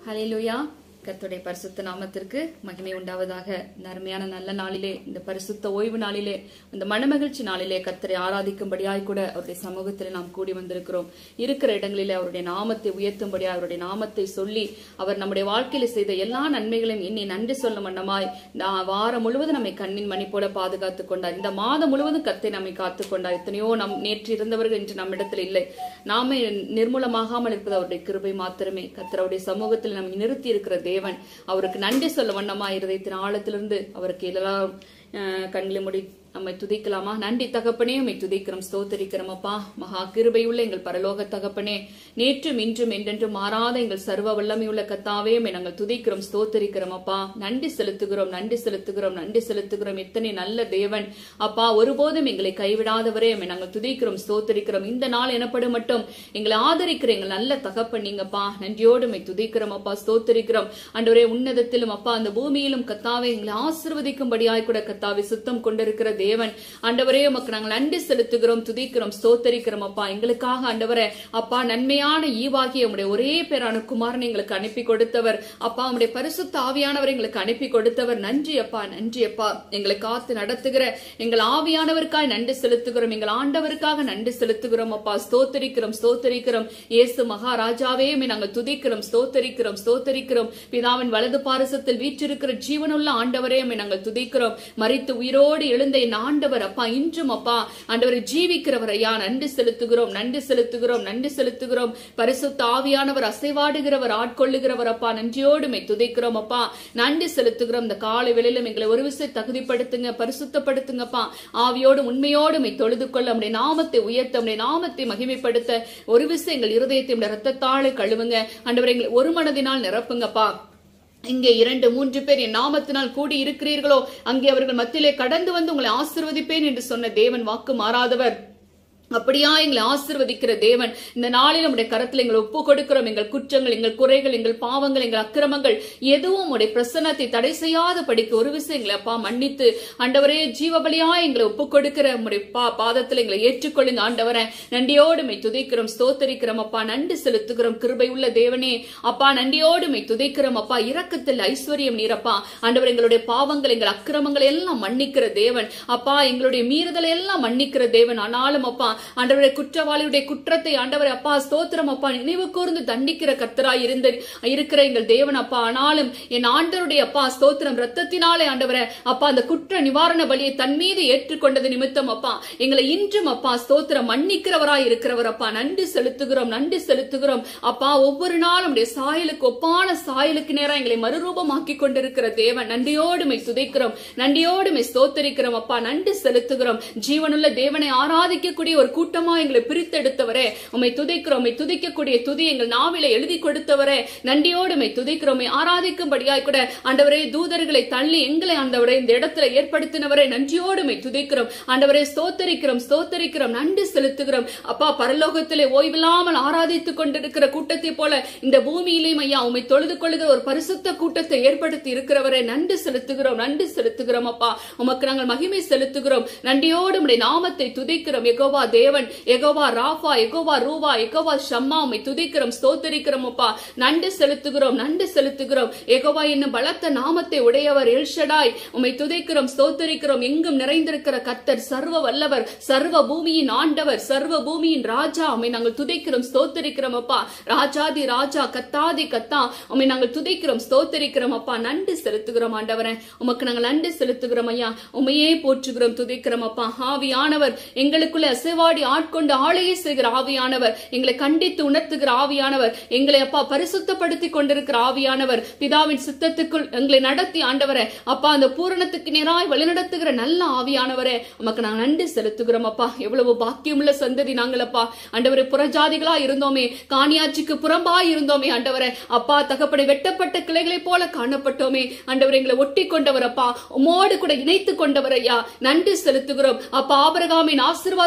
ஹalleluya கர்த்தருடைய பரிசுத்த நாமத்திற்கு மகிமை உண்டாவதாக இந்த அருமையான நல்ல நாளிலே இந்த பரிசுத்த ஓய்வு நாளிலே இந்த மனமகிழ்ச்சி நாளிலே கர்த்தரை ஆராதிக்கும்படியாய் கூட அவருடைய சமூகத்தில் நாம் கூடி வந்திருக்கிறோம் இருக்கிற இடங்களிலே அவருடைய நாமத்தை உயர்த்தும்படியாக அவருடைய நாமத்தை சொல்லி அவர் நம்முடைய வாழ்க்கையில செய்த எல்லா நன்மைகளையும் எண்ணி நன்றி சொல்லும் வண்ணமாய் இந்த வாரம் முழுவதும் நம்மை கண்ணின் மணி போல பாதுகாத்துக் கொண்டார் இந்த மாதம் முழுவதும் கத்தை நம்மை காத்துக் கொண்டார் எத்தனையோ நம் நேற்று இருந்தவர்கள் இன்று நம்மிடத்தில் இல்லை நாமே நிர்மூலமாகாமல் இருப்பது அவருடைய கிருபை மாத்திரமே கர்த்தருடைய சமூகத்தில் நம்மை நிறுத்தி இருக்கிற தேவன் அவருக்கு நன்றி சொல்ல வண்ணமா இருதயத்தின் ஆழத்திலிருந்து அவருக்கு எல்லாம் அஹ், கண்ணில முடி நம்மை துதிக்கலாமா நன்றி தகப்பனே உம்மை துதிக்கிறோம் ஸ்தோத்தரிக்கிறோம் அப்பா மகா கிருபையுள்ள எங்கள் பரலோக தகப்பனே நேற்றும் இன்றும் என்றென்றும் மாறாத எங்கள் சர்வ வல்லமையுள்ள கத்தாவே உம்மை நாங்கள் துதிக்கிறோம் ஸ்தோத்தரிக்கிறோம் அப்பா நன்றி செலுத்துகிறோம் நன்றி செலுத்துகிறோம் நன்றி செலுத்துகிறோம் எத்தனை நல்ல தேவன் அப்பா ஒருபோதும் எங்களை கைவிடாதவரே உம்மை நாங்கள் துதிக்கிறோம் ஸ்தோத்தரிக்கிறோம் இந்த நாள் எனப்படும் மட்டும் எங்களை ஆதரிக்கிற எங்கள் நல்ல தகப்பன் நீங்கப்பா நன்றியோடு உம்மை துதிக்கிறோம் அப்பா ஸ்தோத்தரிக்கிறோம் அன்றவரே உன்னதத்திலும் அப்பா அந்த பூமியிலும் கத்தாவே எங்களை ஆசிர்வதிக்கும்படியாய் கூட கத்தாவே சுத்தம் கொண்டிருக்கிற தேவன் ஆண்டவரே உமக்கு நாங்கள் நன்றி செலுத்துகிறோம் துதிக்கிறோம் ஸ்தோத்தரிக்கிறோம் அப்பா எங்களுக்காக ஆண்டவரே அப்பா நன்மையான ஈவாகிய உம்முடைய ஒரே பேரான குமாரனை எங்களுக்கு அனுப்பி கொடுத்தவர் அப்பா உம்முடைய பரிசுத்த ஆவியானவர் எங்களுக்கு அனுப்பி கொடுத்தவர் நன்றி அப்பா நன்றி அப்பா எங்களை காத்து நடத்துகிற எங்கள் ஆவியானவருக்காய் நன்றி செலுத்துகிறோம் எங்கள் ஆண்டவருக்காக நன்றி செலுத்துகிறோம் அப்பா ஸ்தோத்தரிக்கிறோம் ஸ்தோத்தரிக்கிறோம் இயேசு மகாராஜாவே உம்மை நாங்கள் துதிக்கிறோம் ஸ்தோத்தரிக்கிறோம் ஸ்தோத்தரிக்கிறோம் பிதாவின் வலது பாரசத்தில் வீற்றிருக்கிற ஜீவனுள்ள ஆண்டவரே உம்மை நாங்கள் துதிக்கிறோம் மரித்து உயிரோடு எழுந்த என் ஆண்டவர் அப்பா இன்றும் அப்பா ஆண்டவரை ஜீவிக்கிறவர் ஐயா நன்றி செலுத்துகிறோம் நன்றி செலுத்துகிறோம் நன்றி செலுத்துகிறோம் பரிசுத்த ஆவியானவர் அசைவாடுகிறவர் ஆட்கொள்ளுகிறவர் அப்பா நன்றியோடு மை துதிக்கிறோம் அப்பா நன்றி செலுத்துகிறோம் இந்த காலை வேளையிலும் எங்களை ஒரு விசை தகுதிப்படுத்துங்க பரிசுத்தப்படுத்துங்கப்பா ஆவியோடு உண்மையோடு மை தொழுது கொள்ள நம்முடைய நாமத்தை உயர்த்த நம்முடைய நாமத்தை மகிமைப்படுத்த ஒரு விசை எங்கள் இருதயத்தை நம்முடைய ரத்தத்தாழ கழுவுங்க ஆண்டவர் எங்களை ஒரு மனதினால் நிரப்புங்கப்பா இங்கே இரண்டு மூன்று பேர் என் நாமத்தினால் கூடி இருக்கிறீர்களோ அங்கே அவர்கள் மத்தியிலே கடந்து வந்து உங்களை ஆசிர்வதிப்பேன் என்று சொன்ன தேவன் வாக்கு மாறாதவர் அப்படியா எங்களை ஆசிர்வதிக்கிற தேவன் இந்த நாளில் உடைய கரத்தில் எங்களை ஒப்பு கொடுக்கிறோம் எங்கள் குற்றங்கள் எங்கள் குறைகள் எங்கள் பாவங்கள் எங்கள் அக்கிரமங்கள் எதுவும் உடைய பிரசன்னத்தை தடை செய்யாத படிக்க ஒரு விஷயம் எங்களை அப்பா மன்னித்து ஆண்டவரே ஜீவபலியா எங்களை ஒப்பு கொடுக்கிற உடைய பா பாதத்தில் எங்களை ஏற்றுக்கொள்ளுங்க ஆண்டவரே நன்றியோடு மை துதைக்கிறோம் ஸ்தோத்தரிக்கிறோம் அப்பா நன்றி செலுத்துகிறோம் கிருபை உள்ள தேவனே அப்பா நன்றியோடு மை துதைக்கிறோம் அப்பா இரக்கத்தில் ஐஸ்வர்யம் நீரப்பா ஆண்டவர் எங்களுடைய பாவங்கள் எங்கள் அக்கிரமங்களை எல்லாம் மன்னிக்கிற தேவன் அப்பா எங்களுடைய மீறுதலை எல்லாம் மன்னிக்கிற தேவன் ஆனாலும் அப்பா ஆண்டவருடைய குற்றவாளியுடைய குற்றத்தை ஆண்டவர் அப்பா ஸ்தோத்திரம் அப்பா நினைவு கூர்ந்து தண்டிக்கிற கர்த்தராய் இருந்த இருக்கிற எங்கள் தேவன் அப்பா ஆனாலும் என் ஆண்டவருடைய அப்பா ஸ்தோத்திரம் ரத்தத்தினாலே ஆண்டவரை அப்பா அந்த குற்ற நிவாரண பலியை தன் மீது ஏற்றுக்கொண்டது நிமித்தம் அப்பா எங்களை இன்றும் அப்பா ஸ்தோத்திரம் மன்னிக்கிறவராய் இருக்கிறவர் அப்பா நன்றி செலுத்துகிறோம் நன்றி செலுத்துகிறோம் அப்பா ஒவ்வொரு நாளும் உடைய சாயலுக்கு ஒப்பான சாயலுக்கு நேரம் எங்களை மறுரூபமாக்கி கொண்டிருக்கிற தேவன் நன்றியோடு மை துதைக்கிறோம் நன்றியோடு மை ஸ்தோத்தரிக்கிறோம் அப்பா நன்றி செலுத்துகிறோம் ஜீவனுள்ள தேவனை ஆராதிக்கக்கூடிய ஒரு கூட்டமா எங்களை பிரித்தெடுத்தவரே உம்மை துதிக்கிறோம் உம்மை துதிக்கக்கூடிய துதி எங்கள் நாவில எழுதி கொடுத்தவரே நன்றியோடு உம்மை துதிக்கிறோம் உம்மை ஆராதிக்கும்படியாய் கூட ஆண்டவரே தூதர்களை தள்ளி எங்களை ஆண்டவரே இந்த இடத்துல ஏற்படுத்தினவரே நன்றியோடு உம்மை துதிக்கிறோம் ஆண்டவரே ஸ்தோத்தரிக்கிறோம் ஸ்தோத்தரிக்கிறோம் நன்றி செலுத்துகிறோம் அப்பா பரலோகத்திலே ஓய்வில்லாமல் ஆராதித்துக் கொண்டிருக்கிற கூட்டத்தை போல இந்த பூமியிலேயும் ஐயா உம்மை தொழுது கொள்ளுகிற ஒரு பரிசுத்த கூட்டத்தை ஏற்படுத்தி இருக்கிறவரே நன்றி செலுத்துகிறோம் நன்றி செலுத்துகிறோம் அப்பா உமக்கு நாங்கள் மகிமை செலுத்துகிறோம் நன்றியோடு உம்முடைய நாமத்தை துதிக்கிறோம் எகோவா தேவன் எகோவா ராஃபா எகோவா ரூவா எகோவா ஷம்மா உம்மை துதிக்கிறோம் ஸ்தோத்தரிக்கிறோம் அப்பா நன்றி செலுத்துகிறோம் நன்றி செலுத்துகிறோம் எகோவா என்னும் பலத்த நாமத்தை உடையவர் எல்ஷடாய் உம்மை துதிக்கிறோம் ஸ்தோத்தரிக்கிறோம் எங்கும் நிறைந்திருக்கிற கத்தர் சர்வ வல்லவர் சர்வ பூமியின் ஆண்டவர் சர்வ பூமியின் ராஜா உம்மை நாங்கள் துதிக்கிறோம் ஸ்தோத்தரிக்கிறோம் அப்பா ராஜாதி ராஜா கத்தாதி கத்தா உம்மை நாங்கள் துதிக்கிறோம் ஸ்தோத்தரிக்கிறோம் அப்பா நன்றி செலுத்துகிறோம் ஆண்டவரே உமக்கு நாங்கள் நன்றி செலுத்துகிறோம் ஐயா உமையே போற்றுகிறோம் துதிக்கிறோம் அப்பா ஆவியானவர் எங்களுக்குள்ள அசைவாடி ஆட்கொண்டு ஆளையே செய்கிற ஆவியானவர் எங்களை கண்டித்து உணர்த்துகிற ஆவியானவர் எங்களை அப்பா பரிசுத்தப்படுத்தி கொண்டிருக்கிற ஆவியானவர் பிதாவின் சித்தத்துக்குள் எங்களை நடத்தி ஆண்டவரே அப்பா அந்த பூரணத்துக்கு நேராய் வழிநடத்துகிற நல்ல ஆவியானவரே உமக்கு நாங்கள் நன்றி செலுத்துகிறோம் அப்பா எவ்வளவு பாக்கியமுள்ள சந்ததி நாங்கள் அப்பா ஆண்டவரே புறஜாதிகளா இருந்தோமே காணியாட்சிக்கு புறம்பாய் இருந்தோமே ஆண்டவரே அப்பா தகப்படை வெட்டப்பட்ட கிளைகளைப் போல காணப்பட்டோமே ஆண்டவர் எங்களை ஒட்டி கொண்டவர் அப்பா உமோடு கூட இணைத்து கொண்டவர் ஐயா நன்றி செலுத்துகிறோம் அப்பா ஆபரகாமின் ஆசீர்வாதத்தை நாங்கள்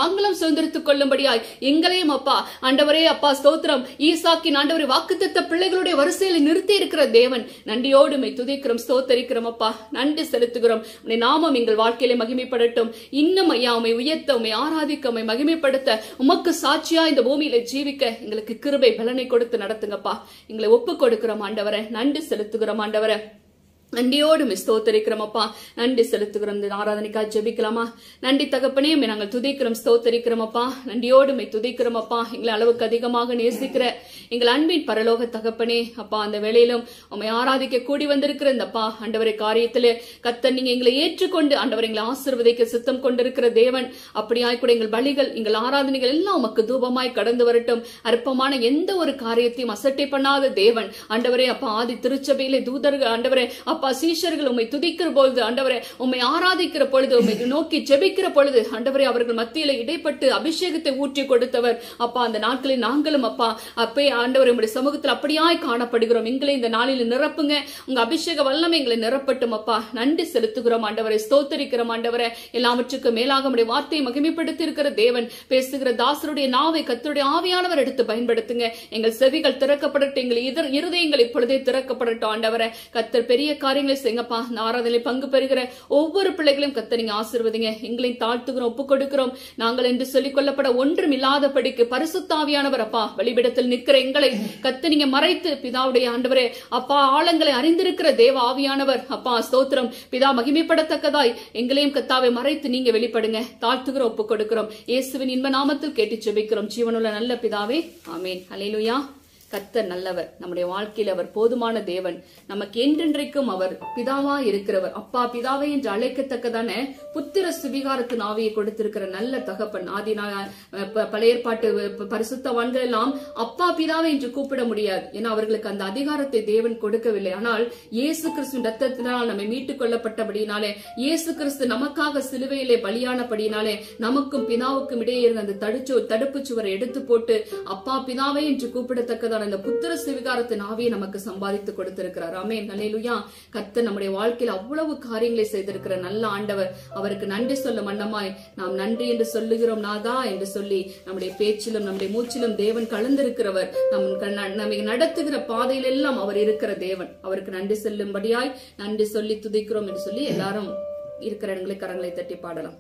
நாங்களும் சுதந்திரித்துக் கொள்ளும்படியாய் எங்களையும் அப்பா ஆண்டவரே அப்பா ஸ்தோத்திரம் ஈசாக்கின் ஆண்டவரை வாக்குத்தத்த பிள்ளைகளுடைய வரிசையில் நிறுத்தி இருக்கிற தேவன் நன்றியோடு மை துதிக்கிறோம் ஸ்தோத்தரிக்கிறோம் அப்பா நன்றி செலுத்துகிறோம் உம்முடைய நாமம் எங்கள் வாழ்க்கையிலே மகிமைப்படட்டும் இன்னும் ஐயா உமை உயர்த்த உமை ஆராதிக்க உமை மகிமைப்படுத்த உமக்கு சாட்சியா இந்த பூமியில ஜீவிக்க எங்களுக்கு கிருபை பலனை கொடுத்து நடத்துங்கப்பா எங்களை ஒப்பு கொடுக்கிறோம் ஆண்டவரை நன்றி செலுத்துகிறோம் ஆண்டவரை நன்றியோடு மிஸ் ஸ்தோத்தரிக்கிறோம் அப்பா நன்றி செலுத்துகிறோம் இந்த ஆராதனைக்காக ஜெபிக்கலாமா நன்றி தகப்பனே உம்மை நாங்கள் துதிக்கிறோம் ஸ்தோத்தரிக்கிறோம் அப்பா நன்றியோடு மை துதிக்கிறோம் அப்பா எங்களை அளவுக்கு அதிகமாக நேசிக்கிற எங்கள் அன்பின் பரலோக தகப்பனே அப்பா அந்த வேளையிலும் உம்மை ஆராதிக்க கூடி வந்திருக்கிற இந்த அப்பா ஆண்டவரை காரியத்திலே கத்த நீங்க எங்களை ஏற்றுக்கொண்டு ஆண்டவர் எங்களை ஆசீர்வதிக்க சித்தம் கொண்டிருக்கிற தேவன் அப்படியாய் கூட எங்கள் பலிகள் எங்கள் ஆராதனைகள் எல்லாம் உமக்கு தூபமாய் கடந்து வரட்டும் அற்பமான எந்த ஒரு காரியத்தையும் அசட்டை பண்ணாத தேவன் ஆண்டவரே அப்பா ஆதி திருச்சபையிலே தூதர்கள் ஆண்டவரே அப்பா சீஷர்கள் உம்மை துதிக்கிற பொழுது ஆண்டவரே உம்மை ஆராதிக்கிற பொழுது உம்மை நோக்கி ஜெபிக்கிற பொழுது ஆண்டவரே அவர்கள் மத்தியில இடைப்பட்டு அபிஷேகத்தை ஊற்றி கொடுத்தவர் அப்பா அந்த நாட்களில் நாங்களும் அப்பா அப்பே ஆண்டவர் உம்முடைய சமூகத்தில் அப்படியாய் காணப்படுகிறோம் எங்களை இந்த நாளில் நிரப்புங்க உங்க அபிஷேக வல்லமை எங்களை நிரப்பட்டும் அப்பா நன்றி செலுத்துகிறோம் ஆண்டவரை ஸ்தோத்தரிக்கிறோம் ஆண்டவரை எல்லாவற்றுக்கும் மேலாக உடைய வார்த்தையை மகிமைப்படுத்தி இருக்கிற தேவன் பேசுகிற தாசருடைய நாவை கத்தருடைய ஆவியானவர் எடுத்து பயன்படுத்துங்க எங்கள் செவிகள் திறக்கப்படட்டும் எங்கள் இதர் இருதயங்கள் இப்பொழுதே திறக்கப்படட்டும் ஆண்டவரை கத்தர் பெரிய காரியங்களை செய்யுங்கப்பா இந்த ஆராதனை பங்கு பெறுகிற ஒவ்வொரு பிள்ளைகளையும் கத்த நீங்க ஆசீர்வதிங்க எங்களையும் தாழ்த்துகிறோம் ஒப்புக் கொடுக்கிறோம் நாங்கள் என்று சொல்லிக் கொள்ளப்பட ஒன்றும் இல்லாதபடிக்கு பரிசுத்தாவியானவர் அப்பா வழிபிடத்தில் நிற்கிற எங்களை கத்த நீங்க மறைத்து பிதாவுடைய ஆண்டவரே அப்பா ஆழங்களை அறிந்திருக்கிற தேவ ஆவியானவர் அப்பா ஸ்தோத்திரம் பிதா மகிமைப்படத்தக்கதாய் எங்களையும் கத்தாவை மறைத்து நீங்க வெளிப்படுங்க தாழ்த்துகிறோம் ஒப்புக் கொடுக்கிறோம் இயேசுவின் இன்ப நாமத்தில் கேட்டு ஜெபிக்கிறோம் ஜீவனுள்ள நல்ல பிதாவே ஆமேன் அலையிலுயா கத்தர் நல்லவர் நம்முடைய வாழ்க்கையில் அவர் போதுமான தேவன் நமக்கு என்றென்றைக்கும் அவர் பிதாவா இருக்கிறவர் அப்பா பிதாவை என்று அழைக்கத்தக்கதான புத்திர சுவிகாரத்தின் ஆவியை கொடுத்திருக்கிற நல்ல தகப்பன் ஆதி நா- ப- பழைய ஏற்பாட்டு ப- பரிசுத்தவான்கள் எல்லாம் அப்பா பிதாவை என்று கூப்பிட முடியாது ஏன்னா அவர்களுக்கு அந்த அதிகாரத்தை தேவன் கொடுக்கவில்லை ஆனால் இயேசு கிறிஸ்து ரத்தத்தினால் நம்மை மீட்டுக் கொள்ளப்பட்டபடியினாலே இயேசு கிறிஸ்து நமக்காக சிலுவையிலே பலியானபடியினாலே நமக்கும் பிதாவுக்கும் இடையே இருந்த அந்த தடுச்சு தடுப்பு சுவரை எடுத்து போட்டு அப்பா பிதாவே என்று கூப்பிடத்தக்கதான அந்த புத்திர சிவிகாரத்தின் ஆவியை நமக்கு சம்பாதித்து கொடுத்திருக்கிறார் ஆமென் அல்லேலூயா கர்த்தர் நம்முடைய வாழ்க்கையில் அவ்வளவு காரியங்களை செய்திருக்கிற நல்ல ஆண்டவர் அவருக்கு நன்றி சொல்ல மன்னமாய் நாம் நன்றி என்று சொல்லுகிறோம் நாதா என்று சொல்லி நம்முடைய பேச்சிலும் நம்முடைய மூச்சிலும் தேவன் கலந்திருக்கிறவர் நம் கண்ண- நம்மை நடத்துகிற பாதையில் எல்லாம் அவர் இருக்கிற தேவன் அவருக்கு நன்றி செல்லும்படியாய் நன்றி சொல்லி துதிக்கிறோம் என்று சொல்லி எல்லாரும் இருக்கிற இடங்களை கரங்களை தட்டி பாடலாம்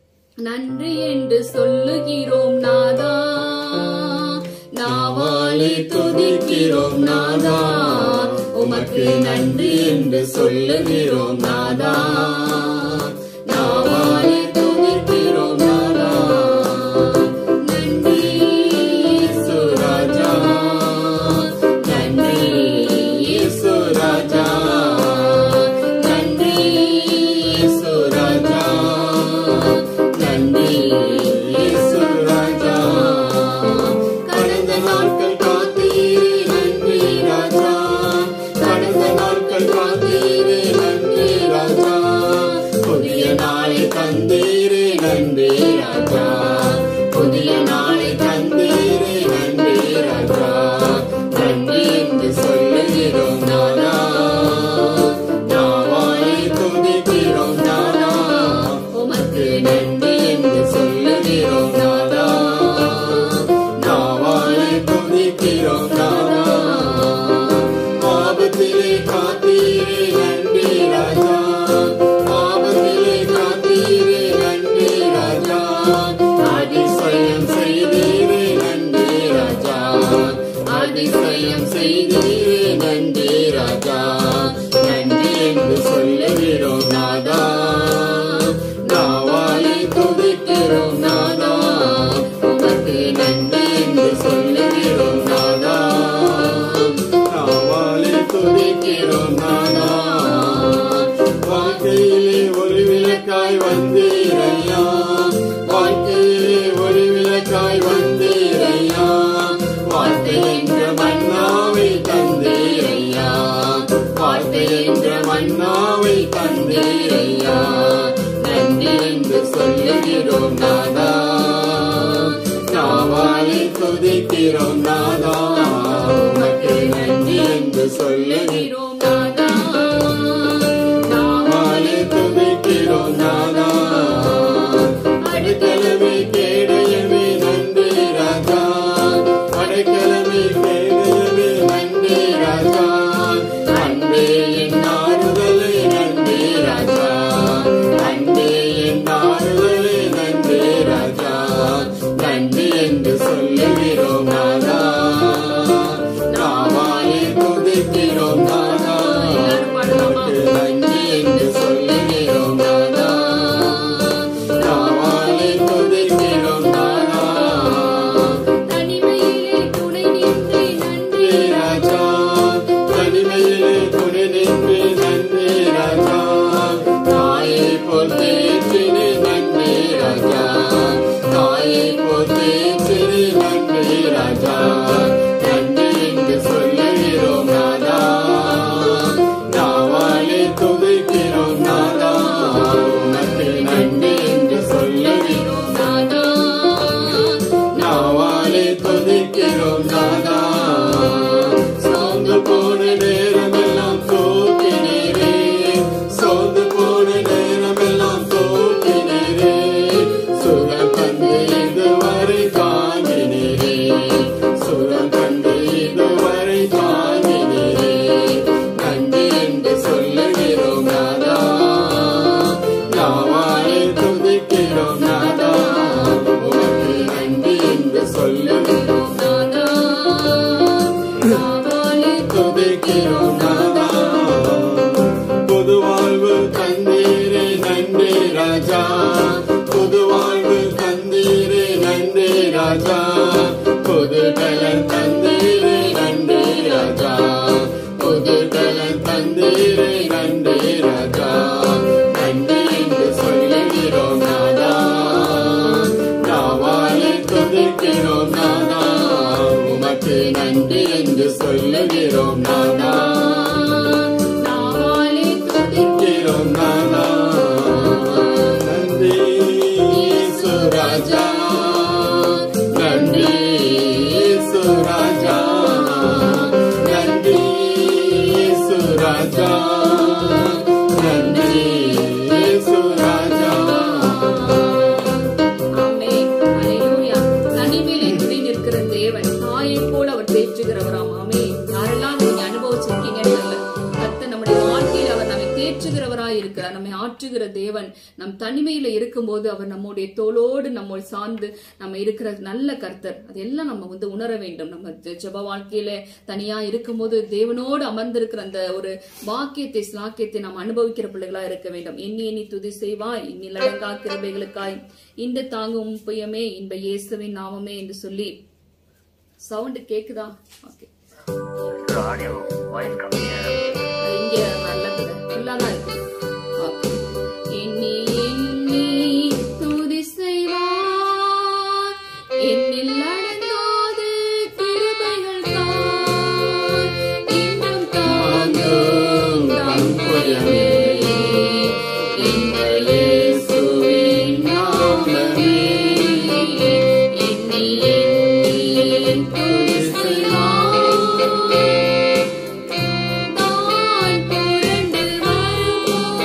நன்றி என்று சொல்லுகிறோம் நாதா நாவாலே துதிக்கிறோம் நாதா உமக்கு நன்றி என்று சொல்லுகிறோம் நாதா நாவாலே துதிக்கிறோம் நாதா நன்றி சுராஜா நன்றி சுராஜா நன்றி சுராஜா நன்றி சுராஜா கடந்த நாட்கள் காத்தீரே நன்றி ராஜா கடந்த நாட்கள் காத்தீரே நன்றி ராஜா புதிய நாளை தந்தீரே நன்றி ராஜா புதிய நாளை தந்தீரே நன்றி ராஜா நன்றி என்று சொல்லுகிறோம் நானா நாவாய் துதிக்கிறோம் நானா உமக்கு நன்றி என்று சொல்லுகிறோம் நானா நாவாய் துதிக்கிறோம் நானா ஆபத்திலே காத்தீரே நன்றி ராஜா ஆபத்திலே காத்தீரே நன்றி ராஜா அதிசயம் செய்தீரே நன்றி ராஜா அதிசயம் செய்தீரே நன்றி ராஜா நன்றி என்று சொல்லுகிறோம் நாதா நாவாலை துதிக்கிறோம் நாதா உமக்கு நன்றி என்று சொல்லுகிறோம் நாதா நாவாலை துதிக்கிறோம் நாதா வாழ்க்கையிலே ஒரு விளக்காய் வந்தீரையா வாழ்க்கையிலே ஒரு விளக்காய் வந்தீரையா வார்த்தை என்ற மன்னாவை தந்தீரையா வார்த்தை என்ற மன்னாவை தந்தீரையா நன்றி என்று சொல்லுகிறோம் நாதா நாவாலை துதிக்கிறோம் நாதா உமக்கு நன்றி என்று சொல்லுகிறோம் நாதா துதிக்கிறோம் நாதா எல்லாரும் பாடலாமா? உமக்கு நன்றி என்று சொல்லுகிறோம் நாதா நாவாலே துதிக்கிறோம் நாதா தனிமையிலே துணை நின்று நன்றி நன்றி ராஜா தனிமையிலே துணை நின்று நன்றி ராஜா தாயை போல் தேற்றினி நன்றி ராஜா தாயை போல் தேற்றினி நன்றி ராஜா நன்றி என்று சொல்லுகிறோம் நாதா நாவாலே துதிக்கிறோம் நாதா உனக்கு நன்றி என்று சொல்லுகிறோம் நாதா நாவாலே துதிக்கிறோம் நாதா சோர்ந்து போன நேரமெல்லாம் தூக்கினீரே சோர்ந்து போன நேரமெல்லாம் தூக்கினீரே சுகம் தந்து இதுவரை தாங்கினீரே சுகம் தந்து இதுவரை தாங்கினீரே நன்றி என்று சொல்லுகிறோம் நாதா நாவாலே துதிக்கிறோம் நாதா உமக்கு நன்றி என்று சொல்லுகிறோம் நாதா நாவாலே துதிக்கிறோம் நாதா புது வாழ்வு தந்தீரே நன்றி ராஜா புது வாழ்வு தந்தீரே நன்றி ராஜா புது கலன் தந்தீரே நன்றி ராஜா புது கலன் தந்தீரே நன்றி ராஜா நன்றி என்று சொல்லுகிறோம் நாதா நாவாலே துதிக்கிறோம் நாதா உமக்கு நன்றி என்று சொல்லுகிறோம் நாதா நாவாலே துதி துதிக்கிறோம் நாதா நன்றி சுராஜா நன்றி சுராஜா நன்றி சுராஜா நன்றி சுராஜா ஆமென். ஹல்லேலூயா. தனிமையிலே துணை நிற்கிற தேவன் தாயைப் போல அவர் தேற்றுகிறவராம் ஆமே யாரெல்லாம் நீங்க அனுபவிச்சிருக்கீங்கன்னு தெரியல கர்த்தர் நம்முடைய வாழ்க்கையில் அவர் நம்மை தேற்றுகிறவராய் இருக்கிறார் நம்மை ஆற்றுகிற தேவன் நம் தனிமையில இருக்கும்போது அவர் நம்முடைய தோளோடு நம்மோடு சார்ந்து நம்ம இருக்கிற நல்ல கர்த்தர் அதெல்லாம் நம்ம வந்து உணர வேண்டும் நம்ம ஜெ- ஜெப வாழ்க்கையில தனியா இருக்கும்போது தேவனோடு அமர்ந்திருக்கிற அந்த ஒரு பாக்கியத்தை ஸ்லாக்கியத்தை நாம் அனுபவிக்கிற பிள்ளைகளா இருக்க வேண்டும் எண்ணி எண்ணி துதி செய்வாய் இன்னிலடங்கா கிருபைகளுக்காய் இந்த தாங்கும் புயமே இன்ப இயேசுவின் நாமமே என்று சொல்லி சவுண்ட் கேக்குதா okay audio voice coming here. இங்க நல்லது ஃபுல்லா தான் இருக்கு ஓகே எண்ணி எண்ணி துதி செய்வாய் என்னில் அடங்காத கிருபைகள் தான் இன்னும் தாங்கும் தம் புயமே எங்கள் இயேசுவின் நாமமே எண்ணி எண்ணி துதி செய்வாய் நான் புரண்டு வரும்போது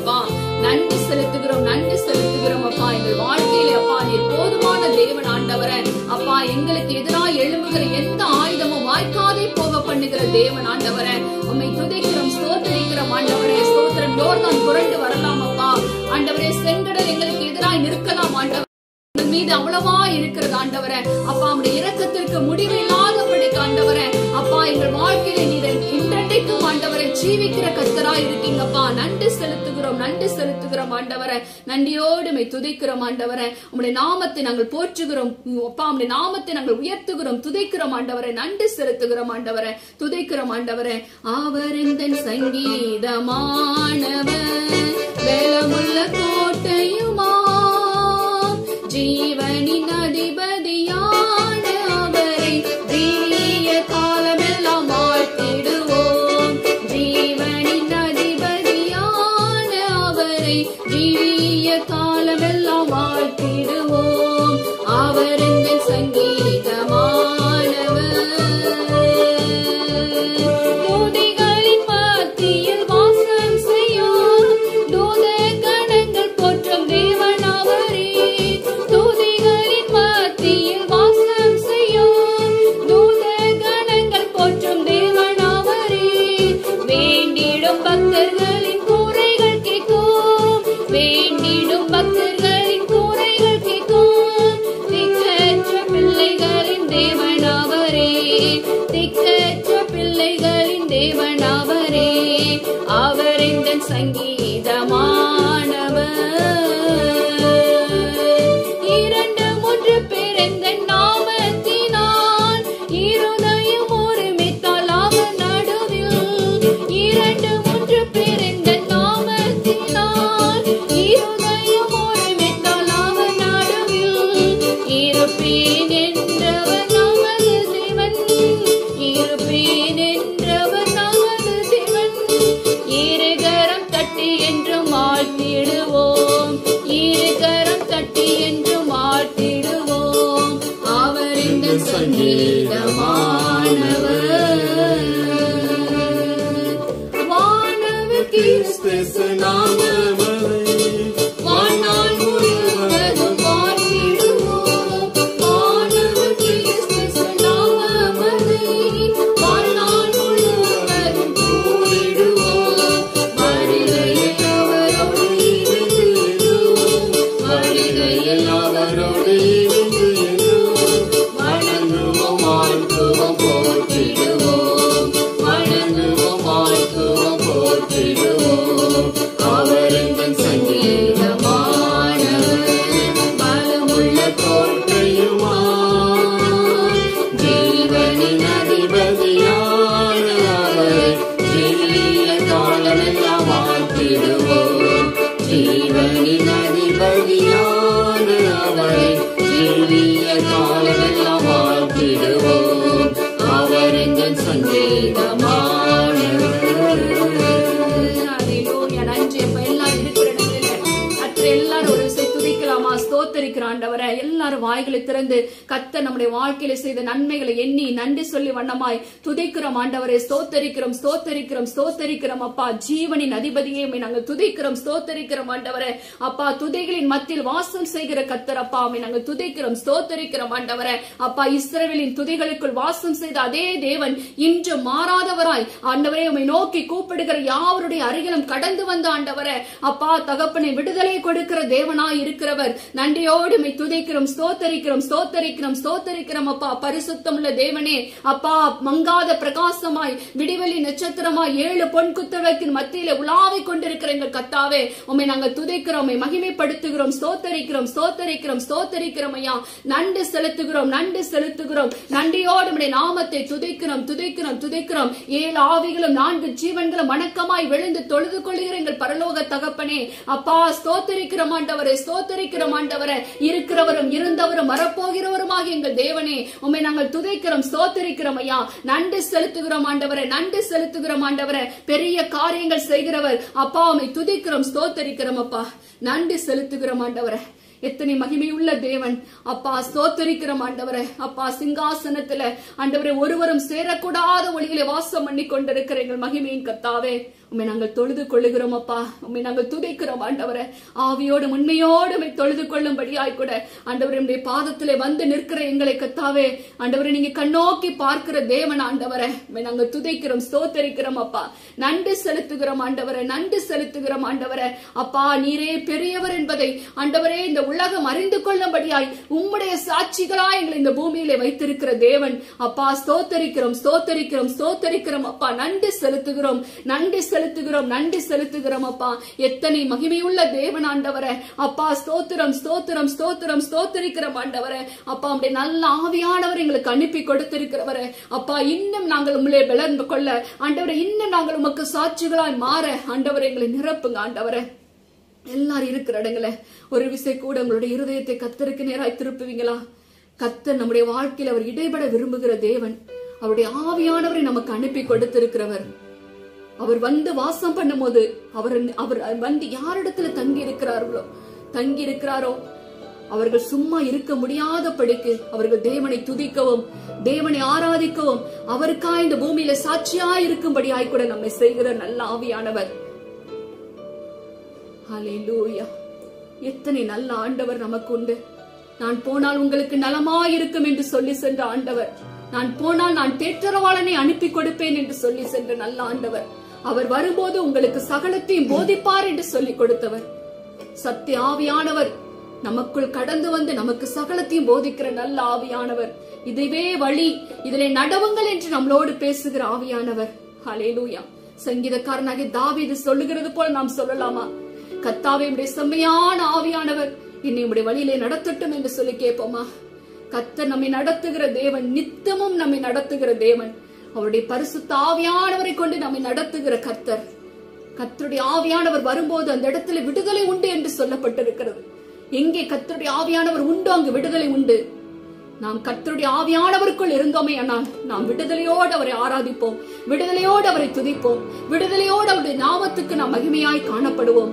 அப்பா நன்றி செலுத்துகிறோம் நன்றி செலுத்துகிறோம் அப்பா எங்கள் வாழ்க்கையில அப்பா நீர் போதுமான தேவன் ஆண்டவரே அப்பா எங்களுக்கு எதிராக எழும்புகிற எந்த ஆயுதமும் வாய்க்காதே போக பண்ணுகிற தேவன் ஆண்டவரே உம்மை துதிக்கிறோம் ஸ்தோத்தரிக்கிறோம் ஆண்டவரே ஸ்தோத்திரம் யோர்தான் புரண்டு வரலாம் அப்பா ஆண்டவரே செங்கடல் எங்களுக்கு எதிராக நிற்கலாம் ஆண்டவர் உங்கள் மீது அவ்வளவா இருக்கிறது ஆண்டவரே அப்பா உடைய இரக்கத்திற்கு முடிவில்லாதபடி ஆண்டவரே அப்பா எங்கள் வாழ்க்கையில நீர் இன்றைக்கும் ஆண்டவரை ஜீவிக்கிற கத்தரா இருக்கீங்கப்பா நன்றி செலுத்துகிறோம் நன்றி செலுத்துகிறோம் ஆண்டவரை நன்றியோடு மை துதிக்கிறோம் ஆண்டவரை உம்முடைய நாமத்தை நாங்கள் போற்றுகிறோம் அப்பா உம்முடைய நாமத்தை நாங்கள் உயர்த்துகிறோம் துதிக்கிறோம் ஆண்டவரை நன்றி செலுத்துகிறோம் ஆண்டவரை துதிக்கிறோம் ஆண்டவரை அவர் இந்த சங்கீதமானவர் வேலமுள்ள கோட்டையுமா ஜீவனின் அதிபதியான அவரை ஜீவிய காலமெல்லாம் வாழ்த்திடுவோம் ஜீவனின் அதிபதியான அவரை ஜீவிய காலமெல்லாம் வாழ்த்திடுவோம் அவர் இந்த சங்கீதமானவர் தூதிகளின் மத்தியில் வாசம் செய்யும் தூத கணங்கள் போற்றும் தேவன் அவரே தூதிகளின் மத்தியில் வாசம் செய்யும் தூத கணங்கள் போற்றும் தேவன் அவரே வேண்டிடும் பக்தர்களின் கூரைகள் கேட்கும் வேண்டிடும் பக்தர்களின் கூரைகள் கேட்கும் திக்கற்ற பிள்ளைகளின் தேவன் அவரே திக்கற்ற பிள்ளைகளின் தேவன் அவரே அவர் இந்த சங்கீதமானவர் இரண்டு மூன்று பேர் எந்த நாமத்தினால் இருதயம் ஒருமித்தால் அவர் நடுவில் இரண்டு மூன்று பேர் எந்த நாமத்தினால் இருதயம் ஒருமித்தால் அவர் நடுவில் இருப்பேன் என்றவர் நமது தேவன் இருப்பேன் என்றவர் நமது தேவன் இருகரம் தட்டி என்றும் வாழ்த்திடுவோம் இருகரம் தட்டி என்றும் வாழ்த்திடுவோம் அவர் இந்த சங்கீதமானவர் வானவர் கிறிஸ்து கிறிஸ்து நாமமலை வாழ்நாள் முழுவதும் வாழ்த்திடுவோம் வானவர் கிறிஸ்து நாமமலை வாழ்நாள் முழுவதும் கூறிடுவோம் வருகையில் அவரோடு இருந்து எண்ணுவோம் வருகையில் அவரோடு இருந்து எண்ணுவோம் வணங்குவோம் வாழ்த்துவோம் போற்றிடுவோம் வணங்குவோம் வாழ்த்துவோம் போற்றிடுவோம் அவர் எங்கள் சங்கீதமானவர் பலமுள்ள கோட்டையுமா ஜீவனின் அதிபதியான அவரை ஜீவிய காலமெல்லாம் வாழ்த்திடுவோம் ஜீவனின் அதிபதியான அவரை ஜீவிய காலமெல்லாம் வாழ்த்திடுவோம் அவர் எங்கள் சங்கீதமானவர் அல்லேலூயா. நன்றி அப்பா எல்லாரும் இருக்கிற இடங்களில அற்ற எல்லாரும் ஒரு விசை துதிக்கலாமா ஸ்தோத்தரிக்கிற ஆண்டவரை எல்லாரும் வாய்களை திறந்து கத்த நம்முடைய வாழ்க்கையில செய்த நன்மைகளை எண்ணி நன்றி சொல்லி வண்ணமாய் துதிக்கிறோம் ஆண்டவரை ஸ்தோத்தரிக்கிறோம் ஸ்தோத்தரிக்கிறோம் ஸ்தோத்தரிக்கிறோம் அப்பா ஜீவனின் அதிபதியை உம்மை நாங்கள் துதிக்கிறோம் ஸ்தோத்தரிக்கிறோம் ஆண்டவரே அப்பா துதிகளின் மத்தியில் வாசம் செய்கிற கத்தர் அப்பா உம்மை நாங்கள் துதிக்கிறோம் ஸ்தோத்தரிக்கிறோம் ஆண்டவரே அப்பா இஸ்ரவேலின் துதிகளுக்குள் வாசம் செய்த அதே தேவன் இன்று மாறாதவராய் ஆண்டவரே உம்மை நோக்கி கூப்பிடுகிற யாவருடைய அருகிலும் கடந்து வந்த ஆண்டவரே அப்பா தகப்பனை விடுதலை கொடுக்கிற தேவனாய் இருக்கிறவர் நன்றியோடு உம்மை துதிக்கிறோம் ஸ்தோத்தரிக்கிறோம் ஸ்தோத்தரிக்கிறோம் ஸ்தோத்தரிக்கிறோம் அப்பா பரிசுத்தம் உள்ள தேவனே அப்பா மங்காத பிரகாசமாய் விடிவெளி நட்சத்திரமாய் ஏழு பொன் குத்தழத்தின் மத்தியில உலாவிக் கொண்டிருக்கிற எங்கள் கத்தாவே உம்மை நாங்கள் துதிக்கிறோம் உம்மை மகிமைப்படுத்துகிறோம் ஸ்தோத்தரிக்கிறோம் ஸ்தோத்தரிக்கிறோம் ஸ்தோத்தரிக்கிறோம் ஐயா நன்றி செலுத்துகிறோம் நன்றி செலுத்துகிறோம் நன்றியோடு உம்முடைய நாமத்தை துதிக்கிறோம் துதிக்கிறோம் துதிக்கிறோம் ஏழு ஆவிகளும் நான்கு ஜீவன்களும் வணக்கமாய் விழுந்து தொழுது கொள்கிற எங்கள் பரலோக தகப்பனே அப்பா ஸ்தோத்தரிக்கிறோம் ஆண்டவரே ஸ்தோத்தரிக்கிறோம் ஆண்டவரே இருக்கிறவரும் இருந்தவரும் வரப்போகிறவருமாக எங்கள் தேவனே உம்மை நாங்கள் துதிக்கிறோம் ஸ்தோத்தரிக்கிறோம் ஐயா நன்றி செலுத்துகிறோம் ஆண்டவரே நன்றி செலுத்துகிறோம் ஆண்டவரே பெரிய காரியங்கள் செய்கிறவர் அப்பா உம்மை துதிக்கிறோம் ஸ்தோத்தரிக்கிறோம் அப்பா நன்றி செலுத்துகிறோம் ஆண்டவரே எத்தனை மகிமையுள்ள தேவன் அப்பா ஸ்தோத்தரிக்கிறோம் ஆண்டவரே அப்பா சிங்காசனத்துல ஆண்டவரே ஒருவரும் சேரக்கூடாத ஒளிகளை வாசம் பண்ணி கொண்டிருக்கிற எங்கள் மகிமையின் கத்தாவே உண்மை நாங்கள் தொழுது கொள்ளுகிறோம் அப்பா உண்மை நாங்கள் துதைக்கிறோம் ஆண்டவரை ஆவியோடு உண்மையோடு உம்மை தொழுது கொள்ளும்படியாய் கூட ஆண்டவரே உம்முடைய பாதத்திலே வந்து நிற்கிற எங்களை கத்தாவே ஆண்டவரை நீங்க கண்ணோக்கி பார்க்கிற தேவன் ஆண்டவரை உம்மை நாங்கள் துதைக்கிறோம் ஸ்தோத்தரிக்கிறோம் அப்பா நன்றி செலுத்துகிறோம் ஆண்டவரை நன்றி செலுத்துகிறோம் ஆண்டவரை அப்பா நீரே பெரியவர் என்பதை ஆண்டவரே இந்த உலகம் அறிந்து கொள்ளும்படியாய் உம்முடைய சாட்சிகளா எங்களை இந்த பூமியிலே வைத்திருக்கிற தேவன் அப்பா ஸ்தோத்தரிக்கிறோம் ஸ்தோத்தரிக்கிறோம் ஸ்தோத்தரிக்கிறோம் அப்பா நன்றி செலுத்துகிறோம் நன்றி செலுத்துகிறோம் நன்றி செலுத்துகிறோம் அப்பா எத்தனை மகிமையுள்ள தேவன் ஆண்டவரே அப்பா ஸ்தோத்திரம் ஸ்தோத்திரம் ஸ்தோத்திரம் ஸ்தோத்தரிக்கிறோம் ஆண்டவரே அப்பா அப்படி நல்ல ஆவியானவர் எங்களுக்கு அனுப்பி கொடுத்திருக்கிறவரே அப்பா இன்னும் நாங்கள் உங்களே விளர்ந்து கொள்ள ஆண்டவரை இன்னும் நாங்கள் உமக்கு சாட்சிகளாய் மாற ஆண்டவரை எங்களை நிரப்புங்க ஆண்டவரே எல்லாரும் இருக்கிற இடங்கள ஒரு விசை கூட உங்களுடைய இருதயத்தை கத்தருக்கு நேராய் திருப்புவீங்களா கத்தர் நம்முடைய வாழ்க்கையில் அவர் இடைபட விரும்புகிற தேவன் அவருடைய ஆவியானவரை நமக்கு அனுப்பி கொடுத்திருக்கிறவர் அவர் வந்து வாசம் பண்ணும்போது அவர் அவர் வந்து யாரிடத்துல தங்கி இருக்கிறார்களோ தங்கி இருக்கிறாரோ அவர்கள் சும்மா இருக்க முடியாதபடிக்கு அவர்கள் தேவனை துதிக்கவும் தேவனை ஆராதிக்கவும் அவருக்காய் இந்த பூமியில சாட்சியாய் இருக்கும்படியாய் கூட நம்மை செய்கிற நல்ல ஆவியானவர் ஹalleluya எத்தனை நல்ல ஆண்டவர் நமக்கு உண்டு நான் போனால் உங்களுக்கு நலமாயிருக்கும் என்று சொல்லி சென்ற ஆண்டவர் நான் போனால் நான் தேற்றரவாளனை அனுப்பி கொடுப்பேன் என்று சொல்லி சென்ற நல்ல ஆண்டவர் அவர் வரும்போது உங்களுக்கு சகலத்தையும் போதிப்பார் என்று சொல்லி கொடுத்தவர் சத்திய ஆவியானவர் நமக்குள் கடந்து வந்து நமக்கு சகலத்தையும் போதிக்கிற நல்ல ஆவியானவர் இதுவே வழி இதிலே நடவுங்கள் என்று நம்மளோடு பேசுகிற ஆவியானவர் ஹalleluya சங்கீதக்காரனாகிய தாவீது சொல்லுகிறது போல நாம் சொல்லலாமா கத்தாவே உடைய செம்மையான ஆவியானவர் என்னை உடைய வழியிலே நடத்தட்டும் என்று சொல்லி கேட்போமா கத்தர் நம்மை நடத்துகிற தேவன் நித்தமும் நம்மை நடத்துகிற தேவன் அவருடைய பரிசுத்த ஆவியானவரை கொண்டு நம்மை நடத்துகிற கர்த்தர் கத்தருடைய ஆவியானவர் வரும்போது அந்த இடத்துல விடுதலை உண்டு என்று சொல்லப்பட்டிருக்கிறது எங்கே கத்தருடைய ஆவியானவர் உண்டோ அங்கு விடுதலை உண்டு நாம் கர்த்தருடைய ஆவியானவருக்குள் இருந்தோமே ஆனால் நாம் விடுதலையோடு அவரை ஆராதிப்போம் விடுதலையோடு அவரை துதிப்போம் விடுதலையோடு அவருடைய நாமத்துக்கு நாம் மகிமையாய் காணப்படுவோம்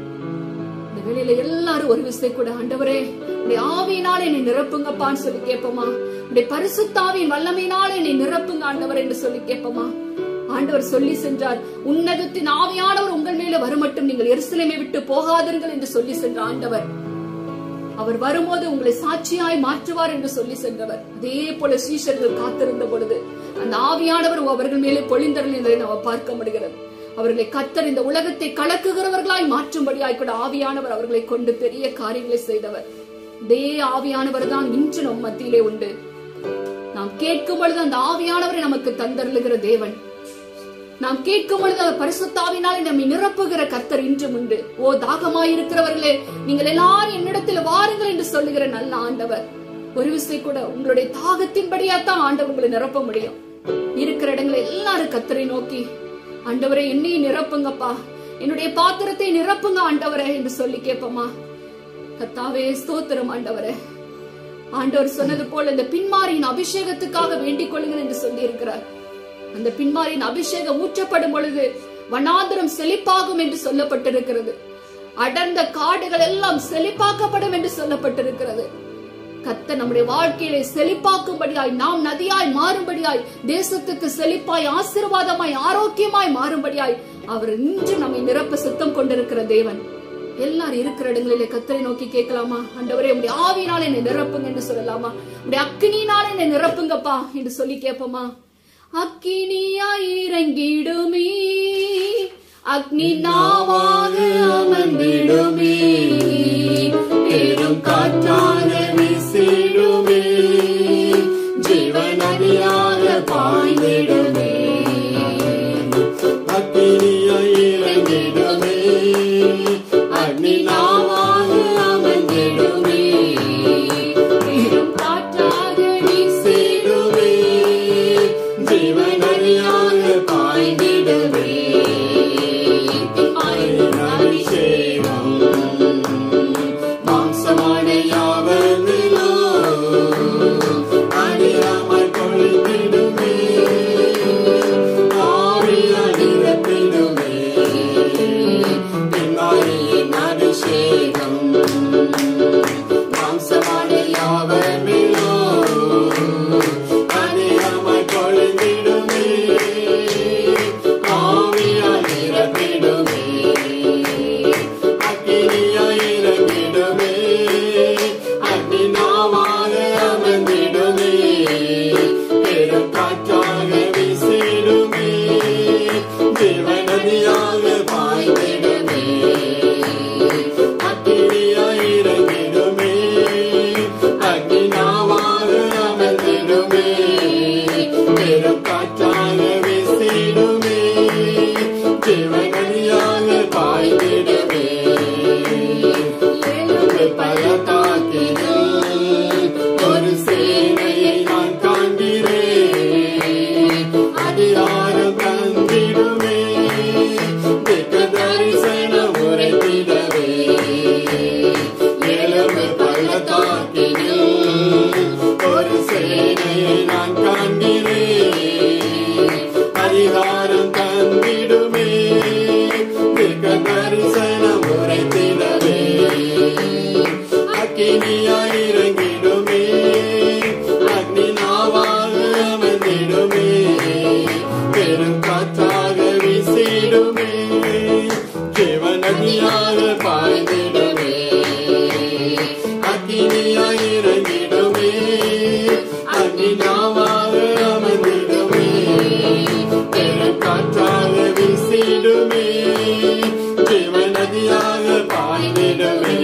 இந்த வேளையில எல்லாரும் ஒரு விசை கூட ஆண்டவரே உடைய ஆவியினால் என்னை நிரப்புங்கப்பான்னு சொல்லி கேட்போமா உடைய பரிசுத்தாவின் வல்லமையினால் என்னை நிரப்புங்க ஆண்டவர் என்று சொல்லி கேட்போமா ஆண்டவர் சொல்லி சென்றார் உன்னதத்தின் ஆவியானவர் உங்கள் மேல வருமட்டும் நீங்கள் எருசலேமை விட்டு போகாதீர்கள் என்று சொல்லி சென்ற ஆண்டவர் அவர் வரும்போது உங்களை சாட்சியாய் மாற்றுவார் என்று சொல்லி சென்றவர் அதே போல சீஷர்கள் காத்திருந்த பொழுது அந்த ஆவியானவர் அவர்கள் மேலே பொழிந்தர்கள் என்பதை நாம் பார்க்க முடிகிறது அவர்களை கத்தர் இந்த உலகத்தை கலக்குகிறவர்களாய் மாற்றும்படியாய் கூட ஆவியானவர் அவர்களை கொண்டு பெரிய காரியங்களை செய்தவர் இதே ஆவியானவர் தான் இன்று நம் மத்தியிலே உண்டு நாம் கேட்கும் பொழுது அந்த ஆவியானவரை நமக்கு தந்தருளுகிற தேவன் நாம் கேட்கும் பொழுது அந்த பரிசுத்தாவினாலே நம்மை நிரப்புகிற கர்த்தர் இன்றும் உண்டு ஓ தாகமாயிருக்கிறவர்களே நீங்கள் எல்லாரும் என்னிடத்தில் வாருங்கள் என்று சொல்லுகிற நல்ல ஆண்டவர் ஒரு விசை கூட உங்களுடைய தாகத்தின்படியாத்தான் ஆண்டவர் உங்களை நிரப்ப முடியும் இருக்கிற இடங்களை எல்லாரும் கத்தரை நோக்கி ஆண்டவரை என்னையும் நிரப்புங்கப்பா என்னுடைய பாத்திரத்தை நிரப்புங்க ஆண்டவரே என்று சொல்லி கேட்போமா கத்தாவே ஸ்தோத்திரம் ஆண்டவரே ஆண்டவர் சொன்னது போல இந்த பின்மாரியின் அபிஷேகத்துக்காக வேண்டிக் கொள்ளுங்கள் என்று சொல்லி இருக்கிறார் அந்த பின்மாரின் அபிஷேகம் ஊற்றப்படும் பொழுது வனாந்திரம் செழிப்பாகும் என்று சொல்லப்பட்டிருக்கிறது அடர்ந்த காடுகள் எல்லாம் செழிப்பாக்கப்படும் என்று சொல்லப்பட்டிருக்கிறது கத்த நம்முடைய வாழ்க்கையிலே செழிப்பாக்கும்படியாய் நாம் நதியாய் மாறும்படியாய் தேசத்துக்கு செழிப்பாய் ஆசீர்வாதமாய் ஆரோக்கியமாய் மாறும்படியாய் அவர் இன்று நம்மை நிரப்ப சுத்தம் கொண்டிருக்கிற தேவன் எல்லாரும் இருக்கிற இடங்களிலே கத்தரை நோக்கி கேட்கலாமா ஆண்டவரே உடைய ஆவியினால் என்னை நிரப்புங்க என்று சொல்லலாமா உடைய அக்கினியினால் என்னை நிரப்புங்கப்பா என்று சொல்லி கேட்போமா அக்கினியாய் இறங்கிடுமே அக்னி நாவாக அமர்ந்திடுமே பெரும் காற்றாக வீசிடுமே ஜீவநதியாக பாய்ந்திடுமே அக்கினியாய் இறங்கிடுமே அக்னி நாவாக அமர்ந்திடுமே பெரும் காற்றாக வீசி வீசிடுமே ஜீவநதியாக பாய்ந்திடுமே பின்மாரியின் நதியாக பாய்ந்திடுமே அக்கினியாய் இறங்கிடுமே அக்னியாவாக அமர்ந்திடுமே பெருங்காற்றாக வீசிடுமே ஜீவ நதியாக பாய்ந்திடுமே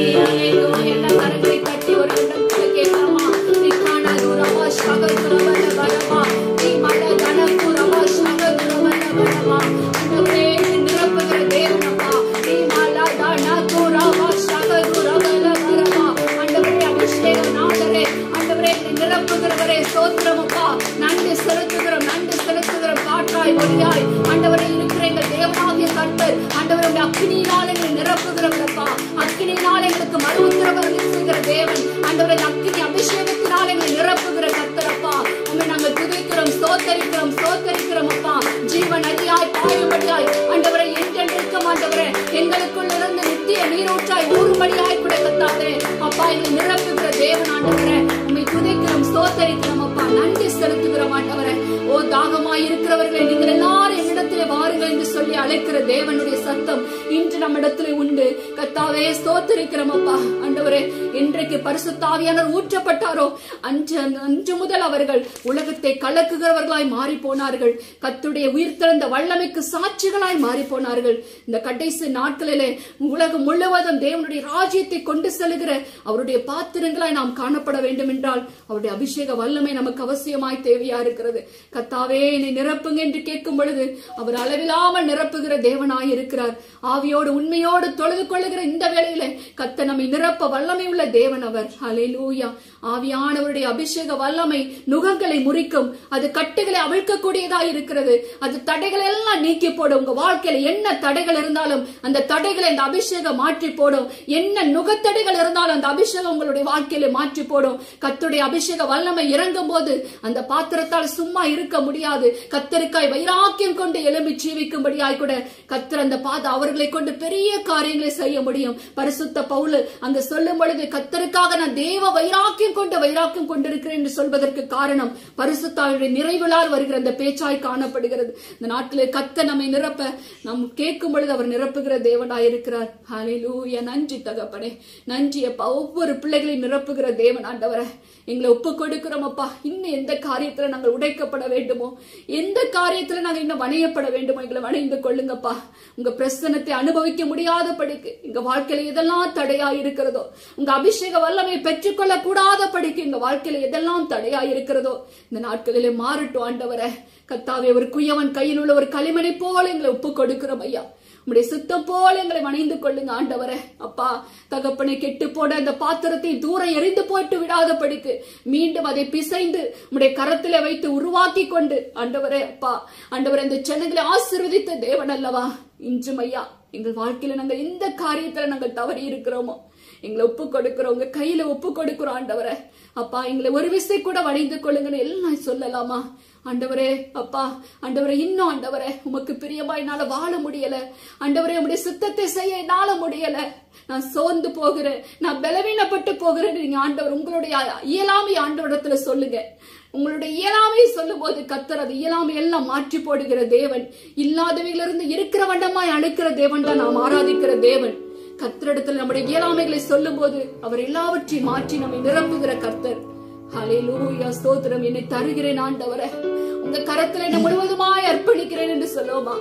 எல்லா கரங்களை தட்டி ஒரு இடத்துல கேட்கலாமா நீ காணாதூரமா சகதுரவன வரமா நீ மட தனபுரமா சகதுரவன வரமா அந்தவரே நிரப்புகிற தேவனப்பா நீ மல தனபுரமா சகதுரவன வரமா அந்தவரே அபிஷேக நாதரே அந்தவரே நீ நிரப்புகிறவரே சோத்திரமப்பா நன்றி செலுத்துகிறோம் நன்றி செலுத்துகிறோம் காற்றாய் ஒளியாய் ஆண்டவரே இருக்கிற எங்கள் தேவனாகிய கர்த்தர் ஆண்டவருடைய அக்கினியினால் எங்களை நிரப்புகிறவரப்பா அக்கினியினால் எங்களுக்கு மறு உத்தரவு செய்கிற தேவன் ஆண்டவரை அக்கினி அபிஷேகத்தினால் எங்களை நிரப்புகிற கர்த்தரப்பா உண்மை நாங்கள் துதிக்கிறோம் சோத்தரிக்கிறோம் சோத்தரிக்கிறோம் அப்பா ஜீவன் அடியாய் பாயும்படியாய் ஆண்டவரை என்றென்றிருக்கும் ஆண்டவரே எங்களுக்குள் இருந்து நித்திய நீரூற்றாய் ஊறும்படியாய் கூட கத்தாதே அப்பா எங்களை நிரப்புகிற தேவன் ஆண்டவரே உண்மை துதிக்கிறோம் சோத்தரிக்கிறோம் அப்பா நன்றி செலுத்துகிறோம் ஆண்டவரே ஓ தாகமாய் இருக்கிறவர்களே நீங்கள் எல்லாரும் என்னிடத்திலே வாருங்கள் என்று சொல்லி அழைக்கிற தேவனுடைய சத்தம் இன்று நம்மிடத்திலே உண்டு கத்தாவே ஸ்தோத்திரிக்கிறோம் அப்பா ஆண்டவரே இன்றைக்கு பரிசுத்தாவியானவர் ஊற்றப்பட்டாரோ அன்று அன்று முதல் அவர்கள் உலகத்தை கலக்குகிறவர்களாய் மாறி போனார்கள் கத்துடைய உயிர்த்தெழுந்த வல்லமைக்கு சாட்சிகளாய் மாறி போனார்கள் இந்த கடைசி நாட்களிலே உலகம் முழுவதும் தேவனுடைய ராஜ்யத்தை கொண்டு செல்கிற அவருடைய பாத்திரங்களாய் நாம் காணப்பட வேண்டும் என்றால் அவருடைய அபிஷேக வல்லமை நமக்கு அவசியமாய் தேவையா இருக்கிறது கத்தாவே என்னை நிரப்புங்க என்று கேட்கும் பொழுது அவர் அளவிலாமல் நிரப்புகிற தேவனாய் இருக்கிறார் ஆவியோடு உண்மையோடு தொழுது கொள்ளுகிற இந்த வேளையிலே கத்த நம்மை நிரப்ப வல்லமை உள்ள தேவன் அவர் ஹalleluya ஆவியானவருடைய அபிஷேக வல்லமை நுகங்களை முறிக்கும் அது கட்டுகளை அவிழ்க்கக்கூடியதாய் இருக்கிறது அது தடைகளை எல்லாம் நீக்கி போடும் உங்க வாழ்க்கையில என்ன தடைகள் இருந்தாலும் அந்த தடைகளை இந்த அபிஷேகம் மாற்றி போடும் என்ன நுகத்தடைகள் இருந்தாலும் அந்த அபிஷேகம் உங்களுடைய வாழ்க்கையில மாற்றி போடும் கத்துடைய அபிஷேக வல்லமை இறங்கும் போது அந்த பாத்திரத்தால் சும்மா இருக்க முடியாது கத்தருக்காய் வைராக்கியம் கொண்டு எழும்பி ஜீவிக்கும்படியாய் கூட கத்தர் அந்த பாத அவர்களை கொண்டு பெரிய காரியங்களை செய்ய முடியும் பரிசுத்த பவுல் அங்க சொல்லும் பொழுது கத்தருக்காக நான் தேவ வைராக்கியம் கொண்டு வைராக்கியம் கொண்டிருக்கிறேன் என்று சொல்வதற்கு காரணம் பரிசுத்தாவுடைய நிறைவுளால் வருகிற அந்த பேச்சாய் காணப்படுகிறது இந்த நாட்டிலே கத்த நம்மை நிரப்ப நாம் கேட்கும் பொழுது அவர் நிரப்புகிற தேவனாய் இருக்கிறார் ஹalleluya நன்றி தகப்பனே நன்றி அப்பா ஒவ்வொரு பிள்ளைகளையும் நிரப்புகிற தேவன் ஆண்டவரே எங்களை ஒப்பு கொடுக்கிறோம் அப்பா இன்னும் எந்த காரியத்துல நாங்கள் உடைக்கப்பட வேண்டுமோ எந்த காரியத்துல நாங்கள் இன்னும் வணையப்பட வேண்டுமோ எங்களை வணைந்து கொள்ளுங்கப்பா உங்க பிரசனத்தை அனுபவிக்க முடியாத படிக்கு எங்க வாழ்க்கையில எதெல்லாம் தடையா இருக்கிறதோ உங்க அபிஷேக வல்லமை பெற்றுக்கொள்ள கூடாத படிக்கு எங்க வாழ்க்கையில எதெல்லாம் தடையா இருக்கிறதோ இந்த நாட்களிலே மாறட்டும் ஆண்டவரே கத்தாவே ஒரு குயவன் கையில் உள்ள ஒரு களிமணை போல எங்களை ஒப்பு கொடுக்கிறோம் ஐயா உம்முடைய சுத்தம் போல எங்களை வணைந்து கொள்ளுங்க ஆண்டவரே அப்பா தகப்பனை கெட்டு போட அந்த பாத்திரத்தை தூரம் எரிந்து போட்டு விடாத படிக்கு மீண்டும் அதை பிசைந்து உம்முடைய கரத்திலே வைத்து உருவாக்கி கொண்டு ஆண்டவரே அப்பா ஆண்டவரே இந்த சென்னங்களை ஆசீர்வதித்த தேவன் அல்லவா இன்றும் ஐயா எங்கள் வாழ்க்கையில நாங்கள் எந்த காரியத்துல நாங்கள் தவறி இருக்கிறோமோ எங்களை ஒப்பு கொடுக்கிறோம் உங்க கையில ஒப்பு கொடுக்கிறோம் ஆண்டவரே அப்பா எங்களை ஒரு விசை கூட வணைந்து கொள்ளுங்கன்னு எல்லாம் சொல்லலாமா ஆண்டவரே அப்பா ஆண்டவரே இன்னும் ஆண்டவரே உமக்கு பிரியமா என்னால வாழ முடியல ஆண்டவரே உம்முடைய சித்தத்தை செய்ய என்னால முடியல நான் சோர்ந்து போகிறேன் நான் பலவீனப்பட்டு போகிறேன் நீங்க ஆண்டவர் உங்களுடைய இயலாமை ஆண்டவரிடத்துல சொல்லுங்க உங்களுடைய இயலாமை சொல்லும் போது கத்தர் அது இயலாமை எல்லாம் மாற்றி போடுகிற தேவன் இல்லாதவைகளிலிருந்து இருக்கிற வண்டமாய் அழுக்கிற தேவன் தான் நாம் ஆராதிக்கிற தேவன் கத்தரிடத்தில் நம்முடைய இயலாமைகளை சொல்லும் போது அவர் எல்லாவற்றையும் மாற்றி நம்மை நிரப்புகிற கர்த்தர் ஹalleluya ஸ்தோத்திரம் என்னை தருகிறேன் ஆண்டவரே உங்க கரத்துல என்னை முழுவதுமாய் அர்ப்பணிக்கிறேன் என்று சொல்லுவோமா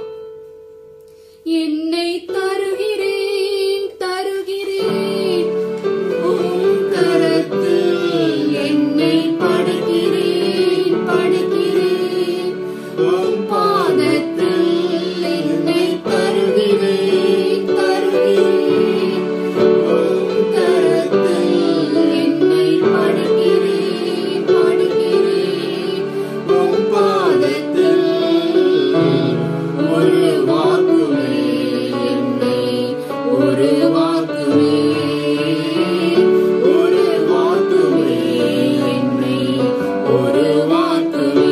என்னை தருகிறேன் தருகிறேன் உம் கரத்தில் என்னை படுகிறேன் படுகிறேன் உம் பாதத்தில் என்னை தருகிறேன் தருகிறேன் உம் கரத்தில் என்னை படுகிறேன் படுகிறேன் உம் பாதத்தில் ஒரு வாக்குமே என்னை ஒரு வாக்குமே ஒரு வாக்குமே என்னை ஒரு வாக்குமே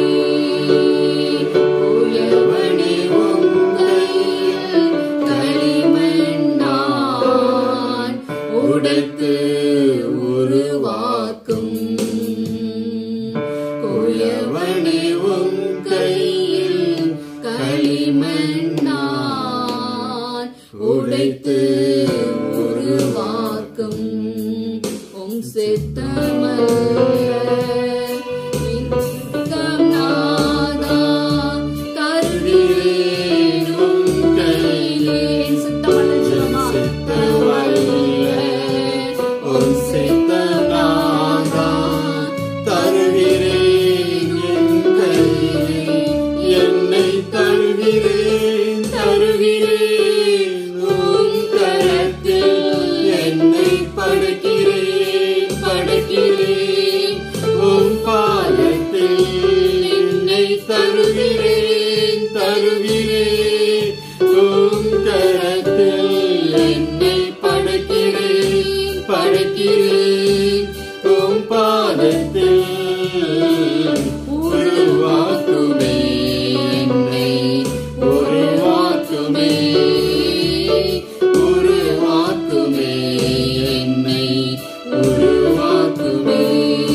உயர்வனே உங்கையில் களிமண் நான் உடைத்து உருவாக்கும் குயவனே உம் கையில் களிமண் நான் உடைத்து சித்தமல்ல என் சித்தம் நாதா தருகிறேன் உன் கையிலே என் சித்தமல்ல சொல்லுமா உன் சித்தநாதா தருகிறேன் என் கையிலே என்னை தருகிறேன் தருகிறேன் உன் கரத்தில் என்னை படைக்கிறேன் படைக்கிறேன் உன் பாதத்தில் என்னை தருகிறேன் தருகிறேன் உன் கரத்தில் என்னை படைக்கிறேன் படைக்கிறேன் உன் பாதத்தில் உருவாக்குமே என்னை உருவாக்குமே உருவாக்குமே என்னை உருவாக்குமே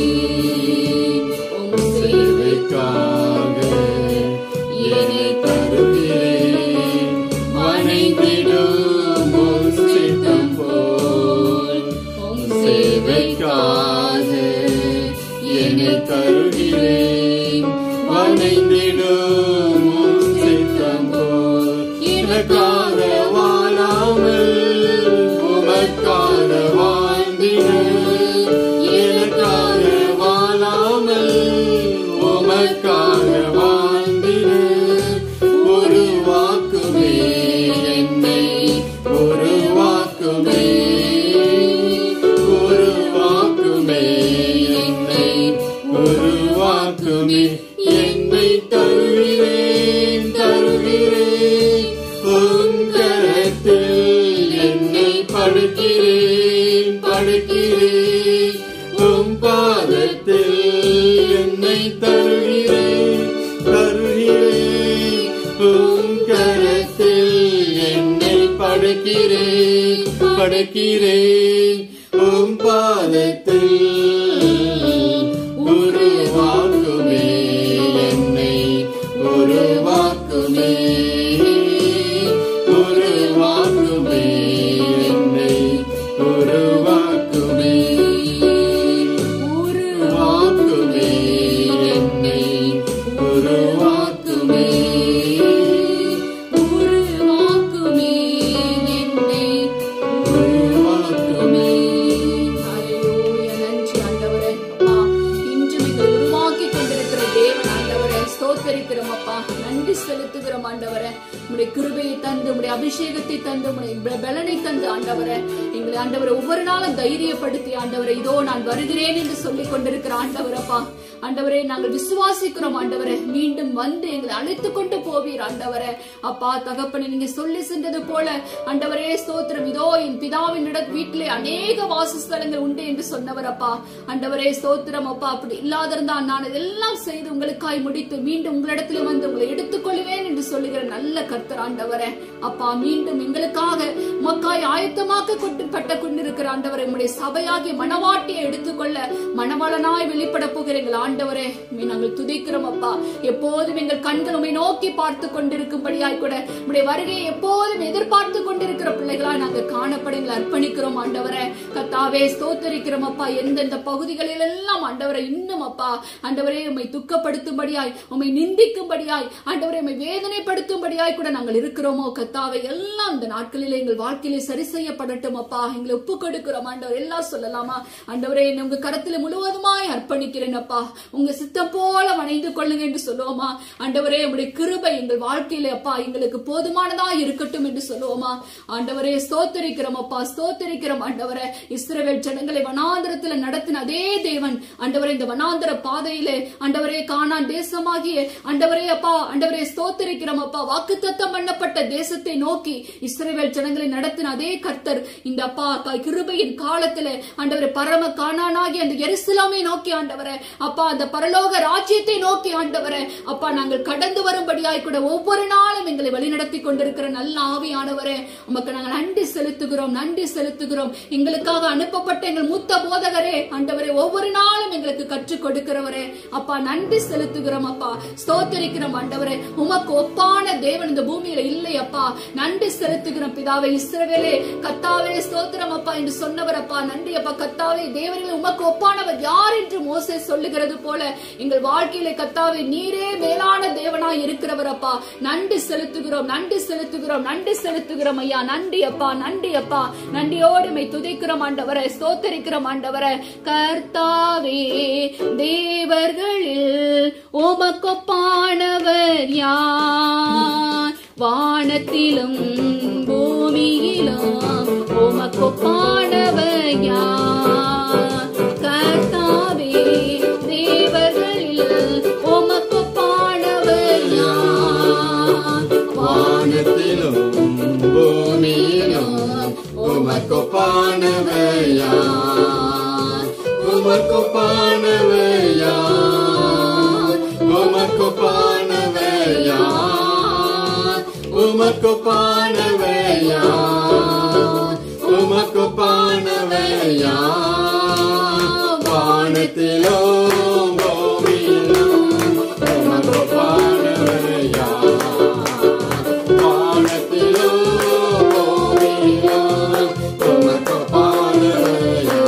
உம் சேவைக்காக என்னை தருகிறேன் வணங்கிடும் உன் சித்தம் போல் உம் சேவைக்காக என்னை தருகிறேன் வணங்கிடும் உன் சித்தம் போல் எனக்காக வாழாமல் உமக்காக வாழ்ந்திட எனக்காக வாழாமல் உமக்காக வாழ்ந்திட ஒரு வாக்குமே என்னை ஒரு வாக்குமே ஒரு வாக்குமே என்னை ஒரு வாக்குமே என்னை தருகிறேன் தருகிறேன் உன் கரத்தில் என்னை படுக்கிறேன் படுக்கிறேன் உன் பாதத்தில் என்னை தருகிறேன் தருகிறேன் உன் கரத்தில் என்னை படுக்கிறேன் படுக்கிறேன் உன் பாதத்தில் உருவாக்குமே என்னை உருவாக்குமே உருவாக்குமே என்னை உருவாக்குமே உருவாக்குமே என்னை உருவாக்குமே உருவாக்குமே என்னை உருவாக்குமே ஹalleluya நன்றி ஆண்டவரே அப்பா இன்றும் எங்களை உருவாக்கி கொண்டிருக்கிற தேவன் ஆண்டவரே ஸ்தோத்தரிக்கிறோம் அப்பா நன்றி செலுத்துகிறோம் ஆண்டவரே உடைய கிருபையை தந்து உடைய அபிஷேகத்தை தந்து உடைய ப- பலனை தந்து ஆண்டவரே எங்களை ஆண்டவரை ஒவ்வொரு நாளும் தைரியப்படுத்தி ஆண்டவரே இதோ நான் வருகிறேன் என்று சொல்லிக் கொண்டிருக்கிற ஆண்டவரப்பா ஆண்டவரே நாங்கள் விசுவாசிக்கிறோம் ஆண்டவரே மீண்டும் வந்து எங்களை அழைத்து கொண்டு போவீர் ஆண்டவரே அப்பா தகப்பனை நீங்க சொல்லி சென்றது போல ஆண்டவரே ஸ்தோத்திரம் இதோ என் பிதாவின் இட வீட்டிலே அநேக வாசஸ்தலங்கள் உண்டு என்று சொன்னவர் அப்பா ஆண்டவரே ஸ்தோத்திரம் அப்பா அப்படி இல்லாதிருந்தா நான் இதெல்லாம் செய்து உங்களுக்காய் முடித்து மீண்டும் உங்களிடத்திலே வந்து உங்களை எடுத்துக்கொள்வேன் என்று சொல்லுகிற நல்ல கர்த்தர் ஆண்டவரே அப்பா மீண்டும் எங்களுக்காக மக்காய் ஆயத்தமாக்க கொண்டு பட்ட கொண்டிருக்கிற ஆண்டவரை உம்முடைய சபையாகிய மணவாட்டியை எடுத்துக்கொள்ள மணவாளனாய் வெளிப்பட போகிற எங்கள் ஆண்டவரே உம்மை நாங்கள் துதிக்கிறோம் அப்பா எப்போதும் எங்கள் கண்கள் உம்மை நோக்கி பார்த்து கொண்டிருக்கும்படியாய் கூட உம்முடைய வருகையை எப்போதும் எதிர்பார்த்து கொண்டிருக்கிற பிள்ளைகளாய் நாங்கள் காணப்பட எங்களை அர்ப்பணிக்கிறோம் ஆண்டவரே கத்தாவே ஸ்தோத்தரிக்கிறோம் அப்பா எந்தெந்த பகுதிகளில் எல்லாம் ஆண்டவரை இன்னும் அப்பா ஆண்டவரே உம்மை துக்கப்படுத்தும்படியாய் உம்மை நிந்திக்கும்படியாய் ஆண்டவரை உம்மை வேதனைப்படுத்தும்படியாய் கூட நாங்கள் இருக்கிறோமோ கத்தாவை எல்லாம் இந்த நாட்களிலே எங்கள் வாழ்க்கையிலே சரி செய்யப்படட்டும் அப்பா எங்களை ஒப்பு கொடுக்கிறோம் ஆண்டவர் எல்லாம் சொல்லலாமா ஆண்டவரே என்னை உங்க கரத்துல முழுவதுமாய் அர்ப்பணிக்கிறேன் அப்பா உங்க சித்தம் போல வணைந்து கொள்ளுங்க என்று சொல்லுவோமா ஆண்டவரே உங்களுடைய கிருபை எங்கள் வாழ்க்கையில அப்பா எங்களுக்கு போதுமானதா இருக்கட்டும் என்று சொல்லுவோமா ஆண்டவரே ஸ்தோத்தரிக்கிறோம் அப்பா ஸ்தோத்தரிக்கிறோம் ஆண்டவரே இஸ்ரவேல் ஜனங்களை வனாந்தரத்துல நடத்தின அதே தேவன் ஆண்டவரே இந்த வனாந்தர பாதையிலே ஆண்டவரே காணான் தேசமாகிய ஆண்டவரே அப்பா ஆண்டவரே ஸ்தோத்தரிக்கிறோம் அப்பா வாக்குத்தத்தம் பண்ணப்பட்ட தேசத்தை நோக்கி இஸ்ரவேல் ஜனங்களை நடத்தின அதே கர்த்தர் இந்த அப்பா க- கிருபையின் காலத்துல ஆண்டவரே பரம காணானாகி அந்த எருசலாமை நோக்கி ஆண்டவரே அப்பா அந்த பரலோக ராஜ்யத்தை நோக்கி ஆண்டவரே அப்பா நாங்கள் கடந்து வரும்படியாய் கூட ஒவ்வொரு நாளும் எங்களை வழிநடத்தி கொண்டிருக்கிற நல்ல ஆவியானவரே உமக்கு நாங்கள் நன்றி செலுத்துகிறோம் நன்றி செலுத்துகிறோம் எங்களுக்காக அனுப்பப்பட்ட எங்கள் மூத்த போதகரே ஆண்டவரே ஒவ்வொரு நாளும் எங்களுக்கு கற்றுக் கொடுக்கிறவரே அப்பா நன்றி செலுத்துகிறோம் அப்பா ஸ்தோத்தரிக்கிறோம் ஆண்டவரே உமக்கு ஒப்பான தேவன் இந்த பூமியில இல்லை அப்பா நன்றி செலுத்துகிறோம் பிதாவே இஸ்ரவேலே கத்தாவே ஸ்தோத்திரம் அப்பா என்று சொன்னவர் அப்பா நன்றி அப்பா கத்தாவே தேவனில் உமக்கு ஒப்பானவர் யார் என்று மோசே சொல்லுகிறது போல எங்கள் வாழ்க்கையில கத்தாவே நீரே மேலான தேவனாய் இருக்கிறவர் அப்பா நன்றி செலுத்துகிறோம் நன்றி செலுத்துகிறோம் நன்றி செலுத்துகிறோம் ஐயா நன்றி அப்பா நன்றி அப்பா நன்றியோடு மை துதிக்கிறோம் ஆண்டவரை ஸ்தோத்தரிக்கிறோம் ஆண்டவரை கர்த்தாவே தேவர்களில் உமக்கொப்பானவர் யார் வானத்திலும் பூமியிலும் உமக்கொப்பானவர் யார் கர்த்தாவே தேவர்களில் உமக்கொப்பானவர் யார் வானத்திலும் பூமியிலும் உமக்கொப்பானவையா உமக்கொப்பானவையா உமக்கொப்பானவையா உமக்கொப்பானவையா உமக்கொப்பானவையா வானத்திலும் பூமியிலும் உமக்கொப்பானவையா வானத்திலும் பூமியிலும் உமக்கொப்பானவையா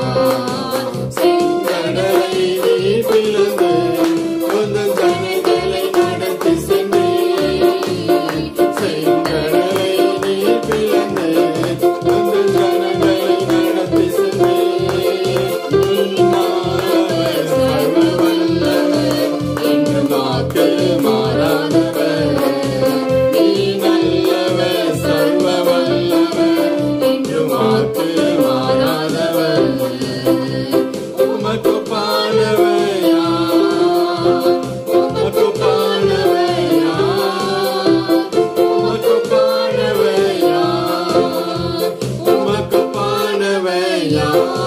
செங்கடலை நீ பிளந்து உந்தன் ஜனங்களை நடத்தி சென்றீர். செங்கடலை நீ பிளந்து உந்தன் ஜனங்களை நடத்தி சென்றீர். உன்னானவர் சர்வ வல்லவர், என்றும் வாக்கு மாறாதவர். நீ நல்லவர், சர்வ வல்லவர், என்றும் வாக்கு மாறாதவர் உமக்கு பானவையா உமக்கு பானவையா உமக்கு பானவையா உமக்கு பானவையா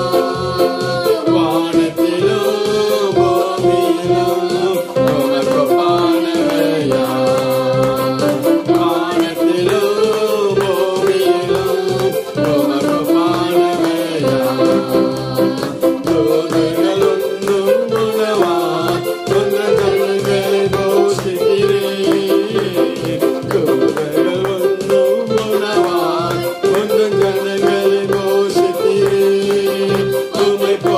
வானத்திலும் பூமியிலும் உமக்கு பானவையா வானத்திலும் பூமியிலும் உமக்கு பானவையா தூதர்களொன்றும் உணவா, உந்தன் ஜனங்களை போஷிக்கிறீர். தூதர்களொன்றும் உணவா, உந்தன் ஜனங்களை போஷிக்கிறீர். உம்மை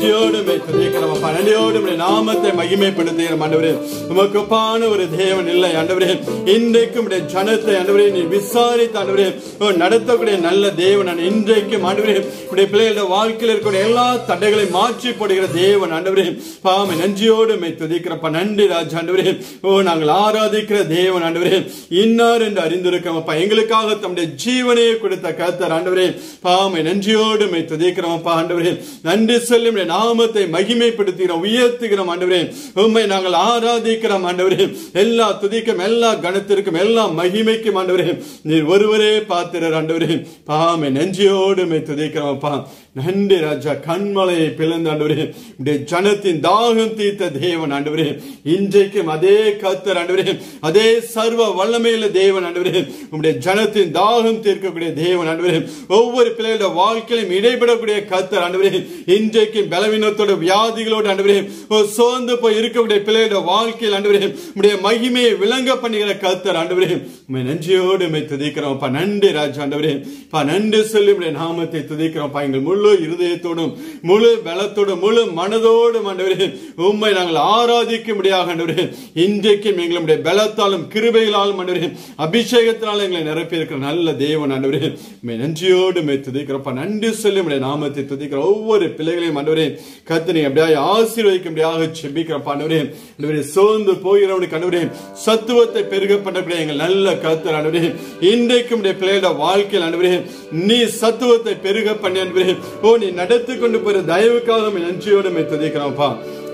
நன்றியோடு உம்மை துதிக்கிறோம் அப்பா நன்றியோடு உம்முடைய நாமத்தை மகிமைப்படுத்துகிறோம் ஆண்டவரே உமக்கு ஒப்பான ஒரு தேவன் இல்லை ஆண்டவரே இன்றைக்கும் உடைய ஜனத்தை ஆண்டவரே நீ விசாரித்து ஆண்டவரே ஓ, நடத்தக்கூடிய நல்ல தேவன் ஆண்டு. இன்றைக்கும் ஆண்டவரே உடைய பிள்ளைகளோட வாழ்க்கையில் இருக்கக்கூடிய எல்லா தடைகளையும் மாற்றி போடுகிற தேவன் ஆண்டவரே பாமை நன்றியோடு உம்மை துதிக்கிறப்ப நன்றி ராஜா ஆண்டவரே ஓ நாங்கள் ஆராதிக்கிற தேவன் ஆண்டவரே இன்னார் என்று அறிந்திருக்கிறோம் அப்பா எங்களுக்காக தம்முடைய ஜீவனையே கொடுத்த கர்த்தர் ஆண்டவரே பாமை நன்றியோடு உம்மை துதிக்கிறோம் அப்பா ஆண்டவரே நன்றி சொல்லி உம்முடைய நாமத்தை மகிமைப்படுத்துகிறோம் உயர்த்துகிறோம் ஆண்டவரே உம்மை நாங்கள் ஆராதிக்கிறோம் ஆண்டவரே எல்லா துதிக்கும் எல்லா கணத்திற்கும் எல்லா மகிமைக்கும் ஆண்டவரே நீர் ஒருவரே பாத்திரர் ஆண்டவரே பாமை நன்றியோடு உம்மை துதிக்கிறோம் அப்பா நன்றி ராஜா கண்மலையை பிளந்த ஆண்டவரே உடைய ஜனத்தின் தாகம் தீர்த்த தேவன் ஆண்டவரே இன்றைக்கும் அதே கத்தர் ஆண்டவரே அதே சர்வ வல்லமையுள்ள தேவன் ஆண்டவரே உடைய ஜனத்தின் தாகம் தீர்க்கக்கூடிய தேவன் ஆண்டவரே ஒவ்வொரு பிள்ளைகளோட வாழ்க்கையிலும் இடைபடக்கூடிய கத்தர் ஆண்டவரே இன்றைக்கும் பலவீனத்தோட வியாதிகளோடு ஆண்டவரே ஓ, சோர்ந்து போய் இருக்கக்கூடிய பிள்ளைகளோட வாழ்க்கையில் ஆண்டவரே உடைய மகிமையை விளங்க பண்ணுகிற கத்தர் ஆண்டவரே உண்மை நன்றியோடு உண்மை துதிக்கிறோம் அப்பா நன்றி ராஜா ஆண்டவரே பா நன்றி சொல்லி உடைய நாமத்தை துதிக்கிறோம் பா எங்கள் முழு இருதயத்தோடும் முழு பலத்தோடும் முழு மனதோடும் ஆண்டவரே உண்மை நாங்கள் ஆராதிக்க முடியாக ஆண்டவரே இன்றைக்கும் எங்களுடைய பலத்தாலும் கிருபைகளாலும் ஆண்டவரே அபிஷேகத்தினாலும் எங்களை நிரப்பி இருக்கிற நல்ல தேவன் ஆண்டவரே உண்மை நன்றியோடு உண்மை துதிக்கிறோம் பா நன்றி சொல்லி உடைய நாமத்தை துதிக்கிற ஒவ்வொரு பிள்ளைகளையும் ஆண்டவரே கத்தனை அப்படியே ஆசீர்வதிக்க முடியாக செபிக்கிறப்ப ஆண்டவரே ஆண்டவரே சோர்ந்து போகிறவனுக்கு ஆண்டவரே சத்துவத்தை பெருக பண்ணக்கூடிய எங்கள் நல்ல கத்தர் ஆண்டவரே இன்றைக்கும் உடைய பிள்ளைகளோட வாழ்க்கையில் ஆண்டவரே நீ சத்துவத்தை பெருக பண்ணி ஆண்டவரே ஓ நீ நடத்தி கொண்டு போற தயவுக்காக உம்மை நன்றியோடு உம்மை துதிக்கிறோம்ப்பா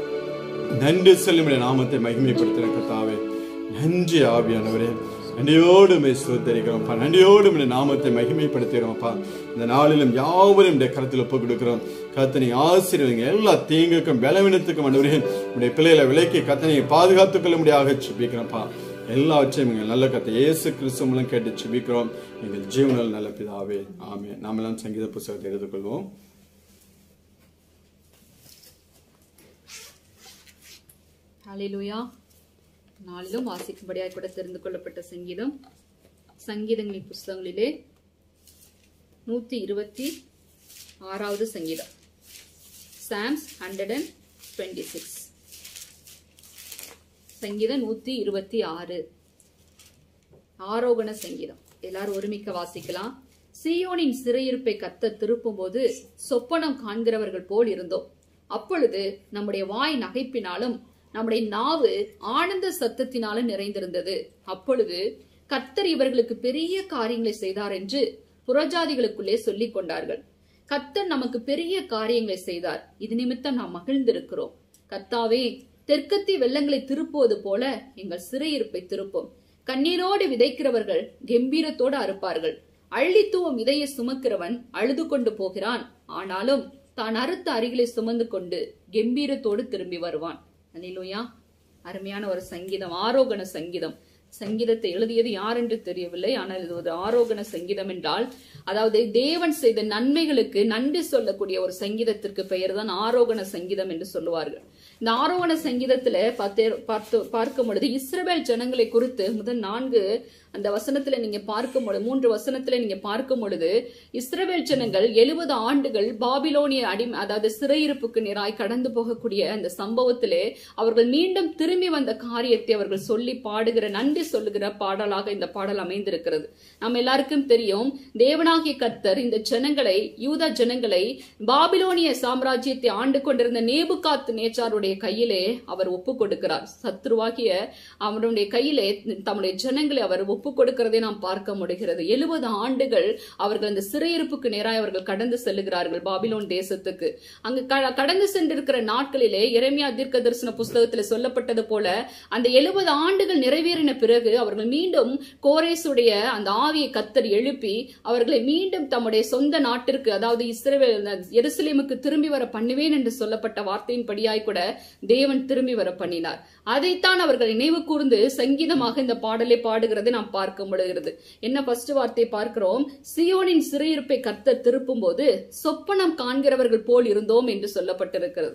நன்றி சொல்லி உடைய நாமத்தை மகிமைப்படுத்துகிற கத்தாவே நன்றி ஆவியானவரே நன்றியோடு மே சுத்தரிக்கிறோம்ப்பா நன்றியோடு உடைய நாமத்தை மகிமைப்படுத்துகிறோம்ப்பா இந்த நாளிலும் யாவரும் இந்த கருத்தில் ஒப்பு கொடுக்கிறோம் கத்தனை ஆசீர்வதிங்க எல்லா தீங்குக்கும் பலவீனத்துக்கும் ஆண்டவரே உடைய பிள்ளைகளை விலைக்கு கத்தனை பாதுகாத்துக் கொள்ள முடியாக செபிக்கிறோம்ப்பா எல்லாவற்றையும் எங்கள் நல்ல கத்தை இயேசு கிறிஸ்து மூலம் கேட்டு செபிக்கிறோம் எங்கள் ஜீவனில் நல்ல பிதாவே ஆமே நாமெல்லாம் சங்கீத புஸ்தகத்தை எடுத்துக்கொள்வோம் ஹalleluya நாளிலும் வாசிக்கும்படியாக கூட தெரிந்து கொள்ளப்பட்ட சங்கீதம் சங்கீதங்களின் புஸ்தகங்களிலே நூத்தி இருபத்தி ஆறாவது சங்கீதம் psalms hundred and twenty six சங்கீதம் நூத்தி இருபத்தி ஆறு ஆரோகண சங்கீதம் எல்லாரும் ஒருமிக்க வாசிக்கலாம் சீயோனின் சிறையிருப்பை கத்த திருப்பும் போது சொப்பனம் காண்கிறவர்கள் போல் இருந்தோம் அப்பொழுது நம்முடைய வாய் நகைப்பினாலும் நம்முடைய நாவு ஆனந்த சத்தத்தினாலும் நிறைந்திருந்தது அப்பொழுது கத்தர் இவர்களுக்கு பெரிய காரியங்களை செய்தார் என்று புறஜாதிகளுக்குள்ளே சொல்லிக் கொண்டார்கள் கத்தர் நமக்கு பெரிய காரியங்களை செய்தார் இது நிமித்தம் நாம் மகிழ்ந்திருக்கிறோம் கத்தாவே தெற்கத்தி வெள்ளங்களை திருப்புவது போல எங்கள் சிறையிருப்பை திருப்பும் கண்ணீரோடு விதைக்கிறவர்கள் கம்பீரத்தோடு அறுப்பார்கள் அள்ளித்துவம் விதையை சுமக்கிறவன் அழுது கொண்டு போகிறான் ஆனாலும் தான் அறுத்த அருகிலை சுமந்து கொண்டு கம்பீரத்தோடு திரும்பி வருவான் அனிலுயா அருமையான ஒரு சங்கீதம் ஆரோகண சங்கீதம் சங்கீதத்தை எழுதியது யார் என்று தெரியவில்லை ஆனால் இது ஒரு ஆரோகண சங்கீதம் என்றால் அதாவது தேவன் செய்த நன்மைகளுக்கு நன்றி சொல்லக்கூடிய ஒரு சங்கீதத்திற்கு பெயர் தான் ஆரோகண சங்கீதம் என்று சொல்லுவார்கள் இந்த ஆரோகண சங்கீதத்துல பார்த்தே பார்த்து பார்க்கும் பொழுது இஸ்ரவேல் ஜனங்களை குறித்து முதல் நான்கு அந்த வசனத்துல நீங்க பார்க்கும் பொழுது மூன்று வசனத்துல நீங்க பார்க்கும் பொழுது இஸ்ரவேல் ஜனங்கள் எழுபது ஆண்டுகள் பாபிலோனிய அடி அதாவது சிறையிருப்புக்கு நேராய் கடந்து போகக்கூடிய அந்த சம்பவத்திலே அவர்கள் மீண்டும் திரும்பி வந்த காரியத்தை அவர்கள் சொல்லி பாடுகிற நன்றி சொல்லுகிற பாடலாக இந்த பாடல் அமைந்திருக்கிறது நம்ம எல்லாருக்கும் தெரியும் தேவனாகிய கர்த்தர் இந்த ஜனங்களை யூதா ஜனங்களை பாபிலோனிய சாம்ராஜ்யத்தை ஆண்டு கொண்டிருந்த நேபுகாத் நேச்சாருடைய கையிலே அவர் ஒப்பு கொடுக்கிறார் சத்ருவாகிய அவருடைய கையிலே தம்முடைய ஜனங்களை அவர் ஒப்பு கொடுக்கிறதை நாம் பார்க்க முடிகிறது எழுபது ஆண்டுகள் அவர்கள் அந்த சிறையிருப்புக்கு நேராக அவர்கள் கடந்து செல்லுகிறார்கள் பாபிலோன் தேசத்துக்கு அங்கு க- கடந்து சென்றிருக்கிற நாட்களிலே எரேமியா தீர்க்க தரிசன புஸ்தகத்தில் சொல்லப்பட்டது போல அந்த எழுபது ஆண்டுகள் நிறைவேறின பிறகு அவர்கள் மீண்டும் கோரேசுடைய அந்த ஆவியை கத்தர் எழுப்பி அவர்களை மீண்டும் தம்முடைய சொந்த நாட்டிற்கு அதாவது இஸ்ரவேல் எருசலேமுக்கு திரும்பி வர பண்ணுவேன் என்று சொல்லப்பட்ட வார்த்தையின் படியாய் கூட தேவன் திரும்பி வர பண்ணினார் அதைத்தான் அவர்கள் நினைவு கூர்ந்து சங்கீதமாக இந்த பாடலை பாடுகிறதை நாம் பார்க்க முடிகிறது என்ன ஃபர்ஸ்ட் வார்த்தை பார்க்கிறோம் சியோனின் சிறையிருப்பை கர்த்தர் திருப்பும் போது சொப்பனம் காண்கிறவர்கள் போல் இருந்தோம் என்று சொல்லப்பட்டிருக்கிறது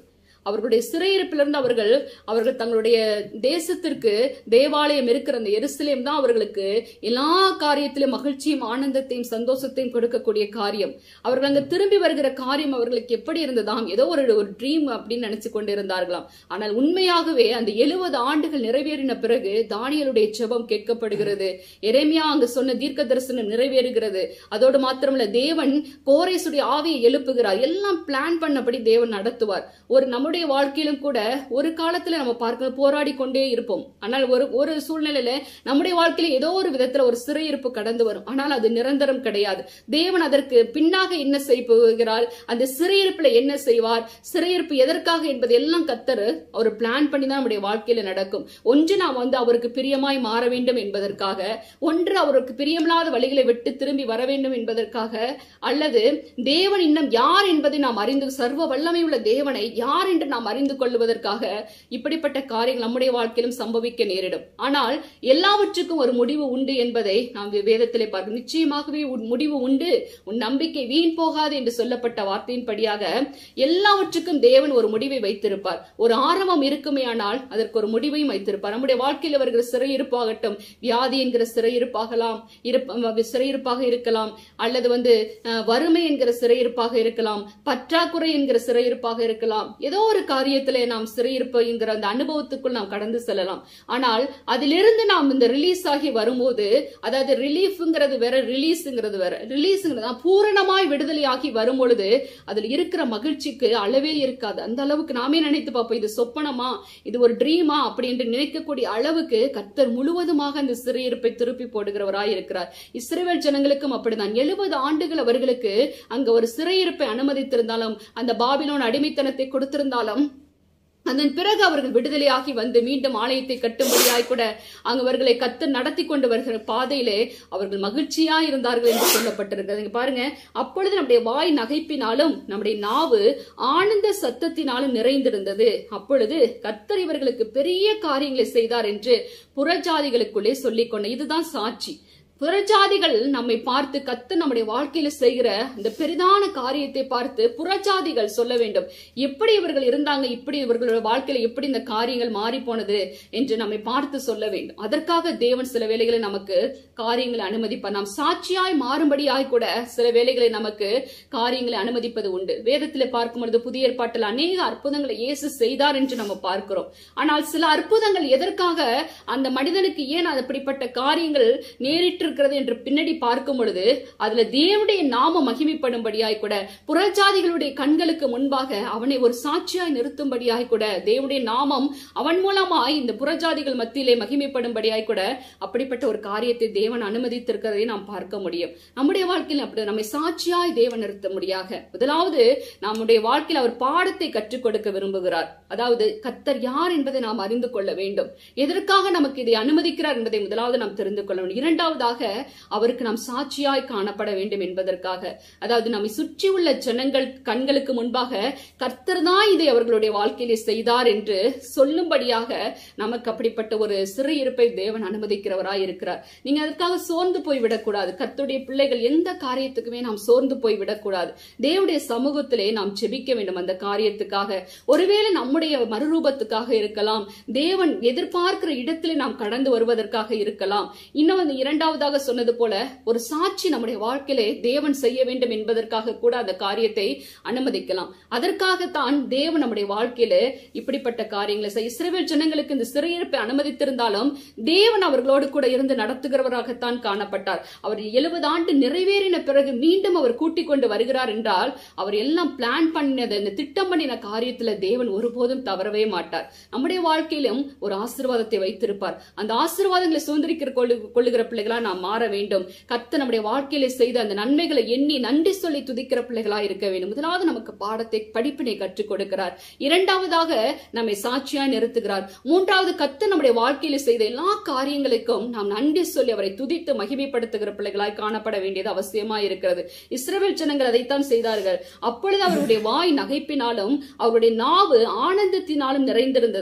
அவர்களுடைய சிறையிருப்பிலிருந்து அவர்கள் அவர்கள் தங்களுடைய தேசத்திற்கு தேவாலயம் இருக்கிற அந்த எருசலேம் தான் அவர்களுக்கு எல்லா காரியத்திலும் மகிழ்ச்சியும் ஆனந்தத்தையும் சந்தோஷத்தையும் கொடுக்கக்கூடிய காரியம் அவர்கள் அங்க திரும்பி வருகிற காரியம் அவர்களுக்கு எப்படி இருந்ததாம் ஏதோ ஒரு ஒரு ட்ரீம் அப்படின்னு நினைச்சு கொண்டு இருந்தார்களாம் ஆனால் உண்மையாகவே அந்த எழுபது ஆண்டுகள் நிறைவேறின பிறகு தானியலுடைய ஜெபம் கேட்கப்படுகிறது எரேமியா அங்க சொன்ன தீர்க்க தரிசனம் நிறைவேறுகிறது அதோடு மாத்திரமல்ல தேவன் கோரேசுடைய ஆவியை எழுப்புகிறார் எல்லாம் பிளான் பண்ணபடி தேவன் நடத்துவார் ஒரு நம்முடைய வாழ்க்கையிலும் கூட ஒரு காலத்துல நம்ம பார்க்க போராடி கொண்டே இருப்போம் ஆனால் ஒரு ஒரு சூழ்நிலையில நம்முடைய வாழ்க்கையில ஏதோ ஒரு விதத்துல ஒரு சிறையிருப்பு கடந்து வரும் ஆனால் அது நிரந்தரம் கிடையாது தேவன் அதற்கு பின்னாக என்ன செய்ய போகிறார் அந்த சிறையிருப்புல என்ன செய்வார் சிறையிருப்பு எதற்காக என்பது எல்லாம் கத்தர் அவர் பிளான் பண்ணி தான் நம்முடைய வாழ்க்கையில நடக்கும் ஒன்று நாம் வந்து அவருக்கு பிரியமாய் மாற வேண்டும் என்பதற்காக ஒன்று அவருக்கு பிரியமில்லாத வழிகளை விட்டு திரும்பி வர வேண்டும் என்பதற்காக அல்லது தேவன் இன்னும் யார் என்பதை நாம் அறிந்து சர்வ வல்லமை உள்ள தேவனை யார் என்று நாம் அறிந்து கொள்வதற்காக இப்படிப்பட்ட காரியங்கள் நம்முடைய வாழ்க்கையிலும் சம்பவிக்க நேரிடும் ஆனால் எல்லாவற்றுக்கும் ஒரு முடிவு உண்டு என்பதை நாம் வேதத்திலே பார்க்க நிச்சயமாகவே உன் முடிவு உண்டு உன் நம்பிக்கை வீண் போகாது என்று சொல்லப்பட்ட வார்த்தையின்படியாக எல்லாவற்றுக்கும் தேவன் ஒரு முடிவை வைத்திருப்பார் ஒரு ஆரம்பம் இருக்குமே ஆனால் அதற்கு ஒரு முடிவையும் வைத்திருப்பார் நம்முடைய வாழ்க்கையில் வருகிற சிறையிருப்பாகட்டும் வியாதி என்கிற சிறையிருப்பாகலாம் இருப்ப- சிறையிருப்பாக இருக்கலாம் அல்லது வந்து அஹ், வறுமை என்கிற சிறையிருப்பாக இருக்கலாம் பற்றாக்குறை என்கிற சிறையிருப்பாக இருக்கலாம் ஏதோ ஒரு காரியத்திலே நாம் சிறையிருப்பு என்கிற அந்த அனுபவத்துக்குள் நாம் கடந்து செல்லலாம் ஆனால் அதிலிருந்து நாம் இந்த ரிலீஸ் ஆகி வரும்போது அதாவது ரிலீஃப்ங்கிறது வேற ரிலீஸ்ங்கிறது வேற ரிலீஸ்ங்கிறது நாம் பூரணமாய் விடுதலையாகி வரும் பொழுது அதில் இருக்கிற மகிழ்ச்சிக்கு அளவே இருக்காது அந்த அளவுக்கு நாமே நினைத்து பார்ப்போம் இது சொப்பனமா இது ஒரு ட்ரீமா அப்படி என்று நினைக்கக்கூடிய அளவுக்கு கர்த்தர் முழுவதுமாக அந்த சிறையிருப்பை திருப்பி போடுகிறவராய் இருக்கிறார் இஸ்ரேல் ஜனங்களுக்கும் அப்படிதான் எழுபது ஆண்டுகள் அவர்களுக்கு அங்க ஒரு சிறையிருப்பை அனுமதித்திருந்தாலும் அந்த பாபிலோன் அடிமைத்தனத்தை கொடுத்திருந்தாலும் அதன் பிறகு அவர்கள் விடுதலையாகி வந்து மீண்டும் ஆலயத்தை கட்டும்படியாய் கூட அங்கு அவர்களை கத்து நடத்தி கொண்டு வருகிற பாதையிலே அவர்கள் மகிழ்ச்சியா இருந்தார்கள் என்று சொல்லப்பட்டிருக்கிறது இங்க பாருங்க அப்பொழுது நம்முடைய வாய் நகைப்பினாலும் நம்முடைய நாவு ஆனந்த சத்தத்தினாலும் நிறைந்திருந்தது அப்பொழுது கத்தர் இவர்களுக்கு பெரிய காரியங்களை செய்தார் என்று புறஜாதிகளுக்குள்ளே சொல்லிக் கொண்ட இதுதான் சாட்சி புறஜாதிகள் நம்மை பார்த்து கத்து நம்முடைய வாழ்க்கையில செய்கிற இந்த பெரிதான காரியத்தை பார்த்து புறஜாதிகள் சொல்ல வேண்டும் எப்படி இவர்கள் இருந்தாங்க இப்படி இவர்களோட வாழ்க்கையில எப்படி இந்த காரியங்கள் மாறி போனது என்று நம்மை பார்த்து சொல்ல வேண்டும் அதற்காக தேவன் சில வேளைகளை நமக்கு காரியங்களை அனுமதிப்பார் நாம் சாட்சியாய் மாறும்படியாய் கூட சில வேளைகளை நமக்கு காரியங்களை அனுமதிப்பது உண்டு வேதத்தில் பார்க்கும் பொழுது புதிய ஏற்பாட்டில் அநேக அற்புதங்களை இயேசு செய்தார் என்று நம்ம பார்க்கிறோம் ஆனால் சில அற்புதங்கள் எதற்காக அந்த மனிதனுக்கு ஏன் அப்படிப்பட்ட காரியங்கள் நேரிட்டு இருக்கிறது என்று பின்னாடி பார்க்கும் பொழுது அதுல தேவனுடைய நாம மகிமைப்படும்படியாய் கூட புறஜாதிகளுடைய கண்களுக்கு முன்பாக அவனை ஒரு சாட்சியாய் நிறுத்தும்படியாய் கூட தேவனுடைய நாமம் அவன் மூலமாய் இந்த புறஜாதிகள் மத்தியிலே மகிமைப்படும்படியாய் கூட அப்படிப்பட்ட ஒரு காரியத்தை தேவன் அனுமதித்திருக்கிறதை நாம் பார்க்க முடியும் நம்முடைய வாழ்க்கையில் அப்படி நம்மை சாட்சியாய் தேவன் நிறுத்த முடியாக முதலாவது நம்முடைய வாழ்க்கையில் அவர் பாடத்தை கற்றுக் கொடுக்க விரும்புகிறார் அதாவது கத்தர் யார் என்பதை நாம் அறிந்து கொள்ள வேண்டும் எதற்காக நமக்கு இதை அனுமதிக்கிறார் என்பதை முதலாவது நாம் தெரிந்து கொள்ள வேண்டும் இரண்டாவதாக அவருக்கு நாம் சாட்சியாய் காணப்பட வேண்டும் என்பதற்காக அதாவது நம்மை சுற்றியுள்ள ஜனங்கள் கண்களுக்கு முன்பாக கர்த்தர் தான் இதை அவர்களுடைய வாழ்க்கையிலே செய்தார் என்று சொல்லும்படியாக நமக்கு அப்படிப்பட்ட ஒரு சிறையிருப்பை தேவன் அனுமதிக்கிறவராய் இருக்கிறார் நீங்க அதற்காக சோர்ந்து போய் விடக்கூடாது கர்த்தருடைய பிள்ளைகள் எந்த காரியத்துக்குமே நாம் சோர்ந்து போய் விடக்கூடாது தேவனுடைய சமூகத்திலே நாம் ஜெபிக்க வேண்டும் அந்த காரியத்துக்காக ஒருவேளை நம்முடைய மறுரூபத்துக்காக இருக்கலாம் தேவன் எதிர்பார்க்கிற இடத்திலே நாம் கடந்து வருவதற்காக இருக்கலாம் இன்னும் அந்த இரண்டாவதாக சொன்னது போல ஒரு சாட்சி நம்முடைய வாழ்க்கையிலே தேவன் செய்ய வேண்டும் என்பதற்காக கூட அந்த காரியத்தை அனுமதிக்கலாம் அதற்காகத்தான் தேவன் நம்முடைய வாழ்க்கையில இப்படிப்பட்ட காரியங்களை செய்ய இஸ்ரவேல் ஜனங்களுக்கு இந்த சிறையிருப்பை அனுமதித்திருந்தாலும் தேவன் அவர்களோடு கூட இருந்து நடத்துகிறவராகத்தான் காணப்பட்டார் அவர் எழுபது ஆண்டு நிறைவேறின பிறகு மீண்டும் அவர் கூட்டிக் கொண்டு வருகிறார் என்றால் அவர் எல்லாம் பிளான் பண்ணினது இந்த திட்டம் பண்ணின காரியத்துல தேவன் ஒருபோதும் தவறவே மாட்டார் நம்முடைய வாழ்க்கையிலும் ஒரு ஆசீர்வாதத்தை வைத்திருப்பார் அந்த ஆசீர்வாதங்களை சுதந்திரிக்கிற கொள்ளு- கொள்ளுகிற பிள்ளைகளா நாம் மாற வேண்டும் கத்த நம்முடைய வாழ்க்கையில செய்த அந்த நன்மைகளை எண்ணி நன்றி சொல்லி துதிக்கிற பிள்ளைகளா இருக்க வேண்டும் முதலாவது நமக்கு பாடத்தை படிப்பினை கற்றுக் கொடுக்கிறார் இரண்டாவதாக நம்மை சாட்சியாய் நிறுத்துகிறார் மூன்றாவது கத்த நம்முடைய வாழ்க்கையில செய்த எல்லா காரியங்களுக்கும் நாம் நன்றி சொல்லி அவரை துதித்து மகிமைப்படுத்துகிற பிள்ளைகளாய் காணப்பட வேண்டியது அவசியமா இருக்கிறது இஸ்ரவேல் ஜனங்கள் அதைத்தான் செய்தார்கள் அப்பொழுது அவருடைய வாய் நகைப்பினாலும் அவருடைய நாவு ஆனந்தத்தினாலும் நிறைந்திருந்ததாம்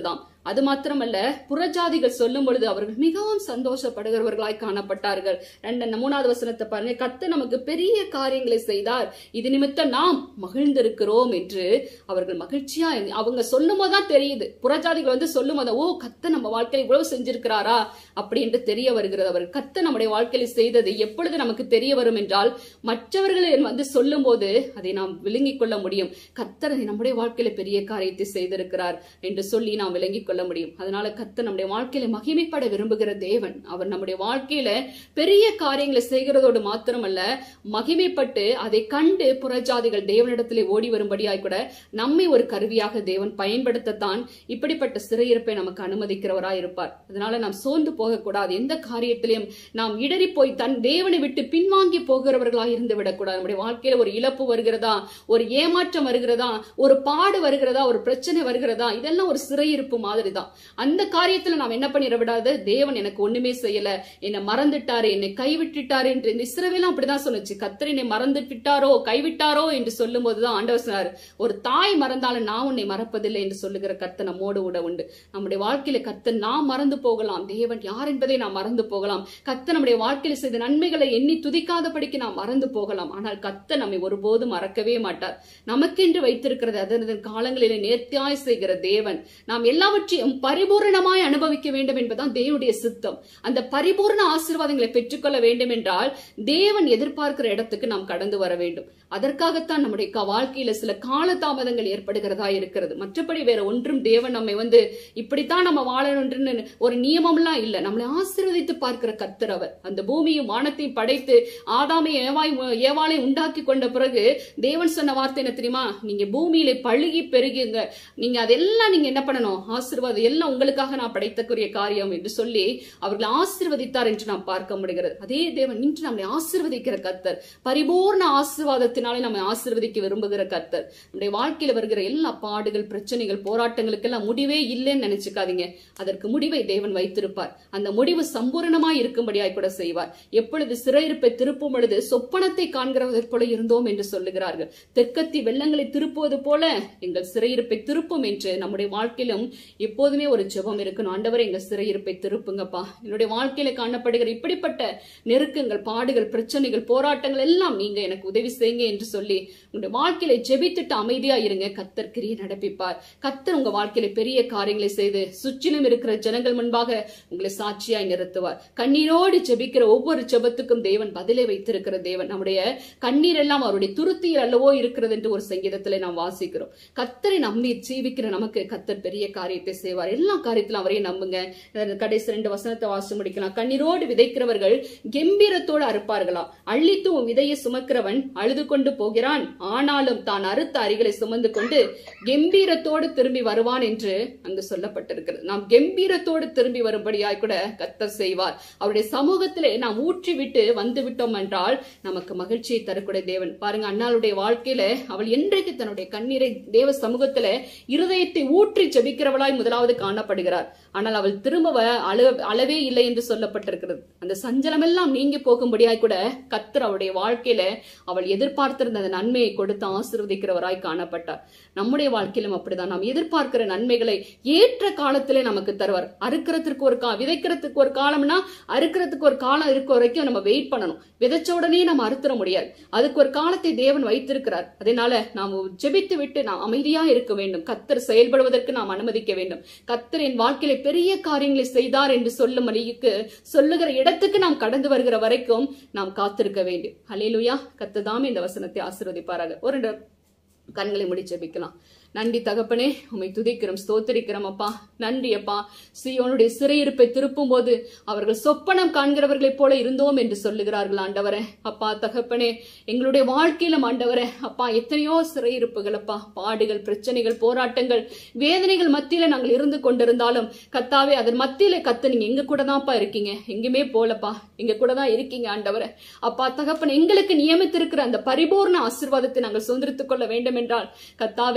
அது மாத்திரமல்ல புறஜாதிகள் சொல்லும் பொழுது அவர்கள் மிகவும் சந்தோஷப்படுகிறவர்களாய் காணப்பட்டார்கள் ரெண்டு மூணாவது வசனத்தை பாருங்க கத்த நமக்கு பெரிய காரியங்களை செய்தார் இது நிமித்தம் நாம் மகிழ்ந்திருக்கிறோம் என்று அவர்கள் மகிழ்ச்சியா இருந்து- அவங்க சொல்லும் போதுதான் தெரியுது புறஜாதிகள் வந்து சொல்லும் போது ஓ கத்த நம்ம வாழ்க்கையில இவ்வளவு செஞ்சிருக்கிறாரா அப்படி என்று தெரிய வருகிறது அவர் கத்த நம்முடைய வாழ்க்கையில செய்தது எப்பொழுது நமக்கு தெரிய வரும் என்றால் மற்றவர்கள் வந்து சொல்லும் போது அதை நாம் விளங்கிக் கொள்ள முடியும் கத்தர் நம்முடைய வாழ்க்கையில பெரிய காரியத்தை செய்திருக்கிறார் என்று சொல்லி நாம் விளங்கிக் கொள்ள முடியும் அதனால கத்தர் நம்முடைய வாழ்க்கையில மகிமைப்பட விரும்புகிற தேவன் அவர் நம்முடைய வாழ்க்கையில பெரிய காரியங்களை செய்கிறதோடு மாத்திரமல்ல மகிமைப்பட்டு அதை கண்டு புறஜாதிகள் தேவனிடத்திலே ஓடி வரும்படியாய் கூட நம்மை ஒரு கருவியாக தேவன் பயன்படுத்தத்தான் இப்படிப்பட்ட சிறையிருப்பை நமக்கு அனுமதிக்கிறவராய் இருப்பார் அதனால நாம் சோர்ந்து போகக்கூடாது எந்த காரியத்திலையும் நாம் இடறி போய் தன் தேவனை விட்டு பின்வாங்கி போகிறவர்களாய் இருந்து விடக்கூடாது நம்முடைய வாழ்க்கையில ஒரு இழப்பு வருகிறதா ஒரு ஏமாற்றம் வருகிறதா ஒரு பாடு வருகிறதா ஒரு பிரச்சனை வருகிறதா இதெல்லாம் ஒரு சிறையிருப்பு மாதிரி தான் அந்த காரியத்துல நாம் என்ன பண்ணிட விடாது தேவன் எனக்கு ஒண்ணுமே செய்யல என்னை மறந்துட்டாரு என்னை கைவிட்டுட்டாரு என்று இந்த இஸ்ரவேலும் அப்படிதான் சொன்னுச்சு கத்தர் என்னை மறந்து விட்டாரோ கைவிட்டாரோ என்று சொல்லும் போதுதான் ஆண்டவர் சொன்னார் ஒரு தாய் மறந்தாலும் நான் உன்னை மறப்பதில்லை என்று சொல்லுகிற கத்த நம்மோடு கூட உண்டு நம்முடைய வாழ்க்கையில கத்த நாம் மறந்து போகலாம் தேவன் யார் என்பதை நாம் மறந்து போகலாம் கத்த நம்முடைய வாழ்க்கையில செய்த நன்மைகளை எண்ணி துதிக்காதபடிக்கு நாம் மறந்து போகலாம் ஆனால் கத்த நம்மை ஒருபோதும் மறக்கவே மாட்டார் நமக்கென்று வைத்திருக்கிறது அதனது காலங்களிலே நேர்த்தியாய் செய்கிற தேவன் நாம் எல்லாவற்றையும் பரிபூரணமாய் அனுபவிக்க வேண்டும் என்பதுதான் தேவனுடைய சித்தம் அந்த பரிபூர்ண ஆசீர்வாதங்களை பெற்றுக்கொள்ள வேண்டும் என்றால் தேவன் எதிர்பார்க்கிற இடத்துக்கு நாம் கடந்து வர வேண்டும் அதற்காகத்தான் நம்முடைய க- வாழ்க்கையில சில காலதாமதங்கள் ஏற்படுகிறதா இருக்கிறது மற்றபடி வேற ஒன்றும் தேவன் நம்மை வந்து இப்படித்தான் நம்ம வாழணும்னு ஒரு நியமம்லாம் இல்ல நம்மளை ஆசீர்வதித்து பார்க்கிற கர்த்தர் அவர் அந்த பூமியும் வானத்தையும் படைத்து ஆதாமை ஏவாய் ஏவாளை உண்டாக்கி கொண்ட பிறகு தேவன் சொன்ன வார்த்தை என்ன தெரியுமா நீங்க பூமியில பழுகி பெருகுங்க நீங்க அதெல்லாம் நீங்க என்ன பண்ணணும் ஆசீர்வாதம் எல்லாம் உங்களுக்காக நான் படைத்தக்குரிய காரியம் என்று சொல்லி அவர்களை ஆசீர்வதித்தார் என்று நாம் பார்க்க முடிகிறது அதே தேவன் இன்று நம்மை ஆசீர்வதிக்கிற கர்த்தர் பரிபூர்ண ஆசீர்வாதத்தினாலே நம்மை ஆசீர்வதிக்க விரும்புகிற கர்த்தர் நம்முடைய வாழ்க்கையில வருகிற எல்லா பாடுகள் பிரச்சனைகள் போராட்டங்களுக்கெல்லாம் முடிவே இல்லைன்னு நினைச்சுக்காதீங்க அதற்கு முடிவை தேவன் வைத்திருப்பார் அந்த முடிவு சம்பூரணமாய் இருக்கும்படியாய் கூட செய்வார் எப்பொழுது சிறையிருப்பை திருப்பும் பொழுது சொப்பனத்தை காண்கிறவதைப் போல இருந்தோம் என்று சொல்லுகிறார்கள் தெற்கத்தி வெள்ளங்களை திருப்புவது போல எங்கள் சிறையிருப்பை திருப்பும் என்று நம்முடைய வாழ்க்கையிலும் எப்போதுமே ஒரு ஜெபம் இருக்கணும் ஆண்டவரே எங்க சிறையிருப்பை திருப்புங்கப்பா என்னுடைய வாழ்க்கையில காணப்படுகிற இப்படிப்பட்ட நெருக்கங்கள் பாடுகள் பிரச்சனைகள் போராட்டங்கள் எல்லாம் நீங்க எனக்கு உதவி செய்யுங்க என்று சொல்லி உங்களுடைய வாழ்க்கையில ஜெபித்துட்டு அமைதியா இருங்க கத்தர் கிரியை நடப்பிப்பார் கத்தர் உங்க வாழ்க்கையில பெரிய காரியங்களை செய்து சுற்றிலும் இருக்கிற ஜனங்கள் முன்பாக உங்களை சாட்சியாய் நிறுத்துவார் கண்ணீரோடு ஜெபிக்கிற ஒவ்வொரு ஜெபத்துக்கும் தேவன் பதிலை வைத்திருக்கிற தேவன் நம்முடைய கண்ணீர் எல்லாம் அவருடைய துருத்தியில் அல்லவோ இருக்கிறது என்று ஒரு சங்கீதத்திலே நாம் வாசிக்கிறோம் கத்தரை நம்பி ஜீவிக்கிற நமக்கு கத்தர் பெரிய காரியத்தை செய்வார் எல்லா காரியத்திலும் அவரையே நம்புங்க இந்த கடைசி ரெண்டு வசனத்தை வாசி முடிக்கலாம் கண்ணீரோடு விதைக்கிறவர்கள் கெம்பீரத்தோடு அறுப்பார்களாம் அள்ளித்து உன் விதையை சுமக்கிறவன் அழுது கொண்டு போகிறான் ஆனாலும் தான் அறுத்த அரிகளை சுமந்து கொண்டு கெம்பீரத்தோடு திரும்பி வருவான் என்று அங்கு சொல்லப்பட்டிருக்கிறது நாம் கெம்பீரத்தோடு திரும்பி வரும்படியாய் கூட கத்தர் செய்வார் அவருடைய சமூகத்திலே நாம் ஊற்றி விட்டு வந்து விட்டோம் என்றால் நமக்கு மகிழ்ச்சியை தரக்கூடிய தேவன் பாருங்க அண்ணாளுடைய வாழ்க்கையில அவள் என்றைக்கு தன்னுடைய கண்ணீரை தேவ சமூகத்தில இருதயத்தை ஊற்றி ஜெபிக்கிறவளாய் முதலாவது காணப்படுகிறார் ஆனால் அவள் திரும்ப வ- அழ அளவே இல்லை என்று சொல்லப்பட்டிருக்கிறது அந்த சஞ்சலமெல்லாம் நீங்கி போகும்படியாய் கூட கத்தர் அவளுடைய வாழ்க்கையில அவள் எதிர்பார்த்திருந்த அந்த நன்மையை கொடுத்து ஆசீர்வதிக்கிறவராய் காணப்பட்டார் நம்முடைய வாழ்க்கையிலும் அப்படிதான் நாம் எதிர்பார்க்கிற நன்மைகளை ஏற்ற காலத்திலே நமக்கு தருவார் அறுக்கிறதுக்கு ஒரு கா விதைக்கிறதுக்கு ஒரு காலம்னா அறுக்கிறதுக்கு ஒரு காலம் இருக்க வரைக்கும் நம்ம வெயிட் பண்ணணும் விதைச்ச உடனே நம்ம அறுத்துற முடியாது அதுக்கு ஒரு காலத்தை தேவன் வைத்திருக்கிறார் அதனால நாம் ஜெபித்து விட்டு நாம் அமைதியா இருக்க வேண்டும் கத்தர் செயல்படுவதற்கு நாம் அனுமதிக்க வேண்டும் கத்தர் என் வாழ்க்கையில பெரிய காரியங்களை செய்தார் என்று சொல்லும் மொழிக்கு சொல்லுகிற இடத்துக்கு நாம் கடந்து வருகிற வரைக்கும் நாம் காத்திருக்க வேண்டும் ஹalleluya கத்ததாமே இந்த வசனத்தை ஆசீர்வதிப்பாராக ஒரு ரெண்டு கண்களை முடி ஜெபிக்கலாம் நன்றி தகப்பனே உம்மை துதிக்கிறோம் ஸ்தோத்திரிக்கிறோம் அப்பா நன்றி அப்பா சீயோனுடைய சிறையிருப்பை திருப்பும் போது அவர்கள் சொப்பனம் காண்கிறவர்களைப் போல இருந்தோம் என்று சொல்லுகிறார்கள் ஆண்டவரே அப்பா தகப்பனே எங்களுடைய வாழ்க்கையிலும் ஆண்டவரே அப்பா எத்தனையோ சிறையிருப்புகள் அப்பா பாடுகள் பிரச்சனைகள் போராட்டங்கள் வேதனைகள் மத்தியில நாங்கள் இருந்து கொண்டிருந்தாலும் கத்தாவே அதன் மத்தியில கத்து நீங்க எங்க கூட தான்ப்பா இருக்கீங்க எங்குமே போலப்பா எங்க கூட தான் இருக்கீங்க ஆண்டவரே அப்பா தகப்பன் எங்களுக்கு நியமித்திருக்கிற அந்த பரிபூர்ண ஆசீர்வாதத்தை நாங்கள் சுதந்திரித்துக் கொள்ள வேண்டும் என்றால் கத்தாவே அப்பா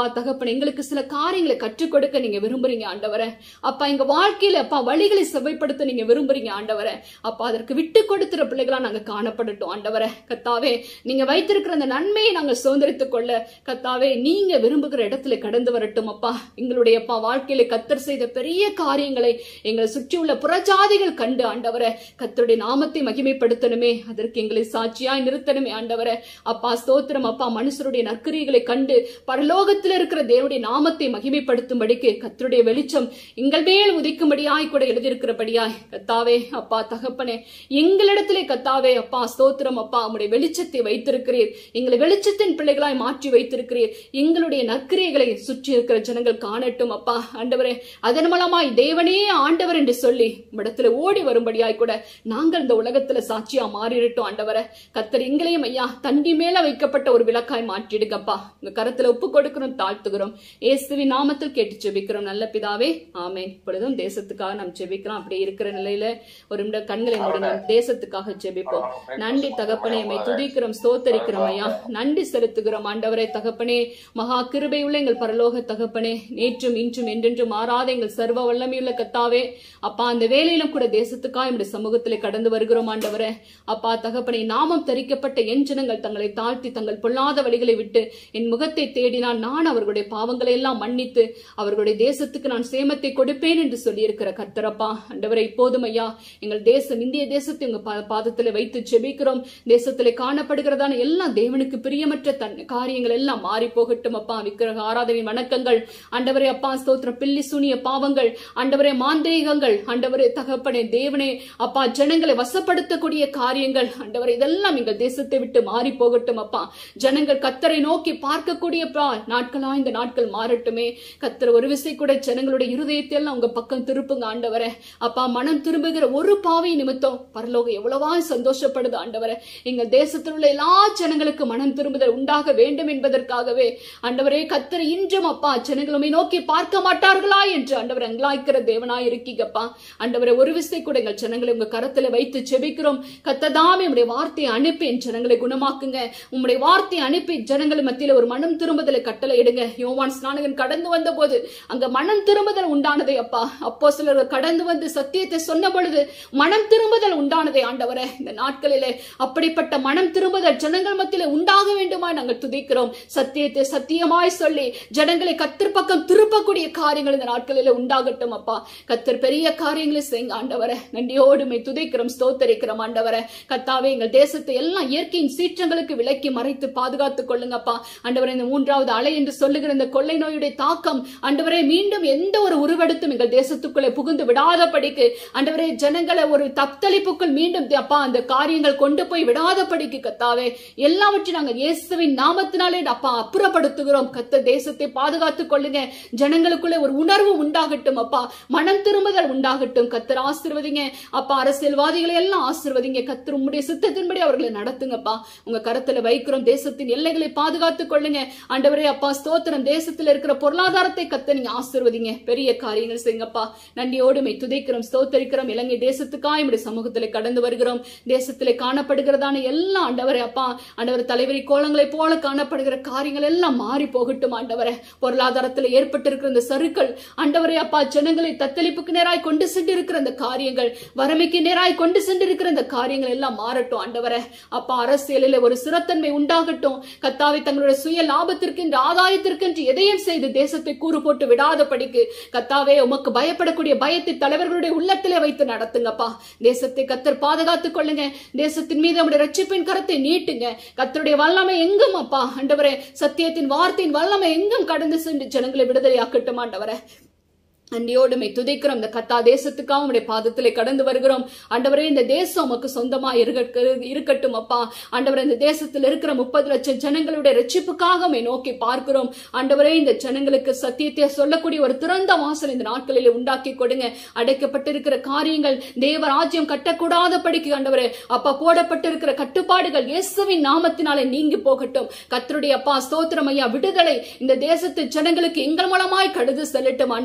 தகப்பன் எங்களுக்கு சில காரியங்களை கற்றுக் கொடுக்க நீங்க விரும்புறீங்க ஆண்டவரே அப்பா எங்க வாழ்க்கையில அப்பா வழிகளை செவ்வைப்படுத்த நீங்க விரும்புறீங்க ஆண்டவரே அப்பா அதற்கு விட்டு கொடுத்துற பிள்ளைகளா நாங்க காணப்படட்டும் ஆண்டவரே கத்தாவே நீங்க வைத்திருக்கிற அந்த நன்மையை நாங்க சுதந்திரித்துக் கொள்ள கத்தாவே நீங்க விரும்புகிற இடத்துல கடந்து வரட்டும் அப்பா எங்களுடைய அப்பா வாழ்க்கையில கத்தர் செய்த பெரிய காரியங்களை எங்களை சுற்றியுள்ள புறஜாதிகள் கண்டு ஆண்டவரே கத்தருடைய நாமத்தை மகிமைப்படுத்தணுமே அதற்கு எங்களை சாட்சியாய் நிறுத்தணுமே ஆண்டவரே அப்பா ஸ்தோத்திரம் அப்பா மனுஷருடைய நற்கிரியைகளை கண்டு பரலோகத்தில் இருக்கிற தேவனுடைய நாமத்தை மகிமைப்படுத்தும்படிக்கு கத்தருடைய வெளிச்சம் எங்கள் மேல் உதிக்கும்படியாய் கூட எழுதியிருக்கிறபடியாய் கத்தாவே அப்பா தகப்பனே எங்களிடத்திலே கத்தாவே அப்பா ஸ்தோத்திரம் அப்பா உம்முடைய வெளிச்சத்தை வைத்திருக்கிறீர் எங்களை வெளிச்சத்தின் பிள்ளைகளாய் மாற்றி வைத்திருக்கிறீர் எங்களுடைய நற்கிரியைகளை சுற்றி இருக்கிற ஜனங்கள் காணட்டும் அப்பா ஆண்டவரே அதன் மூலமாய் தேவனே ஆண்டவர் என்று சொல்லி இடத்துல ஓடி வரும்படியாய் கூட நாங்கள் இந்த உலகத்துல சாட்சியா மாறிடட்டும் ஆண்டவரை கத்தர் எங்களையும் ஐயா தண்டி மேல வைக்கப்பட்ட ஒரு விளக்காய் மாற்றிடுங்கப்பா உங்க கரத்துல ஒப்பு கொடுக்கிறோம் தாழ்த்துகிறோம் இயேசுவின் நாமத்தில் கேட்டு ஜெபிக்கிறோம் நல்ல பிதாவே ஆமென் இப்பொழுதும் தேசத்துக்காக நாம் ஜெபிக்கிறோம் அப்படி இருக்கிற நிலையில ஒரு நிமிடம் கண்களை மூடி நாம் தேசத்துக்காக ஜெபிப்போம் நன்றி தகப்பனே எம்மை துதிக்கிறோம் ஸ்தோத்தரிக்கிறோம் ஐயா நன்றி செலுத்துகிறோம் ஆண்டவரே தகப்பனே மகா கிருபை உள்ள எங்கள் பரலோக தகப்பனே நேற்றும் இன்றும் என்றென்றும் மாறாத எங்கள் சர்வ வல்லமையுள்ள கத்தாவே அப்பா அந்த வேலையிலும் கூட தேசத்துக்காக என்னுடைய சமூகத்திலே கடந்து வருகிறோம் ஆண்டவரே அப்பா தகப்பனே நாமம் தரிக்கப்பட்ட என் ஜனங்கள் தங்களை தாழ்த்தி தங்கள் பொல்லாத வழிகளை விட்டு என் முகத்தை தேடினால் நான் அவர்களுடைய பாவங்களை எல்லாம் மன்னித்து அவர்களுடைய தேசத்துக்கு நான் சேமத்தை கொடுப்பேன் என்று சொல்லியிருக்கிற கர்த்தரப்பா ஆண்டவரே இப்போதும் ஐயா எங்கள் தேசம் இந்திய தேசத்தை உங்க பா- பாதத்திலே வைத்து ஜெபிக்கிறோம் தேசத்திலே காணப்படுகிறதான எல்லா தேவனுக்கு பிரியமற்ற தன் காரியங்கள் எல்லாம் மாறி போகட்டும் அப்பா விக்கிரக ஆராதனை வணக்கங்கள் ஆண்டவரே அப்பா ஸ்தோத்திரம் பில்லி சூனிய பாவங்கள் ஆண்டவரே மாந்திரீகங்கள் ஆண்டவரே தகப்பனே தேவனே அப்பா ஜனங்களை வசப்படுத்தக்கூடிய காரியங்கள் ஆண்டவரே இதெல்லாம் எங்கள் தேசத்தை விட்டு மாறி போகட்டும் அப்பா ஜனங்கள் கத்தரை நோக்கி பார்க்கக்கூடிய பா- நாட்களா இந்த நாட்கள் மாறட்டுமே கத்தர் ஒரு விசை கூட ஜனங்களுடைய இருதயத்தை எல்லாம் உங்க பக்கம் திருப்புங்க ஆண்டவரே அப்பா மனம் திரும்புகிற ஒரு பாவை நிமித்தம் பரலோகம் எவ்வளவா சந்தோஷப்படுது ஆண்டவரே எங்கள் தேசத்தில் உள்ள எல்லா ஜனங்களுக்கு மனம் திரும்புதல் உண்டாக வேண்டும் என்பதற்காகவே ஆண்டவரே கத்தர் இன்றும் அப்பா ஜனங்களுமே நோக்கி பார்க்க மாட்டார்களா என்று ஆண்டவர் அங்கலாய்க்கிற தேவனாய் இருக்கீங்கப்பா ஆண்டவரே ஒரு விசை கூட எங்கள் ஜனங்களை உங்க கரத்துல வைத்து செபிக்கிறோம் கத்ததாமே உம்முடைய வார்த்தையை அனுப்பி என் ஜனங்களை குணமாக்குங்க உம்முடைய வார்த்தையை அனுப்பி ஜனங்கள் மத்தியில ஒரு மனம் திரும்புதலை கட்டளை இடுங்க யோவான் ஸ்நானகன் கடந்து வந்த போது அங்க மனம் திரும்புதல் உண்டானதே அப்பா அப்போ சிலர் கடந்து வந்து சத்தியத்தை சொன்ன பொழுது மனம் திரும்புதல் உண்டானதே ஆண்டவரே இந்த நாட்களிலே அப்படிப்பட்ட மனம் திரும்புதல் ஜனங்கள் மத்தியில உண்டாக வேண்டுமா நாங்கள் துதிக்கிறோம் சத்தியத்தை சத்தியமாய் சொல்லி ஜனங்களை கத்தர் பக்கம் திருப்பக்கூடிய காரியங்கள் இந்த நாட்களிலே உண்டாகட்டும் அப்பா கத்தர் பெரிய காரியங்களை செய்யுங்க ஆண்டவரே நன்றியோடுமை துதிக்கிறோம் ஸ்தோத்தரிக்கிறோம் ஆண்டவரே கத்தாவே எங்கள் தேசத்தை எல்லாம் இயற்கையின் சீற்றங்களுக்கு விலக்கி மறைத்து பாதுகாத்துக் கொள்ளுங்கப்பா ஆண்டவரே இந்த மூன்றாவது அலை என்று சொல்லுகிற இந்த கொள்ளை நோயுடைய தாக்கம் ஆண்டவரே மீண்டும் எந்த ஒரு உருவெடுத்தும் எங்கள் தேசத்துக்குள்ளே புகுந்து விடாதபடிக்கு ஆண்டவரே ஜனங்களை ஒரு தப்தளிப்புக்குள் மீண்டும் அப்பா அந்த காரியங்கள் கொண்டு போய் விடாதபடிக்கு கத்தாவே எல்லாவற்றையும் நாங்கள் இயேசுவின் நாமத்தினாலே அப்பா அப்புறப்படுத்துகிறோம் கத்த தேசத்தை பாதுகாத்துக் கொள்ளுங்க ஜனங்களுக்குள்ளே ஒரு உணர்வு உண்டாகட்டும் அப்பா மனம் திரும்புதல் உண்டாகட்டும் கத்தர் ஆசீர்வதிங்க அப்பா அரசியல்வாதிகளை எல்லாம் ஆசீர்வதிங்க கத்தர் உம்முடைய சித்தத்தின்படி அவர்களை நடத்துங்கப்பா உங்க கரத்துல வைக்கிறோம் தேசத்தின் எல்லைகளை பாதுகாத்துக் கொள்ளுங்க ஆண்டவரே அப்பா ஸ்தோத்திரம் தேசத்துல இருக்கிற பொருளாதாரத்தை கத்த நீங்க ஆசீர்வதிங்க பெரிய காரியங்கள் செய்யுங்கப்பா நன்றியோடு மை துதைக்கிறோம் ஸ்தோத்தரிக்கிறோம் இலங்கை தேசத்துக்காக நம்முடைய சமூகத்திலே கடந்து வருகிறோம் தேசத்திலே காணப்படுகிறதான எல்லா ஆண்டவரே அப்பா ஆண்டவர் தலைவரி கோலங்களைப் போல காணப்படுகிற காரியங்கள் எல்லாம் மாறி போகட்டும் ஆண்டவரே பொருளாதாரத்தில் ஏற்பட்டிருக்கிற இந்த சருக்கள் ஆண்டவரே அப்பா ஜனங்களை தத்தளிப்புக்கு நேராய் கொண்டு சென்று இருக்கிற அந்த காரியங்கள் வறுமைக்கு நேராய் கொண்டு சென்று இருக்கிற இந்த காரியங்கள் எல்லாம் மாறட்டும் ஆண்டவரே அப்பா அரசியலில் ஒரு சிறத்தன்மை உண்டாகட்டும் கத்தாவை தங்களுடைய சுய லாபத்திற்கு என்று ஆதாயத்திற்கு என்று எதையும் செய்து தேசத்தை கூறு போட்டு விடாதபடிக்கு கத்தாவே உமக்கு பயப்படக்கூடிய பயத்தை தலைவர்களுடைய உள்ளத்திலே வைத்து நடத்துங்கப்பா தேசத்தை கத்தர் பாதுகாத்துக் கொள்ளுங்க தேசத்தின் மீது நம்முடைய ரட்சிப்பின் கரத்தை நீட்டுங்க கத்தருடைய வல்லமை எங்கும் அப்பா ஆண்டவரே சத்தியத்தின் வார்த்தையின் வல்லமை எங்கும் கடந்து சென்று ஜனங்களை விடுதலை ஆக்கட்டும் ஆண்டவரே அன்றியோடுமை துதிக்கிறோம் இந்த கத்தா தேசத்துக்காக உடைய பாதத்திலே கடந்து வருகிறோம் ஆண்டவரே இந்த தேசம் உமக்கு சொந்தமா இருக்க- இருக்கட்டும் அப்பா ஆண்டவரே இந்த தேசத்தில் இருக்கிற முப்பது லட்சம் ஜனங்களுடைய ரட்சிப்புக்காக உம்மை நோக்கி பார்க்கிறோம் ஆண்டவரே இந்த ஜனங்களுக்கு சத்தியத்தை சொல்லக்கூடிய ஒரு திறந்த வாசல் இந்த நாட்களிலே உண்டாக்கி கொடுங்க அடைக்கப்பட்டிருக்கிற காரியங்கள் தேவ ராஜ்யம் கட்டக்கூடாதபடிக்கு ஆண்டவரே அப்பா போடப்பட்டிருக்கிற கட்டுப்பாடுகள் இயேசுவின் நாமத்தினாலே நீங்கி போகட்டும் கத்தருடைய அப்பா ஸ்தோத்திரம் ஐயா விடுதலை இந்த தேசத்து ஜனங்களுக்கு எங்கள் மூலமாய் கடுது செல்லட்டும் ஆண்டவரே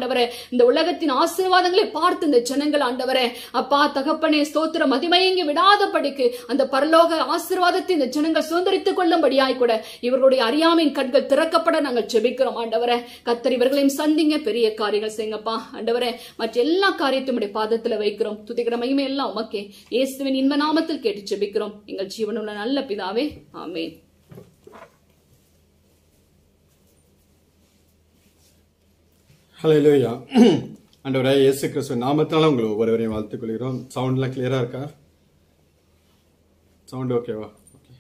இந்த உலகத்தின் ஆசீர்வாதங்களை பார்த்து இந்த ஜனங்கள் ஆண்டவரே அப்பா தகப்பனே ஸ்தோத்திர மதிமயங்கி விடாதபடிக்கு அந்த பரலோக ஆசீர்வாதத்தை இந்த ஜனங்கள் சுதந்திரித்துக் கொள்ளும்படியாய் கூட இவர்களுடைய அறியாமையின் கண்கள் திறக்கப்பட நாங்கள் ஜெபிக்கிறோம் ஆண்டவரே கத்தர் இவர்களையும் சந்திங்க பெரிய காரியங்கள் செய்யுங்கப்பா ஆண்டவரே மற்ற எல்லா காரியத்தையும் உடைய பாதத்துல வைக்கிறோம் துதிக்கிற மகிமை எல்லாம் உமக்கே இயேசுவின் இன்ப நாமத்தில் கேட்டு ஜெபிக்கிறோம் எங்கள் ஜீவனுள்ள நல்ல பிதாவே ஆமென் ஹalleluya ஆண்டவரே இயேசு கிறிஸ்து நாமத்தால உங்களை ஒவ்வொருவரையும் வாழ்த்துக் கொள்கிறோம் சவுண்ட்லாம் கிளியரா இருக்கா சவுண்ட் ஓகேவா ஓகே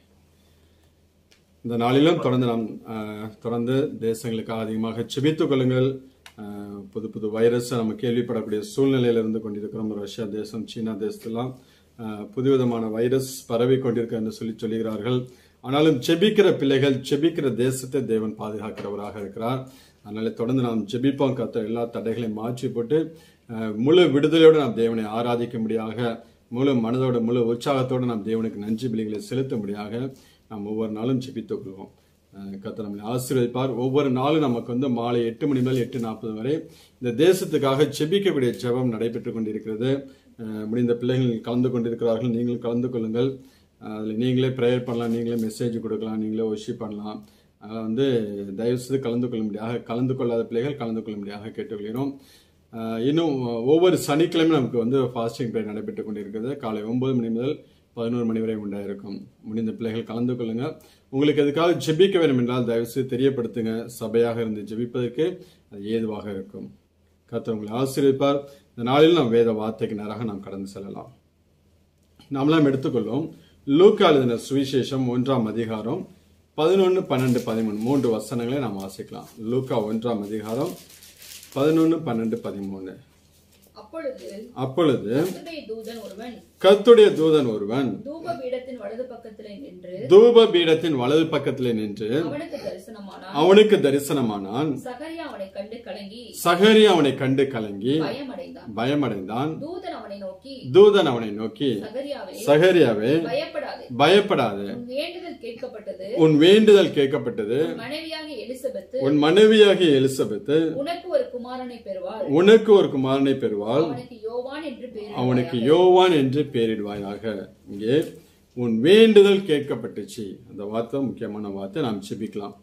இந்த நாளிலும் தொடர்ந்து நாம் அஹ், தொடர்ந்து தேசங்களுக்காக அதிகமாக செபித்துக் கொள்ளுங்கள் அஹ், புது புது வைரஸ் நம்ம கேள்விப்படக்கூடிய சூழ்நிலையில இருந்து கொண்டிருக்கிறோம் ரஷ்யா தேசம் சீனா தேசத்தெல்லாம் அஹ், புதுவிதமான வைரஸ் பரவி கொண்டிருக்க என்று சொல்லி சொல்லுகிறார்கள் ஆனாலும் செபிக்கிற பிள்ளைகள் செபிக்கிற தேசத்தை தேவன் பாதுகாக்கிறவராக இருக்கிறார் அதனால தொடர்ந்து நாம் ஜெபிப்போம் கத்த எல்லா தடைகளையும் மாற்றி போட்டு அஹ், முழு விடுதலையோடு நாம் தேவனை ஆராதிக்கும்படியாக முழு மனதோட முழு உற்சாகத்தோடு நாம் தேவனுக்கு நன்றி பலிகளை செலுத்தும்படியாக நாம் ஒவ்வொரு நாளும் ஜெபித்துக் கொள்வோம் அஹ், கர்த்தர் நம்மளை ஆசீர்வதிப்பார் ஒவ்வொரு நாளும் நமக்கு வந்து மாலை எட்டு மணி முதல் எட்டு நாற்பது வரை இந்த தேசத்துக்காக ஜெபிக்கக்கூடிய ஜெபம் நடைபெற்றுக் கொண்டிருக்கிறது அஹ், முடிந்த பிள்ளைகள் கலந்து கொண்டிருக்கிறார்கள் நீங்களும் கலந்து கொள்ளுங்கள் அதில் நீங்களே ப்ரேயர் பண்ணலாம் நீங்களே மெசேஜ் கொடுக்கலாம் நீங்களே ஒர்ஷிப் பண்ணலாம் அதில் வந்து தயவுசெய்து கலந்து கொள்ளும்படியாக கலந்து கொள்ளாத பிள்ளைகள் கலந்து கொள்ளும்படியாக கேட்டுக்கொள்கிறோம் ஆஹ் இன்னும் ஒவ்வொரு சனிக்கிழமையும் நமக்கு வந்து ஃபாஸ்டிங் ப்ரேயர் நடைபெற்றுக் கொண்டிருக்கிறது காலை ஒன்பது மணி முதல் பதினோரு மணி வரை உண்டாயிருக்கும் முடிந்த பிள்ளைகள் கலந்து கொள்ளுங்க உங்களுக்கு எதுக்காக ஜெபிக்க வேண்டும் என்றால் தயவுசெய்து தெரியப்படுத்துங்க சபையாக இருந்து ஜெபிப்பதற்கு அது ஏதுவாக இருக்கும் கர்த்தர் உங்களை ஆசீர்வதிப்பார் இந்த நாளில் நாம் வேத வார்த்தைக்கு நேராக நாம் கடந்து செல்லலாம் நாமெல்லாம் எடுத்துக்கொள்வோம் லூக்கா எழுதின சுவிசேஷம் ஒன்றாம் அதிகாரம் பதினொன்று பன்னெண்டு பதிமூணு மூன்று வசனங்களை நாம் வாசிக்கலாம் லூக்கா ஒன்றாம் அதிகாரம் பதினொன்று பன்னெண்டு பதிமூணு அப்பொழுது அப்பொழுது கர்த்தருடைய தூதன் ஒருவன் கர்த்துடைய தூதன் ஒருவன் தூப பீடத்தின் வலது பக்கத்திலே நின்று தூப பீடத்தின் வலது பக்கத்திலே நின்று அவனுக்கு தரிசனமானான் அவனுக்கு தரிசனமானான் சகரியா அவனை கண்டு கலங்கி சகரி அவனை கண்டு கலங்கி பயமடைந்தான் பயமடைந்தான் தூதன் அவனை நோக்கி தூதன் அவனை நோக்கி சகரியாவே சகரியாவே பயப்படாதே பயப்படாதே உன் வேண்டுதல் கேட்கப்பட்டது உன் வேண்டுதல் கேட்கப்பட்டது உன் மனைவியாகிய எலிசபெத்து உன் மனைவியாகிய எலிசபெத்து உனக்கு ஒரு குமாரனை பெறுவாள் உனக்கு ஒரு குமாரனை பெறுவாள் அவனுக்கு யோவான் என்று பெயர் அவனுக்கு யோவான் என்று பெயரிடுவாயாக இங்கே உன் வேண்டுதல் கேட்கப்பட்டுச்சு அந்த வார்த்தை முக்கியமான வார்த்தை நாம் செபிக்கலாம்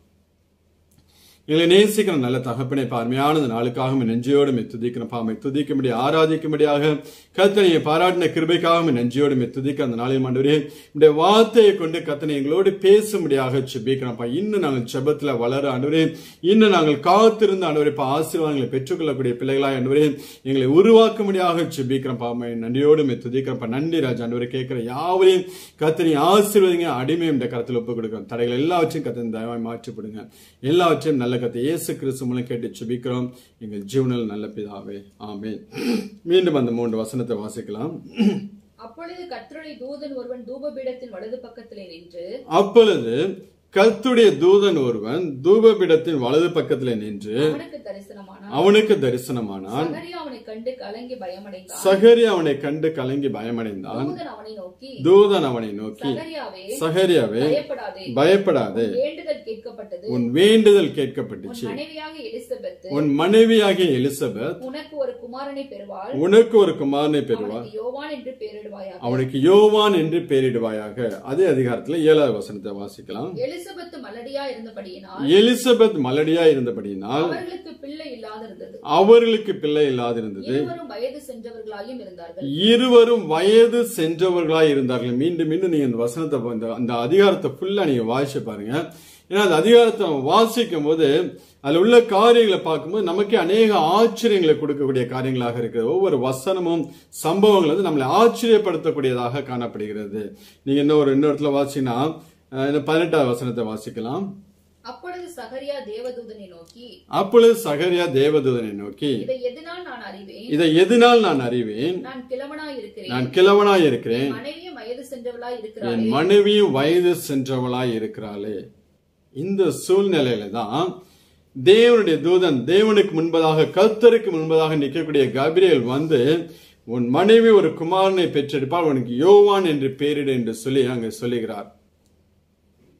எங்களை நேசிக்கிற நல்ல தகப்பனை பார்மையான இந்த நாளுக்காக உம்மை நெஞ்சையோடு மெய் துதிக்கிறோம் பாமை துதிக்கும்படி ஆராதிக்கும்படியாக கத்தனையை பாராட்டின கிருபைக்காக உம்மை நெஞ்சையோடு மெய் துதிக்க அந்த நாளில் ஆண்டவரே இந்த வார்த்தையை கொண்டு கத்தனை எங்களோடு பேசும்படியாக செபிக்கிறோம்ப்பா இன்னும் நாங்கள் ஜெபத்துல வளர ஆண்டவரே இன்னும் நாங்கள் காத்திருந்த ஆண்டவரே இப்ப ஆசீர்வாதங்களை பெற்றுக்கொள்ளக்கூடிய பிள்ளைகளாய் ஆண்டவரே எங்களை உருவாக்கும்படியாக செபிக்கிறோம் பாமை நன்றியோடு மெய் துதிக்கிறோம்ப்பா நன்றி ராஜா ஆண்டவரே கேட்கிற யாவரையும் கத்தனை ஆசீர்வதிங்க அடிமை இந்த கருத்தில் ஒப்புக் கொடுக்கிறோம் தடைகள் எல்லாவற்றையும் கத்தனை தயவாய் மாற்றிப்படுங்க எல்லாவற்றையும் நல்ல கத்தை இயேசு கிறிஸ்து மூலம் கேட்டு செபிக்கிறோம் எங்கள் ஜீவனில் நல்ல பிதாவே ஆமென் மீண்டும் அந்த மூன்று வசனத்தை வாசிக்கலாம் அப்பொழுது கர்த்தருடைய தூதன் ஒருவன் தூபபீடத்தின் வலது பக்கத்திலே நின்று அப்பொழுது கர்த்துடைய தூதன் ஒருவன் தூபபீடத்தின் வலது பக்கத்திலே நின்று அவனுக்கு தரிசனமானான் அவனுக்கு தரிசனமானான் சகரியா அவனை கண்டு கலங்கி பயமடைந்தான் சகரி அவனை கண்டு கலங்கி பயமடைந்தான் தூதன் அவனை நோக்கி தூதன் அவனை நோக்கி சகரியாவே சகரியாவே பயப்படாதே பயப்படாதே வேண்டுதல் கேட்கப்பட்டது உன் வேண்டுதல் உன் கேட்கப்பட்டுச்சு மனைவியாக எலிசபெத் உன் மனைவியாகிய எலிசபெத் உனக்கு ஒரு குமாரனை பெறுவாள் உனக்கு ஒரு குமாரனை பெறுவார் அவனுக்கு யோவான் என்று பெயரிடுவாயாக அவனுக்கு யோவான் என்று பெயரிடுவாயாக அதே அதிகாரத்துல ஏழாவது வசனத்தை வாசிக்கலாம் எலிசபெத் மலடியா இருந்தபடியினால் எலிசபெத் மலடியா இருந்தபடியினால் அவர்களுக்கு பிள்ளை இல்லாதிருந்தது அவர்களுக்கு பிள்ளை இல்லாதிருந்தது இருவரும் வயது சென்றவர்களாயும் இருந்தார்கள் இருவரும் வயது சென்றவர்களாய் இருந்தார்கள் மீண்டும் மீண்டும் நீங்க இந்த வசனத்தை இந்த- அந்த அதிகாரத்தை ஃபுல்லா நீங்க வாசிச்சு பாருங்க ஏன்னா அந்த அதிகாரத்தை வாசிக்கும் போது அதுல உள்ள காரியங்களை பார்க்கும்போது நமக்கே அநேக ஆச்சரியங்களை கொடுக்கக்கூடிய காரியங்களாக இருக்குது ஒவ்வொரு வசனமும் சம்பவங்கள் வந்து நம்மளை ஆச்சரியப்படுத்தக்கூடியதாக காணப்படுகிறது நீங்க இன்னொரு இன்னொரு இடத்துல வாசிங்கன்னா அஹ், இந்த பதினெட்டாவது வசனத்தை வாசிக்கலாம் அப்பொழுது சகரியா தேவதூதனை நோக்கி அப்பொழுது சகரியா தேவதூதனை நோக்கி இதை எதனால் நான் அறிவேன் இதை எதனால் நான் அறிவேன் நான் கிழவனாய் இருக்கிறேன் நான் கிழவனாய் இருக்கிறேன் மனைவியும் வயது சென்றவளாய் இருக்கிறாள் என் மனைவியும் வயது சென்றவளாய் இருக்கிறாளே இந்த சூழ்நிலையில தான் தேவனுடைய தூதன் தேவனுக்கு முன்பதாக கர்த்தருக்கு முன்பதாக நிற்கக்கூடிய கபிரியல் வந்து உன் மனைவி ஒரு குமாரனை பெற்றெடுப்பால் உனக்கு யோவான் என்று பெயரிடு என்று சொல்லி அங்க சொல்லுகிறார்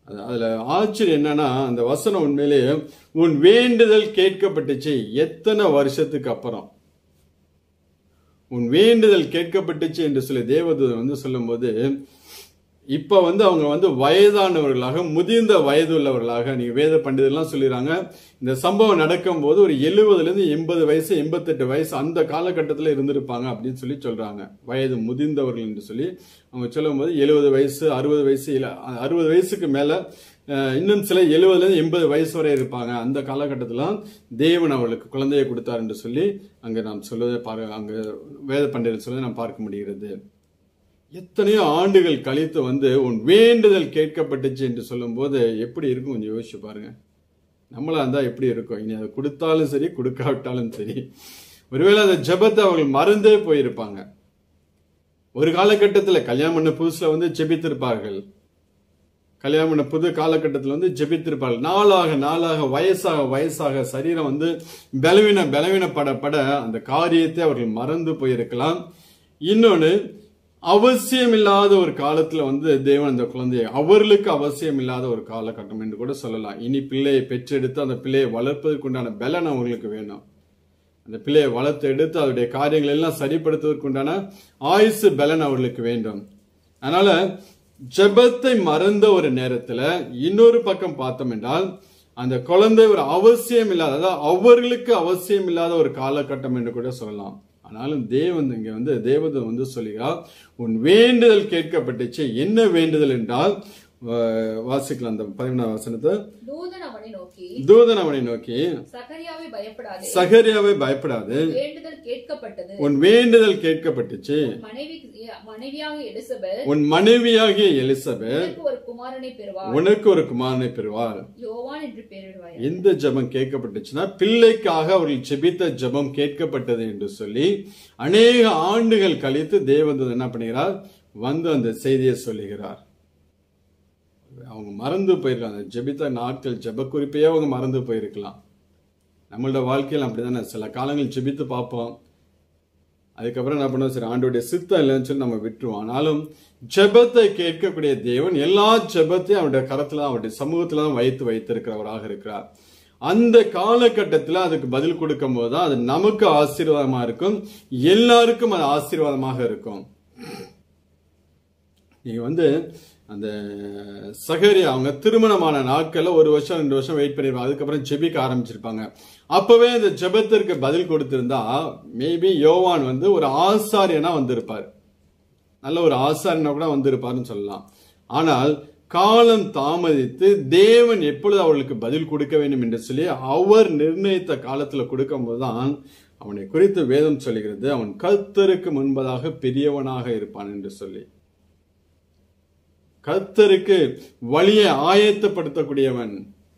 அது- அதுல ஆச்சரியம் என்னன்னா அந்த வசனம் உண்மையிலேயே உன் வேண்டுதல் கேட்கப்பட்டுச்சு எத்தனை வருஷத்துக்கு அப்புறம் உன் வேண்டுதல் கேட்கப்பட்டுச்சு என்று சொல்லி தேவதூதன் வந்து சொல்லும்போது இப்ப வந்து அவங்க வந்து வயதானவர்களாக முதிர்ந்த வயது உள்ளவர்களாக நீங்க வேத பண்டிதர்லாம் சொல்லிடுறாங்க இந்த சம்பவம் நடக்கும் போது ஒரு எழுபதுல இருந்து எண்பது வயசு எண்பத்தெட்டு வயசு அந்த காலகட்டத்தில் இருந்திருப்பாங்க அப்படின்னு சொல்லி சொல்றாங்க வயது முதிர்ந்தவர்கள் என்று சொல்லி அவங்க சொல்லும்போது எழுபது வயசு அறுபது வயசு இல்ல அறுபது வயசுக்கு மேல அஹ், இன்னும் சில எழுபதுல இருந்து எண்பது வயசு வரை இருப்பாங்க அந்த காலகட்டத்தில் தேவன் அவர்களுக்கு குழந்தையை கொடுத்தார் என்று சொல்லி அங்க நாம் சொல்வதை பாரு அங்க வேத பண்டிதர் சொல்வதை நாம் பார்க்க முடிகிறது எத்தனையோ ஆண்டுகள் கழித்து வந்து உன் வேண்டுதல் கேட்கப்பட்டுச்சு என்று சொல்லும்போது எப்படி இருக்கும் கொஞ்சம் யோசிச்சு பாருங்க நம்மளா இருந்தா எப்படி இருக்கும் இனி அதை கொடுத்தாலும் சரி கொடுக்காவிட்டாலும் சரி ஒருவேளை அந்த ஜெபத்தை அவர்கள் மறந்தே போயிருப்பாங்க ஒரு காலகட்டத்தில் கல்யாணம் பண்ண புதுசுல வந்து ஜெபித்திருப்பார்கள் கல்யாணம் பண்ண புது காலகட்டத்தில் வந்து ஜெபித்திருப்பார்கள் நாளாக நாளாக வயசாக வயசாக சரீரம் வந்து பலவீன பலவீனப்பட பட அந்த காரியத்தை அவர்கள் மறந்து போயிருக்கலாம் இன்னொன்னு அவசியம் இல்லாத ஒரு காலத்துல வந்து தேவன் அந்த குழந்தையை அவர்களுக்கு அவசியம் இல்லாத ஒரு காலகட்டம் என்று கூட சொல்லலாம் இனி பிள்ளையை பெற்றெடுத்து அந்த பிள்ளையை வளர்ப்பதற்குண்டான பலன் அவங்களுக்கு வேணும் அந்த பிள்ளையை வளர்த்து எடுத்து அவருடைய காரியங்கள் எல்லாம் சரிப்படுத்துவதற்கு உண்டான ஆயுசு பலன் அவர்களுக்கு வேண்டும் அதனால ஜெபத்தை மறந்த ஒரு நேரத்துல இன்னொரு பக்கம் பார்த்தோம் என்றால் அந்த குழந்தை ஒரு அவசியம் இல்லாத அதாவது அவர்களுக்கு அவசியம் இல்லாத ஒரு காலகட்டம் என்று கூட சொல்லலாம் ஆனாலும் தேவன் இங்க வந்து தேவதன் வந்து சொல்லுகிறார் உன் வேண்டுதல் கேட்கப்பட்டுச்சு என்ன வேண்டுதல் என்றால் வா- வாசிக்கலாம் அந்த பதிமூணாம் வசனத்தை தூதன் அவனை நோக்கி தூதன் அவனை நோக்கி சகரியாவை பயப்படாதே சகரியாவை பயப்படாது வேண்டுதல் கேட்கப்பட்டது உன் வேண்டுதல் கேட்கப்பட்டுச்சு மனைவி மனைவியாக எலிசபெத் உன் மனைவியாகிய எலிசபெத் உனக்கு ஒரு குமாரனை பெறுவார் உனக்கு ஒரு குமாரனை பெறுவார் யோவான் என்று பெயரிடுவாய் எந்த ஜெபம் கேட்கப்பட்டுச்சுன்னா பிள்ளைக்காக அவர்கள் ஜெபித்த ஜெபம் கேட்கப்பட்டது என்று சொல்லி அநேக ஆண்டுகள் கழித்து தேவதூதன் என்ன பண்ணுகிறார் வந்து அந்த செய்தியை சொல்லுகிறார் அவங்க மறந்து போயிருக்காங்க ஜெபித்த நாட்கள் ஜெப குறிப்பையே அவங்க மறந்து போயிருக்கலாம் நம்மளோட வாழ்க்கையில் அப்படிதானே சில காலங்கள் ஜெபித்து பார்ப்போம் அதுக்கப்புறம் என்ன பண்ணுவோம் சரி ஆண்டோடைய சித்தம் இல்லைன்னு சொல்லி நம்ம விட்டுருவோம் ஆனாலும் ஜெபத்தை கேட்கக்கூடிய தேவன் எல்லா ஜெபத்தையும் அவருடைய கரத்துல தான், அவருடைய சமூகத்துல தான் வைத்து வைத்திருக்கிறவராக இருக்கிறார் அந்த காலகட்டத்தில் அதுக்கு பதில் கொடுக்கும் போது தான் அது நமக்கு ஆசீர்வாதமா இருக்கும் எல்லாருக்கும் அது ஆசீர்வாதமாக இருக்கும் நீங்க வந்து அந்த சகரி அவங்க திருமணமான நாட்கள்ல ஒரு வருஷம் ரெண்டு வருஷம் வெயிட் பண்ணிருப்பாங்க அதுக்கப்புறம் ஜெபிக்க ஆரம்பிச்சிருப்பாங்க அப்பவே அந்த ஜெபத்திற்கு பதில் கொடுத்திருந்தா மேபி யோவான் வந்து ஒரு ஆசாரியனா வந்திருப்பார் நல்ல ஒரு ஆசாரியனா கூட வந்திருப்பாருன்னு சொல்லலாம் ஆனால் காலம் தாமதித்து தேவன் எப்பொழுது அவளுக்கு பதில் கொடுக்க வேண்டும் என்று சொல்லி அவர் நிர்ணயித்த காலத்துல கொடுக்கும்போதுதான் அவனை குறித்து வேதம் சொல்லுகிறது அவன் கர்த்தருக்கு முன்பதாக பெரியவனாக இருப்பான் என்று சொல்லி கர்த்தருக்கு வழியை ஆயத்தப்படுத்தக்கூடியவன்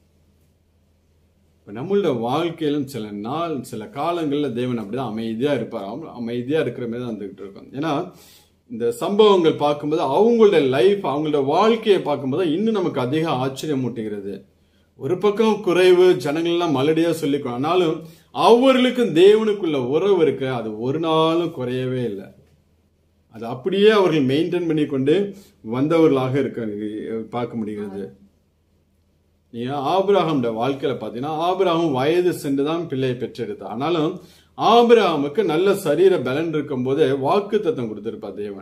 இப்ப நம்மளோட வாழ்க்கையிலும் சில நாள் சில காலங்கள்ல தேவன் அப்படிதான் அமைதியா இருப்பார் அவன் அமைதியா இருக்கிற மாதிரி தான் வந்துகிட்டு இருக்கும் ஏன்னா இந்த சம்பவங்கள் பார்க்கும்போது அவங்களுடைய லைஃப் அவங்களோட வாழ்க்கையை பார்க்கும்போது இன்னும் நமக்கு அதிக ஆச்சரியம் மூட்டுகிறது ஒரு பக்கம் குறைவு ஜனங்கள் எல்லாம் மலடியா சொல்லிக்கோ ஆனாலும் அவர்களுக்கும் தேவனுக்குள்ள உறவு இருக்கு அது ஒரு நாளும் குறையவே இல்லை அது அப்படியே அவர்கள் மெயின்டைன் பண்ணி கொண்டு வந்தவர்களாக இருக்க பார்க்க முடிகிறது நீங்க ஆபிரகாமுடைய வாழ்க்கையில பாத்தீங்கன்னா ஆபிரகாம் வயது சென்றுதான் பிள்ளையை பெற்றெடுத்தார் ஆனாலும் ஆபிரகாமுக்கு நல்ல சரீர பலன் இருக்கும் போதே வாக்கு தத்தம் கொடுத்திருப்பா தேவன்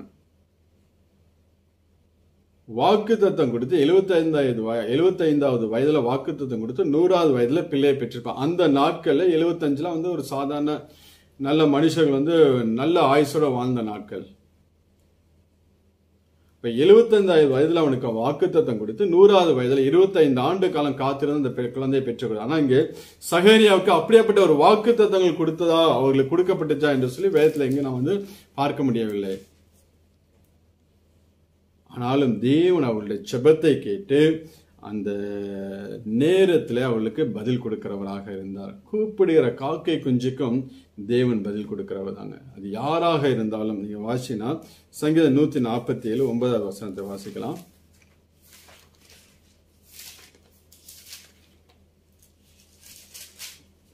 வாக்கு தத்தம் கொடுத்து எழுபத்தி ஐந்தாவது எழுபத்தி ஐந்தாவது வயதுல வாக்கு தத்தம் கொடுத்து நூறாவது வயதுல பிள்ளையை பெற்றிருப்பான் அந்த நாட்கள்ல எழுபத்தஞ்சுல வந்து ஒரு சாதாரண நல்ல மனுஷர்கள் வந்து நல்ல ஆயுசோட வாழ்ந்த நாட்கள் இப்ப எழுபத்தைந்தாவது வயதுல அவனுக்கு வாக்குத்தத்தம் கொடுத்து நூறாவது வயதுல இருபத்தைந்து ஆண்டு காலம் காத்திருந்து அந்த பெ- குழந்தையை பெற்றுக் ஆனா இங்கே சகரியாவுக்கு அப்படியாப்பட்ட ஒரு வாக்குத்தத்தங்கள் கொடுத்ததா அவர்களுக்கு கொடுக்கப்பட்டுச்சா என்று சொல்லி வேதத்துல எங்க நான் வந்து பார்க்க முடியவில்லை ஆனாலும் தேவன் அவளுடைய செபத்தை கேட்டு அந்த நேரத்தில் அவளுக்கு பதில் கொடுக்கிறவராக இருந்தார் கூப்பிடுகிற காக்கை குஞ்சுக்கும் தேவன் பதில் கொடுக்கிறவர் தாங்க அது யாராக இருந்தாலும் நீங்க வாசினா சங்கீதம் நூத்தி நாற்பத்தி ஏழு ஒன்பதாவது வசனத்தை வாசிக்கலாம்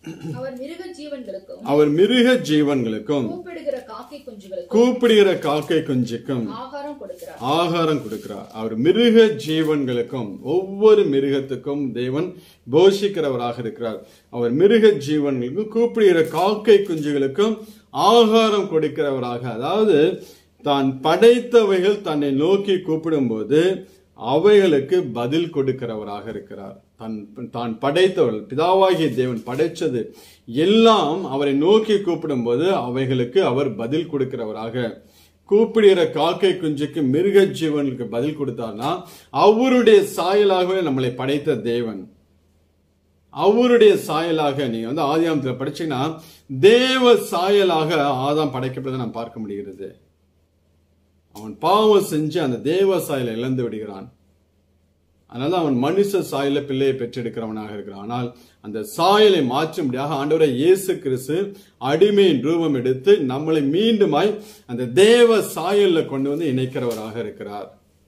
அவர் மிருக ஜீவன்களுக்கும் அவர் மிருக ஜீவன்களுக்கும் கூப்பிடுகிற காக்கை குஞ்சுகளுக்கும் கூப்பிடுகிற காக்கை குஞ்சுக்கும் ஆகாரம் கொடுக்கிறார் ஆகாரம் கொடுக்கிறார் அவர் மிருக ஜீவன்களுக்கும் ஒவ்வொரு மிருகத்துக்கும் தேவன் போஷிக்கிறவராக இருக்கிறார் அவர் மிருக ஜீவன்களுக்கும் கூப்பிடுகிற காக்கை குஞ்சுகளுக்கும் ஆகாரம் கொடுக்கிறவராக அதாவது தான் படைத்தவைகள் தன்னை நோக்கி கூப்பிடும்போது அவைகளுக்கு பதில் கொடுக்கிறவராக இருக்கிறார் தன் தான் படைத்தவர்கள் பிதாவாகிய தேவன் படைச்சது எல்லாம் அவரை நோக்கி கூப்பிடும்போது அவைகளுக்கு அவர் பதில் கொடுக்கிறவராக கூப்பிடுகிற காக்கை குஞ்சுக்கு மிருக ஜீவனுக்கு பதில் கொடுத்தார்னா அவருடைய சாயலாகவே நம்மளை படைத்த தேவன் அவருடைய சாயலாக நீங்க வந்து ஆதியாமத்தில் படிச்சீங்கன்னா தேவ சாயலாக ஆதாம் படைக்கப்பட்டதை நாம் பார்க்க முடிகிறது அவன் பாவம் செஞ்சு அந்த தேவ சாயலை இழந்து விடுகிறான் அதனால அவன் மனுஷ சாயல பிள்ளையை பெற்றெடுக்கிறவனாக இருக்கிறான் ஆனால் அந்த சாயலை மாற்றும்படியாக ஆண்டவரை இயேசு கிறிஸ்து அடிமையின் ரூபம் எடுத்து நம்மளை மீண்டுமாய் அந்த தேவ சாயல்ல கொண்டு வந்து இணைக்கிறவராக இருக்கிறார்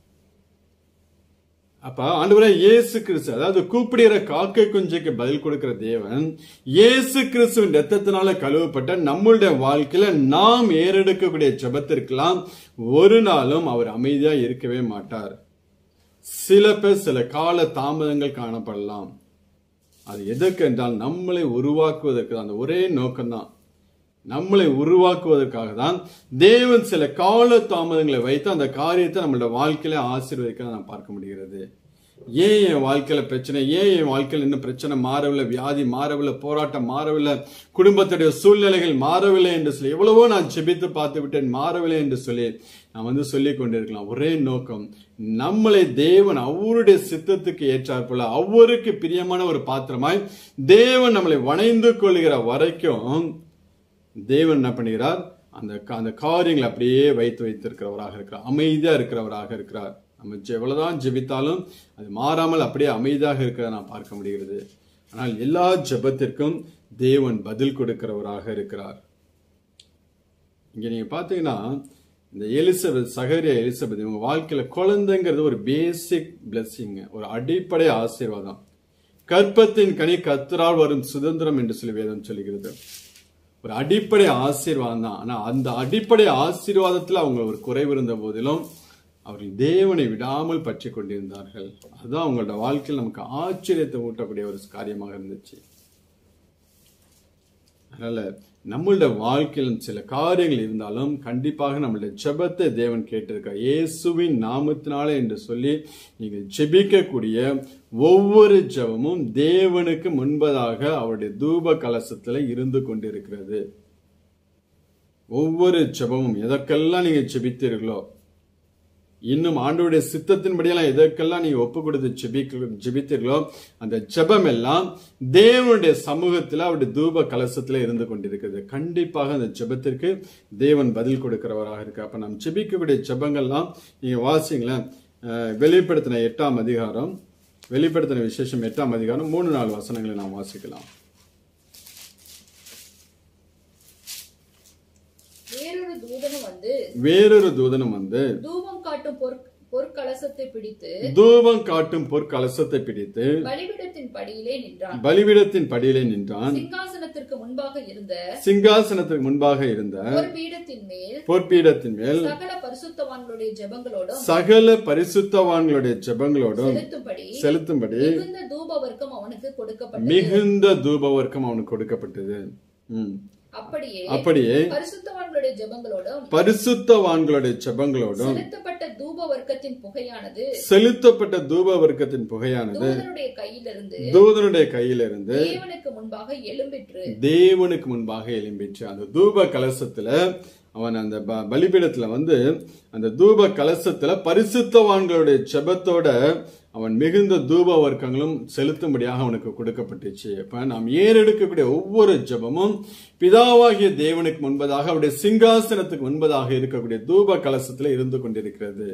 அப்ப ஆண்டவரே இயேசு கிறிஸ்து அதாவது கூப்பிடுகிற காக்கை குஞ்சுக்கு பதில் கொடுக்கிற தேவன் இயேசு கிறிஸ்துவின் ரத்தத்தினால கழுவப்பட்ட நம்மளுடைய வாழ்க்கையில நாம் ஏறெடுக்கக்கூடிய ஜெபத்திற்கெல்லாம் ஒரு நாளும் அவர் அமைதியா இருக்கவே மாட்டார் சில பேர் சில கால தாமதங்கள் காணப்படலாம் அது எதற்கு என்றால் நம்மளை உருவாக்குவதற்கு தான். அந்த ஒரே நோக்கம்தான் நம்மளை உருவாக்குவதற்காக தான் தேவன் சில கால தாமதங்களை வைத்து அந்த காரியத்தை நம்மளோட வாழ்க்கையில ஆசீர்வதிக்க நாம் பார்க்க முடிகிறது ஏன் என் வாழ்க்கையில பிரச்சனை ஏன் என் வாழ்க்கையில இன்னும் பிரச்சனை மாறவில்லை வியாதி மாறவில்லை போராட்டம் மாறவில்லை குடும்பத்துடைய சூழ்நிலைகள் மாறவில்லை என்று சொல்லி எவ்வளவோ நான் செபித்து பார்த்து விட்டேன் மாறவில்லை என்று சொல்லி நான் வந்து சொல்லிக் கொண்டிருக்கலாம் ஒரே நோக்கம் நம்மளை தேவன் அவருடைய சித்தத்துக்கு ஏற்றாற்போல அவருக்கு பிரியமான ஒரு பாத்திரமாய் தேவன் நம்மளை வணைந்து கொள்கிற வரைக்கும் தேவன் என்ன பண்ணுகிறார் அந்த கா- அந்த காரியங்களை அப்படியே வைத்து வைத்திருக்கிறவராக இருக்கிறார் அமைதியா இருக்கிறவராக இருக்கிறார் நம்ம ஜெ- எவ்வளவுதான் ஜெபித்தாலும் அது மாறாமல் அப்படியே அமைதியாக இருக்கிறத நான் பார்க்க முடிகிறது ஆனால் எல்லா ஜெபத்திற்கும் தேவன் பதில் கொடுக்கிறவராக இருக்கிறார் இங்க நீங்க பாத்தீங்கன்னா இந்த எலிசபெத் சகரிய எலிசபெத் இவங்க வாழ்க்கையில குழந்தைங்கிறது ஒரு பேசிக் பிளெஸிங் ஒரு அடிப்படை ஆசீர்வாதம் கற்பத்தின் கனி கத்தரால் வரும் சுதந்திரம் என்று சொல்லி வேதம் சொல்லுகிறது ஒரு அடிப்படை ஆசீர்வாதம் தான் ஆனா அந்த அடிப்படை ஆசீர்வாதத்துல அவங்க ஒரு குறைவு இருந்த போதிலும் அவர்கள் தேவனை விடாமல் பற்றி கொண்டிருந்தார்கள் அதுதான் அவங்களோட வாழ்க்கையில் நமக்கு ஆச்சரியத்தை ஊட்டக்கூடிய ஒரு காரியமாக இருந்துச்சு அதனால நம்மளோட வாழ்க்கையில் சில காரியங்கள் இருந்தாலும் கண்டிப்பாக நம்மளுடைய ஜெபத்தை தேவன் கேட்டிருக்கார் இயேசுவின் நாமத்தினாலே என்று சொல்லி நீங்கள் ஜெபிக்கக்கூடிய ஒவ்வொரு ஜெபமும் தேவனுக்கு முன்பதாக அவருடைய தூப கலசத்துல இருந்து கொண்டிருக்கிறது ஒவ்வொரு ஜெபமும் எதற்கெல்லாம் நீங்க ஜெபித்தீர்களோ இன்னும் ஆண்டவருடைய சித்தத்தின்படியெல்லாம் எதற்கெல்லாம் நீங்க ஒப்பு கொடுத்து ஜெபிக்க ஜெபித்தீர்களோ அந்த ஜெபம் எல்லாம் தேவனுடைய சமூகத்துல அவருடைய தூப கலசத்துல இருந்து கொண்டிருக்கிறது கண்டிப்பாக அந்த ஜெபத்திற்கு தேவன் பதில் கொடுக்கிறவராக இருக்கு அப்ப நாம் ஜெபிக்கக்கூடிய ஜெபங்கள்லாம் நீங்க வாசிங்களேன் அஹ், வெளிப்படுத்தின எட்டாம் அதிகாரம் வெளிப்படுத்தின விசேஷம் எட்டாம் அதிகாரம் மூணு நாலு வசனங்களை நாம் வாசிக்கலாம் வேறொரு தூதனும் வந்து வேறொரு தூதனும் வந்து தூபம் காட்டும் பொற் பொற்கலசத்தை பிடித்து தூபம் காட்டும் பொற்கலசத்தை பிடித்து பலிபீடத்தின் படியிலே நின்றான் பலிபீடத்தின் படியிலே நின்றான் சிங்காசனத்திற்கு முன்பாக இருந்த சிங்காசனத்துக்கு முன்பாக இருந்த ஒரு பீடத்தின் மேல் பொற்பீடத்தின் மேல் சகல பரிசுத்தவான்களுடைய ஜெபங்களோடும் சகல பரிசுத்தவான்களுடைய ஜெபங்களோடும் செலுத்தும்படி செலுத்தும்படி மிகுந்த தூபவர்க்கம் அவனுக்கு கொடுக்கப்பட்டது மிகுந்த தூபவர்க்கம் அவனுக்கு கொடுக்கப்பட்டது ம். அப்படியே அப்படியே பரிசுத்தவான்களுடைய ஜெபங்களோடும் பரிசுத்தவான்களுடைய ஜெபங்களோடும் செலுத்தப்பட்ட தூபவர்க்கத்தின் புகையானது செலுத்தப்பட்ட தூபவர்க்கத்தின் புகையானது தூதனுடைய கையிலிருந்து தூதனுடைய கையிலிருந்து தேவனுக்கு முன்பாக எழும்பிற்று தேவனுக்கு முன்பாக எழும்பிற்று அந்த தூப கலசத்துல அவன் அந்த ப- பலிபீடத்துல வந்து அந்த தூப கலசத்துல பரிசுத்தவான்களுடைய ஜெபத்தோட அவன் மிகுந்த தூப வர்க்கங்களும் செலுத்தும்படியாக அவனுக்கு கொடுக்கப்பட்டுச்சு இப்ப நாம் ஏறெடுக்கக்கூடிய ஒவ்வொரு ஜெபமும் பிதாவாகிய தேவனுக்கு முன்பதாக அவருடைய சிங்காசனத்துக்கு முன்பதாக இருக்கக்கூடிய தூப கலசத்துல இருந்து கொண்டிருக்கிறது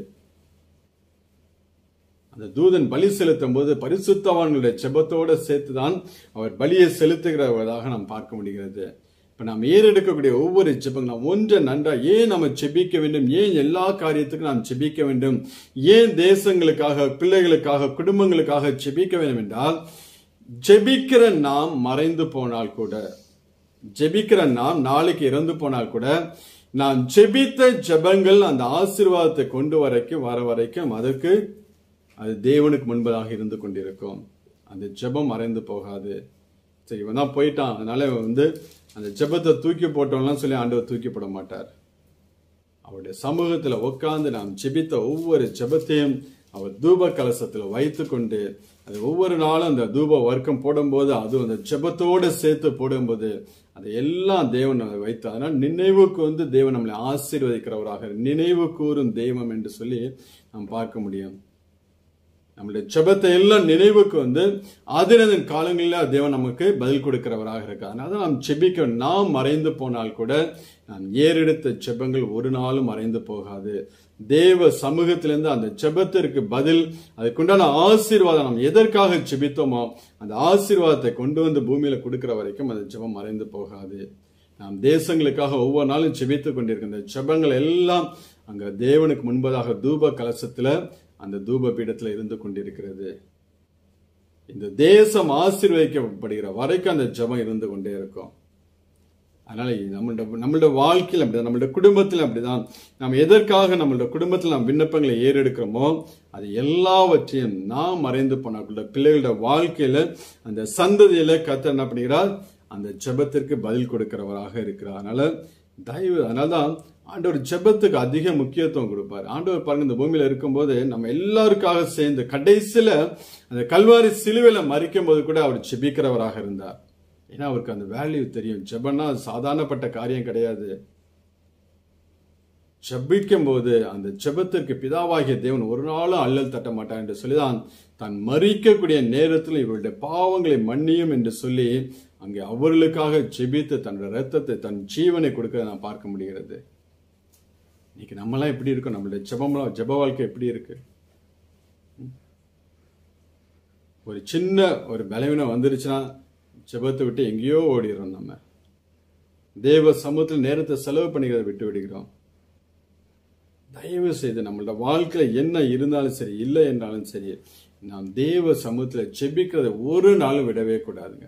அந்த தூதன் பலி செலுத்தும் போது பரிசுத்தவான்களுடைய செபத்தோட சேர்த்துதான் அவர் பலியை செலுத்துகிறவராக நாம் பார்க்க முடிகிறது இப்ப நாம் ஏறெடுக்கக்கூடிய ஒவ்வொரு ஜெபங்கள் நாம் ஒன்றை நன்றா ஏன் நம்ம செபிக்க வேண்டும் ஏன் எல்லா காரியத்துக்கும் நாம் செபிக்க வேண்டும் ஏன் தேசங்களுக்காக பிள்ளைகளுக்காக குடும்பங்களுக்காக செபிக்க வேண்டும் என்றால் ஜெபிக்கிற நாம் மறைந்து போனால் கூட ஜெபிக்கிற நாம் நாளைக்கு இறந்து போனால் கூட நாம் ஜெபித்த ஜெபங்கள் அந்த ஆசீர்வாதத்தை கொண்டு வரைக்கும் வர வரைக்கும் அதற்கு அது தேவனுக்கு முன்பதாக இருந்து கொண்டிருக்கும் அந்த ஜெபம் மறைந்து போகாது சரி இவன் தான் போயிட்டான் அதனால இவன் வந்து அந்த ஜெபத்தை தூக்கி போட்டோம்லாம் சொல்லி ஆண்டவர் தூக்கி போட மாட்டார் அவருடைய சமூகத்துல உட்கார்ந்து நாம் ஜெபித்த ஒவ்வொரு ஜெபத்தையும் அவர் தூப கலசத்துல வைத்துக்கொண்டு அது ஒவ்வொரு நாளும் அந்த தூப வர்க்கம் போடும்போது அதுவும் அந்த ஜெபத்தோட சேர்த்து போடும்போது அதை எல்லாம் தேவன் அதை வைத்து அதனால் நினைவுக்கு வந்து தேவன் நம்மளை ஆசீர்வதிக்கிறவராக நினைவு கூறும் தெய்வம் என்று சொல்லி நாம் பார்க்க முடியும் நம்மளுடைய ஜெபத்தை எல்லாம் நினைவுக்கு வந்து ஆதிரதன் காலங்களில் தேவன் நமக்கு பதில் கொடுக்கிறவராக இருக்கார் அதனால நாம் ஜெபிக்க நாம் மறைந்து போனால் கூட நாம் ஏறெடுத்த ஜெபங்கள் ஒரு நாளும் மறைந்து போகாது தேவ சமூகத்திலிருந்து அந்த ஜெபத்திற்கு பதில் அதுக்குண்டான ஆசீர்வாதம் நாம் எதற்காக ஜெபித்தோமோ அந்த ஆசீர்வாதத்தை கொண்டு வந்து பூமியில கொடுக்கிற வரைக்கும் அந்த ஜெபம் மறைந்து போகாது நாம் தேசங்களுக்காக ஒவ்வொரு நாளும் ஜெபித்துக் கொண்டிருக்கிற இந்த ஜெபங்கள் எல்லாம் அங்க தேவனுக்கு முன்பதாக தூப கலசத்துல அந்த தூப பீடத்துல இருந்து கொண்டிருக்கிறது இந்த தேசம் ஆசீர்வதிக்கப்படுகிற வரைக்கும் அந்த ஜெபம் இருந்து கொண்டே இருக்கும் அதனால நம்மளோட நம்மளோட வாழ்க்கையில் அப்படிதான் நம்மளோட குடும்பத்தில் அப்படிதான் நாம் எதற்காக நம்மளோட குடும்பத்தில் நாம் விண்ணப்பங்களை ஏறெடுக்கிறோமோ அது எல்லாவற்றையும் நாம் மறைந்து போனாக்குள்ள பிள்ளைகளோட வாழ்க்கையில அந்த சந்ததியில கத்த என்ன பண்ணுகிறார் அந்த ஜெபத்திற்கு பதில் கொடுக்கிறவராக இருக்கிறார் அதனால தயவு அதனாலதான் ஆண்டவர் ஜெபத்துக்கு அதிக முக்கியத்துவம் கொடுப்பார் ஆண்டவர் பாருங்க இந்த பூமியில இருக்கும்போது நம்ம எல்லாருக்காக சேர்ந்து கடைசியில அந்த கல்வாரி சிலுவையில மறிக்கும் போது கூட அவர் ஜெபிக்கிறவராக இருந்தார் ஏன்னா அவருக்கு அந்த வேல்யூ தெரியும் ஜெபன்னா சாதாரணப்பட்ட காரியம் கிடையாது ஜெபிக்கும் போது அந்த ஜெபத்திற்கு பிதாவாகிய தேவன் ஒரு நாளும் அல்லல் தட்ட மாட்டார் என்று சொல்லிதான் தான் மறிக்கக்கூடிய நேரத்தில் இவருடைய பாவங்களை மன்னியும் என்று சொல்லி அங்கே அவர்களுக்காக ஜெபித்து தன்னோட ரத்தத்தை தன் ஜீவனை கொடுக்க நான் பார்க்க முடிகிறது இன்னைக்கு நம்மலாம் எப்படி இருக்கோம் நம்மளுடைய ஜெபம்லாம் ஜெப வாழ்க்கை எப்படி இருக்கு ஒரு சின்ன ஒரு பலவீனம் வந்துருச்சுன்னா ஜெபத்தை விட்டு எங்கேயோ ஓடிடுறோம் நம்ம தேவ சமூகத்தில் நேரத்தை செலவு பண்ணிக்கிறத விட்டு விடுகிறோம் தயவு செய்து நம்மளோட வாழ்க்கையில என்ன இருந்தாலும் சரி இல்லை என்றாலும் சரி நாம் தேவ சமூகத்துல ஜெபிக்கிறத ஒரு நாளும் விடவே கூடாதுங்க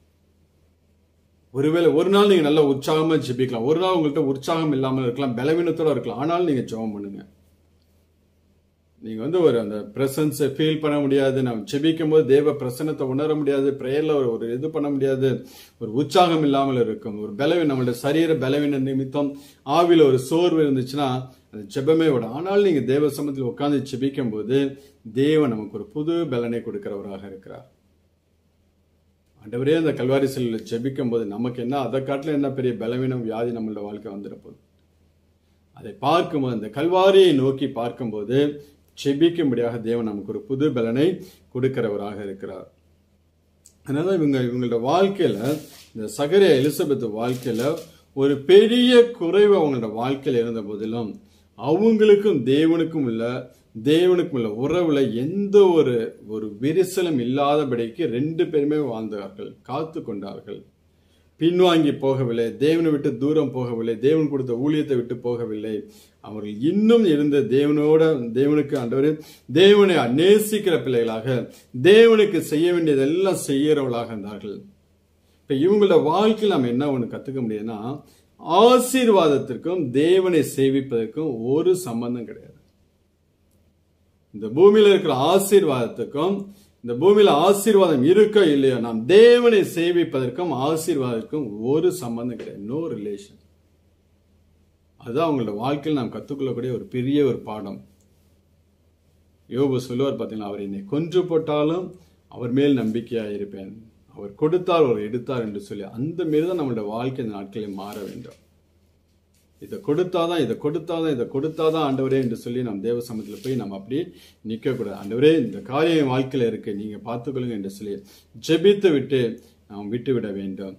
ஒருவேளை ஒரு நாள் நீங்க நல்ல உற்சாகமா ஜெபிக்கலாம் ஒரு நாள் உங்கள்கிட்ட உற்சாகம் இல்லாமல் இருக்கலாம் பலவீனத்தோட இருக்கலாம் ஆனாலும் நீங்க ஜெபம் பண்ணுங்க நீங்க வந்து ஒரு அந்த பிரசன்ஸை ஃபீல் பண்ண முடியாது நம்ம ஜெபிக்கும் போது தேவ பிரசன்னத்தை உணர முடியாது பிரேயர்ல ஒரு ஒரு இது பண்ண முடியாது ஒரு உற்சாகம் இல்லாமல் இருக்கும் ஒரு பலவீனம் நம்மளுடைய சரீர பலவீன நிமித்தம் ஆவில ஒரு சோர்வு இருந்துச்சுன்னா அது ஜெபமே விட ஆனால் நீங்க தேவ சமத்தில் உட்கார்ந்து ஜெபிக்கும் போது தேவன் நமக்கு ஒரு புது பலனை கொடுக்கிறவராக இருக்கிறார் ஆண்டவரே அந்த கல்வாரி செல்லில் ஜெபிக்கும் போது நமக்கு என்ன அதை காட்டில என்ன பெரிய பலவீனம் வியாதி நம்மளோட வாழ்க்கை வந்துட போகுது அதை பார்க்கும்போது அந்த கல்வாரியை நோக்கி பார்க்கும்போது செபிக்கும்படியாக தேவன் நமக்கு ஒரு புது பலனை கொடுக்கிறவராக இருக்கிறார் அதனால இவங்க இவங்களோட வாழ்க்கையில இந்த சகரிய எலிசபெத் வாழ்க்கையில ஒரு பெரிய குறைவு அவங்களோட வாழ்க்கையில இருந்த போதிலும் அவங்களுக்கும் தேவனுக்கும் உள்ள தேவனுக்கும் உள்ள உறவுல எந்த ஒரு ஒரு விரிசலும் இல்லாதபடிக்கு ரெண்டு பேருமே வாழ்ந்தார்கள் காத்து கொண்டார்கள் பின்வாங்கி போகவில்லை தேவனை விட்டு தூரம் போகவில்லை தேவன் கொடுத்த ஊழியத்தை விட்டு போகவில்லை அவர்கள் இன்னும் இருந்த தேவனோட தேவனுக்கு ஆண்டவர் தேவனை நேசிக்கிற பிள்ளைகளாக தேவனுக்கு செய்ய வேண்டியதெல்லாம் செய்யறவர்களாக இருந்தார்கள் இப்ப இவங்களோட வாழ்க்கையில் நம்ம என்ன ஒண்ணு கத்துக்க முடியுதுன்னா ஆசீர்வாதத்திற்கும் தேவனை சேவிப்பதற்கும் ஒரு சம்பந்தம் கிடையாது இந்த பூமியில இருக்கிற ஆசீர்வாதத்துக்கும் இந்த பூமியில ஆசீர்வாதம் இருக்கோ இல்லையோ நாம் தேவனை சேவிப்பதற்கும் ஆசீர்வாதத்துக்கும் ஒரு சம்பந்தம் கிடையாது நோ ரிலேஷன் அதுதான் அவங்களோட வாழ்க்கையில் நாம் கத்துக்கொள்ளக்கூடிய ஒரு பெரிய ஒரு பாடம் யோபு சொல்லுவார் பார்த்தீங்களா அவர் என்னை கொன்று போட்டாலும் அவர் மேல் நம்பிக்கையா இருப்பேன் அவர் கொடுத்தார் அவர் எடுத்தார் என்று சொல்லி அந்த மாரி தான் நம்மளோட வாழ்க்கை இந்த நாட்களில் மாற வேண்டும் இதை கொடுத்தாதான் இதை கொடுத்தாதான் இதை கொடுத்தாதான் ஆண்டவரே என்று சொல்லி நம்ம தேவ சமூகத்தில் போய் நம்ம அப்படி நிற்க கூடாது ஆண்டவரே இந்த காரியம் என் வாழ்க்கையில இருக்கு நீங்க பார்த்துக்கொள்ளுங்க என்று சொல்லி ஜெபித்து விட்டு நாம் விட்டு விட வேண்டும்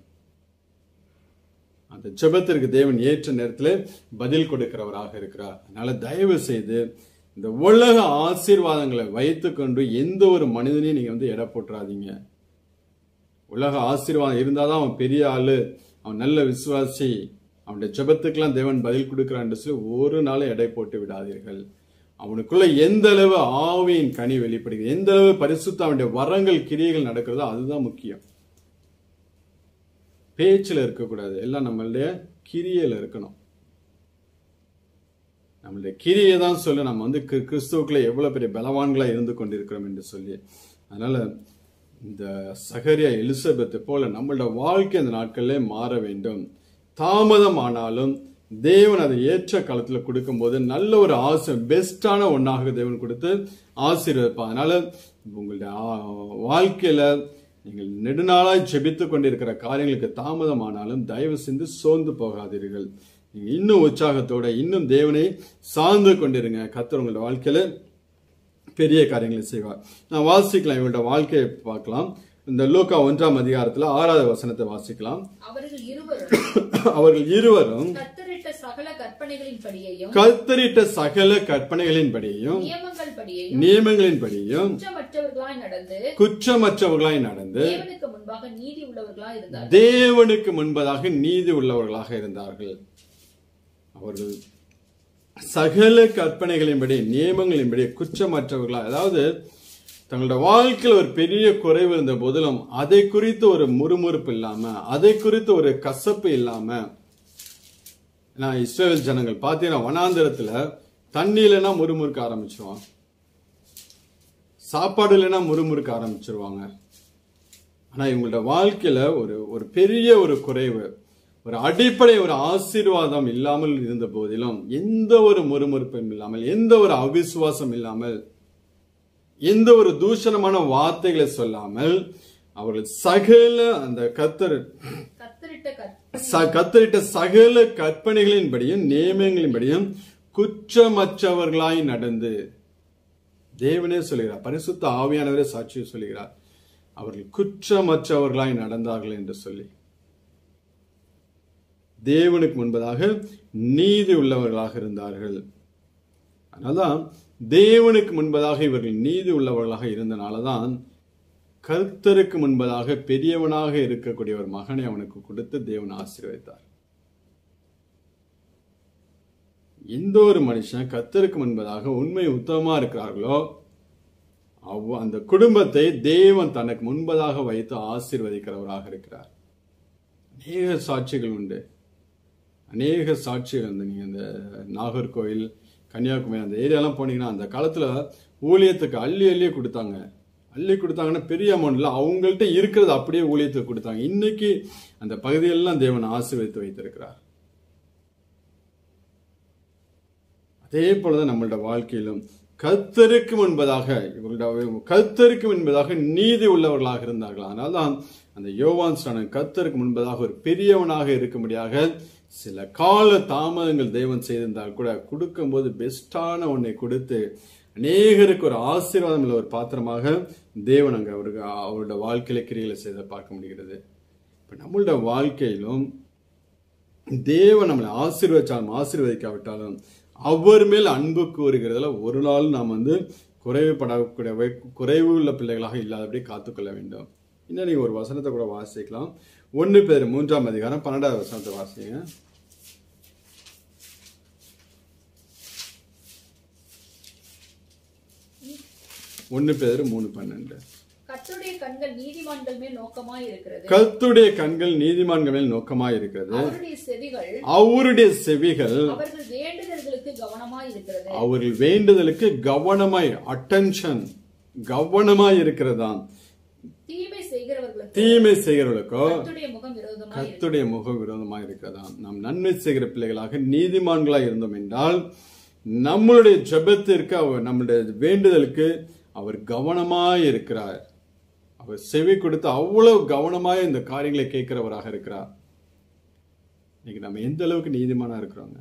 அந்த ஜெபத்திற்கு தேவன் ஏற்ற நேரத்தில் பதில் கொடுக்கிறவராக இருக்கிறார் அதனால தயவு செய்து இந்த உலக ஆசீர்வாதங்களை வைத்துக்கொண்டு எந்த ஒரு மனிதனையும் நீங்க வந்து எடை போட்டுறாதீங்க உலக ஆசீர்வாதம் இருந்தாதான் அவன் பெரிய ஆளு அவன் நல்ல விசுவாசி அவனுடைய ஜெபத்துக்கெல்லாம் தேவன் பதில் கொடுக்கிறான் என்று சொல்லி ஒரு நாளும் எடை போட்டு விடாதீர்கள் அவனுக்குள்ள எந்த அளவு ஆவியின் கனி வெளிப்படுகிறது எந்த அளவு பரிசுத்த அவனுடைய வரங்கள் கிரியைகள் நடக்கிறதோ அதுதான் முக்கியம் பேச்சில் இருக்கக்கூடாது எல்லாம் நம்மளுடைய கிரியையில இருக்கணும் நம்மளுடைய கிரியை தான் சொல்லு நம்ம வந்து கிறிஸ்துவுக்குள்ள கிறிஸ்துவுக்குள்ள எவ்வளவு பெரிய பலவான்களா இருந்து கொண்டிருக்கிறோம் என்று சொல்லி அதனால இந்த சகரியா எலிசபெத்தை போல நம்மளோட வாழ்க்கை இந்த நாட்களிலே மாற வேண்டும் தாமதம் ஆனாலும் தேவன் அதை ஏற்ற காலத்துல கொடுக்கும்போது நல்ல ஒரு ஆசை பெஸ்டான ஒன்னாக தேவன் கொடுத்து ஆசீர்வதிப்பார் அதனால உங்களுடைய ஆ- வாழ்க்கையில நீங்கள் நெடுநாளாய் ஜெபித்து கொண்டிருக்கிற காரியங்களுக்கு தாமதமானாலும் தயவு செஞ்சு சோர்ந்து போகாதீர்கள் நீங்க இன்னும் உற்சாகத்தோட இன்னும் தேவனை சார்ந்து கொண்டிருங்க கத்தர் உங்களோட வாழ்க்கையில பெரிய காரியங்களை செய்வார் நான் வாசிக்கலாம் இவங்களோட வாழ்க்கையை பார்க்கலாம் இந்த லூக்கா ஒன்றாம் அதிகாரத்துல ஆறாவது வசனத்தை வாசிக்கலாம் அவர்கள் இருவரும் அவர்கள் இருவரும் கத்தரிட்ட சகல கற்பனைகளின் படியையும் கத்தரிட்ட சகல கற்பனைகளின்படியும் நியமங்கள் படியையும் நியமங்களின்படியும் குற்றமற்றவர்களாய் நடந்து குற்றமற்றவர்களாய் நடந்து தேவனுக்கு முன்பாக நீதி உள்ளவர்களாய் இருந்தார் தேவனுக்கு முன்பதாக நீதி உள்ளவர்களாக இருந்தார்கள் அவர்கள் சகல கற்பனைகளின்படி நியமங்களின்படி குற்றமற்றவர்களா அதாவது தங்களோட வாழ்க்கையில் ஒரு பெரிய குறைவு இருந்த போதிலும் அதை குறித்து ஒரு முறுமுறுப்பு இல்லாம அதை குறித்து ஒரு கசப்பு இல்லாம நான் இஸ்ரேல் ஜனங்கள் பார்த்தீங்கன்னா வனாந்திரத்துல தண்ணி இல்லைன்னா முறுமுறுக்க ஆரம்பிச்சிருவான் சாப்பாடு இல்லைன்னா முறுமுறுக்க ஆரம்பிச்சிருவாங்க ஆனா இவங்களோட வாழ்க்கையில ஒரு ஒரு பெரிய ஒரு குறைவு ஒரு அடிப்படை ஒரு ஆசீர்வாதம் இல்லாமல் இருந்த போதிலும் எந்த ஒரு முறுமுறுப்பும் இல்லாமல் எந்த ஒரு அவிசுவாசம் இல்லாமல் எந்த ஒரு தூஷணமான வார்த்தைகளை சொல்லாமல் அவர்கள் சகல அந்த கத்தர் கத்தரிட்ட கற்ப ச- கத்தரிட்ட சகல கற்பனைகளின்படியும் நியமங்களின்படியும் குற்றமற்றவர்களாய் நடந்து தேவனே சொல்கிறார் பரிசுத்த ஆவியானவரே சாட்சியை சொல்கிறார் அவர்கள் குற்றமற்றவர்களாய் நடந்தார்கள் என்று சொல்லி தேவனுக்கு முன்பதாக நீதி உள்ளவர்களாக இருந்தார்கள் அதனால்தான் தேவனுக்கு முன்பதாக இவர்கள் நீதி உள்ளவர்களாக இருந்தனாலதான் கர்த்தருக்கு முன்பதாக பெரியவனாக இருக்கக்கூடிய ஒரு மகனை அவனுக்கு கொடுத்து தேவன் ஆசீர்வதித்தார் எந்த ஒரு மனுஷன் கர்த்தருக்கு முன்பதாக உண்மை உத்தமமா இருக்கிறார்களோ அவ் அந்த குடும்பத்தை தேவன் தனக்கு முன்பதாக வைத்து ஆசீர்வதிக்கிறவராக இருக்கிறார் அநேக சாட்சிகள் உண்டு அநேக சாட்சிகள் வந்து நீங்க இந்த நாகர்கோவில் கன்னியாகுமரி அந்த ஏரியாலாம் போனீங்கன்னா அந்த காலத்துல ஊழியத்துக்கு அள்ளி அள்ளி கொடுத்தாங்க அள்ளி கொடுத்தாங்கன்னா பெரிய அமௌண்ட்ல அவங்கள்ட்ட இருக்கிறது அப்படியே ஊழியத்துக்கு கொடுத்தாங்க இன்னைக்கு அந்த பகுதியெல்லாம் தேவன் ஆசீர்வதித்து வைத்திருக்கிறார் அதே போலதான் நம்மளோட வாழ்க்கையிலும் கர்த்தருக்கு முன்பதாக இவர்களுடைய கர்த்தருக்கு முன்பதாக நீதி உள்ளவர்களாக இருந்தார்கள் அதனால்தான் அந்த யோவான் ஸ்நானன் கர்த்தருக்கு முன்பதாக ஒரு பெரியவனாக இருக்கும்படியாக சில கால தாமதங்கள் தேவன் செய்திருந்தால் கூட கொடுக்கும்போது பெஸ்டான ஒன்றை கொடுத்து அநேகருக்கு ஒரு ஆசீர்வாதம் உள்ள ஒரு பாத்திரமாக தேவன் அங்க அவருக்கு அவருடைய வாழ்க்கையில கிரிகளை செய்த பார்க்க முடிகிறது இப்ப நம்மளோட வாழ்க்கையிலும் தேவன் நம்மளை ஆசீர்வதிச்சாலும் ஆசீர்வதிக்காவிட்டாலும் அவர் மேல் அன்பு கூறுகிறதுல ஒரு நாள் நாம் வந்து குறைவுபடக்கூடிய குறைவு உள்ள பிள்ளைகளாக இல்லாதபடி காத்துக்கொள்ள வேண்டும் இன்னும் நீங்க ஒரு வசனத்தை கூட வாசிக்கலாம் ஒன்னு பேர் மூன்றாம் அதிகாரம் பன்னெண்டாவது வசனத்தை வாசிங்க ஒன்னு பேர் மூணு பன்னெண்டு கர்த்தருடைய கண்கள் நீதிமான்கள் மேல் நோக்கமாய் இருக்கிறது கர்த்துடைய கண்கள் நீதிமான்கள் மேல் நோக்கமாய் இருக்கிறது அவருடைய செவிகள் அவருடைய செவிகள் அவர்கள் வேண்டுதல்களுக்கு கவனமாய் இருக்கிறது அவர்கள் வேண்டுதலுக்கு கவனமாய் அட்டென்ஷன் கவனமாய் இருக்கிறதாம் தீமை செய்கிறவர்களுக்கு தீமை செய்கிறவர்களுக்கோ கர்த்தருடைய முகம் விரோதமாய் இருக்கிறது. கர்த்துடைய முக விரோதமாக இருக்கிறதாம் நாம் நன்மை செய்கிற பிள்ளைகளாக நீதிமான்களாய் இருந்தோம் என்றால் நம்மளுடைய ஜெபத்திற்கு அவர் நம்முடைய வேண்டுதலுக்கு அவர் கவனமாய் இருக்கிறார் அவர் செவி கொடுத்து அவ்வளவு கவனமாய் இந்த காரியங்களை கேட்கிறவராக இருக்கிறார் இன்னைக்கு நம்ம எந்த அளவுக்கு நீதிமானா இருக்கிறோங்க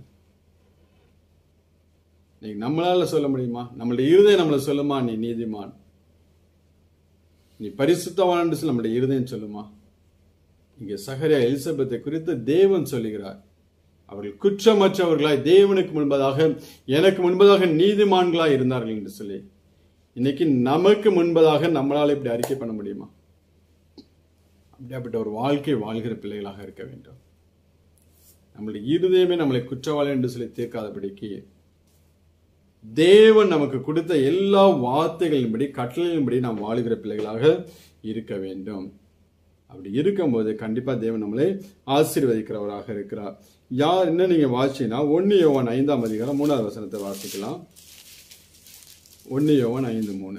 இன்னைக்கு நம்மளால சொல்ல முடியுமா நம்மளுடைய இருதயம் நம்மள சொல்லுமா நீ நீதிமான் நீ பரிசுத்தவான் சொல்லி நம்முடைய இருதயம் சொல்லுமா இங்கே சகரியா எலிசபெத்தை குறித்து தேவன் சொல்லுகிறார் அவர்கள் குற்றமற்றவர்களாய் தேவனுக்கு முன்பதாக எனக்கு முன்பதாக நீதிமான்களாய் இருந்தார்கள் என்று சொல்லி இன்னைக்கு நமக்கு முன்பதாக நம்மளால இப்படி அறிக்கை பண்ண முடியுமா அப்படியாப்பட்ட ஒரு வாழ்க்கை வாழ்கிற பிள்ளைகளாக இருக்க வேண்டும் நம்மளுடைய இருதயமே நம்மளை குற்றவாளி என்று சொல்லி தீர்க்காதபடிக்கு தேவன் நமக்கு கொடுத்த எல்லா வார்த்தைகளின்படி கட்டளையின்படி நாம் வாழுகிற பிள்ளைகளாக இருக்க வேண்டும் அப்படி இருக்கும்போது கண்டிப்பா தேவன் நம்மளை ஆசீர்வதிக்கிறவராக இருக்கிறார் யார் என்ன நீங்க வாசிச்சீங்கன்னா ஒன்னு யோவான் ஐந்தாம் அதிகாரம் மூணாவது வசனத்தை வாசிக்கலாம் ஒன்னு யோவான் ஐந்து மூணு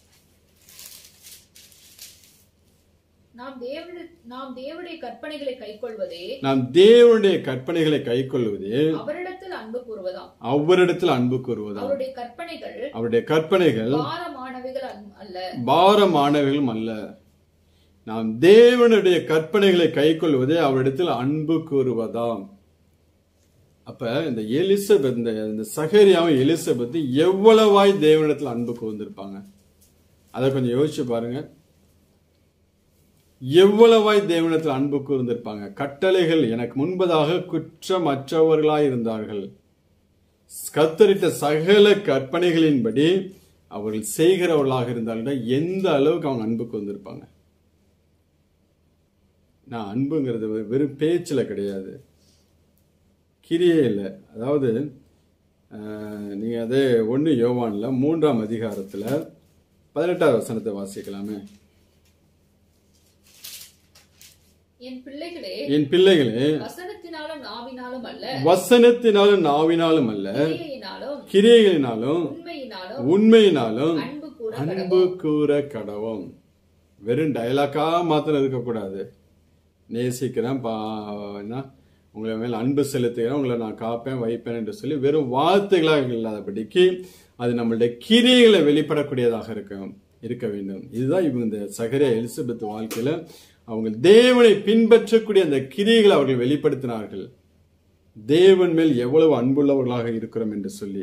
நாம் தேவனுடைய நாம் தேவனுடைய கற்பனைகளை கைக்கொள்வதே நாம் தேவனுடைய கற்பனைகளை கைக்கொள்வதே அவரிடத்தில் அன்பு கூறுவதாம் அவ்வரிடத்தில் அன்பு கூறுவதாம் அவருடைய கற்பனைகள் அவருடைய கற்பனைகள் பாரமானவைகள் அல்ல- அல்ல பாரமானவைகளும் அல்ல நாம் தேவனுடைய கற்பனைகளை கைக்கொள்வதே அவரிடத்தில் அன்பு கூறுவதாம் அப்ப இந்த எலிசபெத் இந்த இந்த சகரியாவும் எலிசபெத் எவ்வளவாய் தேவனிடத்தில் அன்பு கூர்ந்திருப்பாங்க அதை கொஞ்சம் யோசிச்சு பாருங்க எவ்வளவாய் தேவனிடத்தில் அன்பு கூர்ந்திருப்பாங்க கட்டளைகள் எனக்கு முன்பதாக குற்றமற்றவர்களாய் இருந்தார்கள் கத்தரிட்ட சகல கற்பனைகளின்படி அவர்கள் செய்கிறவர்களாக இருந்தார்கள் எந்த அளவுக்கு அவங்க அன்புக்கு வந்திருப்பாங்க நான் அன்புங்கிறது வெ- வெறும் பேச்சுல கிடையாது கிரியே இல்லை அதாவது அஹ், நீங்க அதே ஒன்னு யோவான்ல மூன்றாம் அதிகாரத்துல பதினெட்டாவது வசனத்தை வாசிக்கலாமே என் பிள்ளைகளே என் பிள்ளைகளே வசனத்தினாலும் நாவினாலும் அல்ல வசனத்தினாலும் நாவினாலும் அல்ல கிரியையினாலும் கிரியைகளினாலும் உண்மையினாலும் உண்மையினாலும் அன்பு கூற அன்பு கூற கடவும் வெறும் டயலாக்கா மாத்திரம் இருக்கக்கூடாது நேசிக்கிறேன் பா என்ன உங்களை மேல அன்பு செலுத்துகிறேன் உங்களை நான் காப்பேன் வைப்பேன் என்று சொல்லி வெறும் வார்த்தைகளாக இல்லாதபடிக்கு அது நம்மளுடைய கிரியைகளை வெளிப்படக்கூடியதாக இருக்கும் இருக்க வேண்டும் இதுதான் இவங்க இந்த சகரிய எலிசபெத் வாழ்க்கையில அவங்க தேவனை பின்பற்றக்கூடிய அந்த கிரியைகளை அவர்கள் வெளிப்படுத்தினார்கள் தேவன் மேல் எவ்வளவு அன்புள்ளவர்களாக இருக்கிறோம் என்று சொல்லி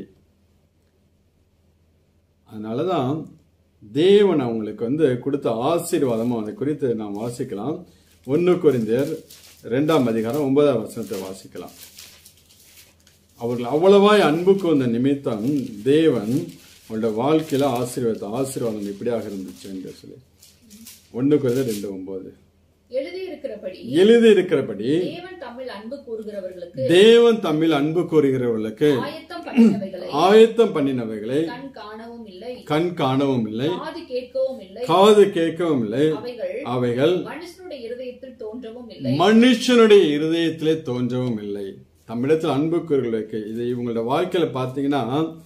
அதனாலதான் தேவன் அவங்களுக்கு வந்து கொடுத்த ஆசீர்வாதமும் அதை குறித்து நாம் வாசிக்கலாம் ஒன்னு குறிந்தர் இரண்டாம் அதிகாரம் ஒன்பதாம் வசனத்தை வாசிக்கலாம் அவர்கள் அவ்வளவாய் அன்புக்கு வந்த நிமித்தம் தேவன் அவங்களோட வாழ்க்கையில ஆசீர்வாத ஆசீர்வாதம் இப்படியாக இருந்துச்சு என்று சொல்லி ஒன்னு குறிந்தர் ரெண்டு ஒன்பது எழுதியிருக்கிறபடி எழுதி இருக்கிறபடி தேவன் தம்மில் அன்பு கூறுகிறவர்களுக்கு தேவன் தம்மில் அன்பு கூறுகிறவர்களுக்கு ஆயத்தம் பண்ணினவைகளை ஆயத்தம் பண்ணினவைகளை கண் காணவும் இல்லை கண் காணவும் இல்லை காது கேட்கவும் இல்லை காது கேட்கவும் இல்லை அவைகள் அவைகள் மனுஷனுடைய இருதயத்தில் தோன்றவும் இல்லை மனுஷனுடைய இருதயத்திலே தோன்றவும் இல்லை தம்மிடத்தில் அன்பு கூறுகளுக்கு இது இவங்களோட வாழ்க்கையில பாத்தீங்கன்னா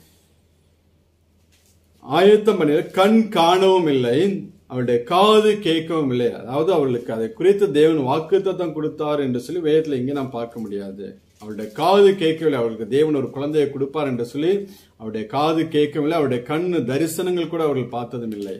ஆயத்தம் பண்ணி கண் காணவும் இல்லை அவருடைய காது கேட்கவும் இல்லை அதாவது அவர்களுக்கு அதை குறித்து தேவன் வாக்குத்தத்தம் கொடுத்தார் என்று சொல்லி வேதத்துல இங்கே நாம் பார்க்க முடியாது அவருடைய காது கேட்கவில்லை அவர்களுக்கு தேவன் ஒரு குழந்தையை கொடுப்பார் என்று சொல்லி அவருடைய காது கேட்கவில்லை அவருடைய கண்ணு தரிசனங்கள் கூட அவர்கள் பார்த்ததும் இல்லை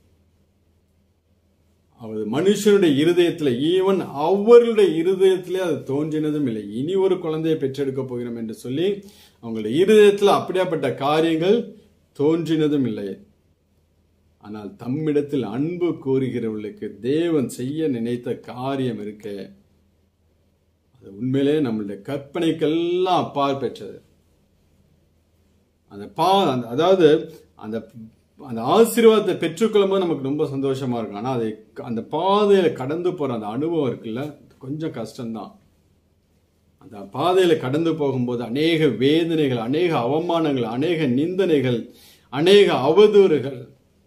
அவர் மனுஷனுடைய இருதயத்துல ஈவன் அவர்களுடைய இருதயத்திலே அது தோன்றினதும் இல்லை இனி ஒரு குழந்தையை பெற்றெடுக்க போகிறோம் என்று சொல்லி அவங்களுடைய இருதயத்துல அப்படியாப்பட்ட காரியங்கள் தோன்றினதும் இல்லை ஆனால் தம்மிடத்தில் அன்பு கூறுகிறவர்களுக்கு தேவன் செய்ய நினைத்த காரியம் இருக்க அது உண்மையிலே நம்மளுடைய கற்பனைக்கெல்லாம் அப்பால் பெற்றது அந்த பா அந்த- அதாவது அந்த அந்த ஆசீர்வாதத்தை பெற்றுக்கொள்ளும் போது நமக்கு ரொம்ப சந்தோஷமா இருக்கும் ஆனா அதை அந்த பாதையில கடந்து போற அந்த அனுபவம் இருக்குல்ல கொஞ்சம் கஷ்டம்தான் அந்த பாதையில கடந்து போகும்போது அநேக வேதனைகள் அநேக அவமானங்கள் அநேக நிந்தனைகள் அநேக அவதூறுகள்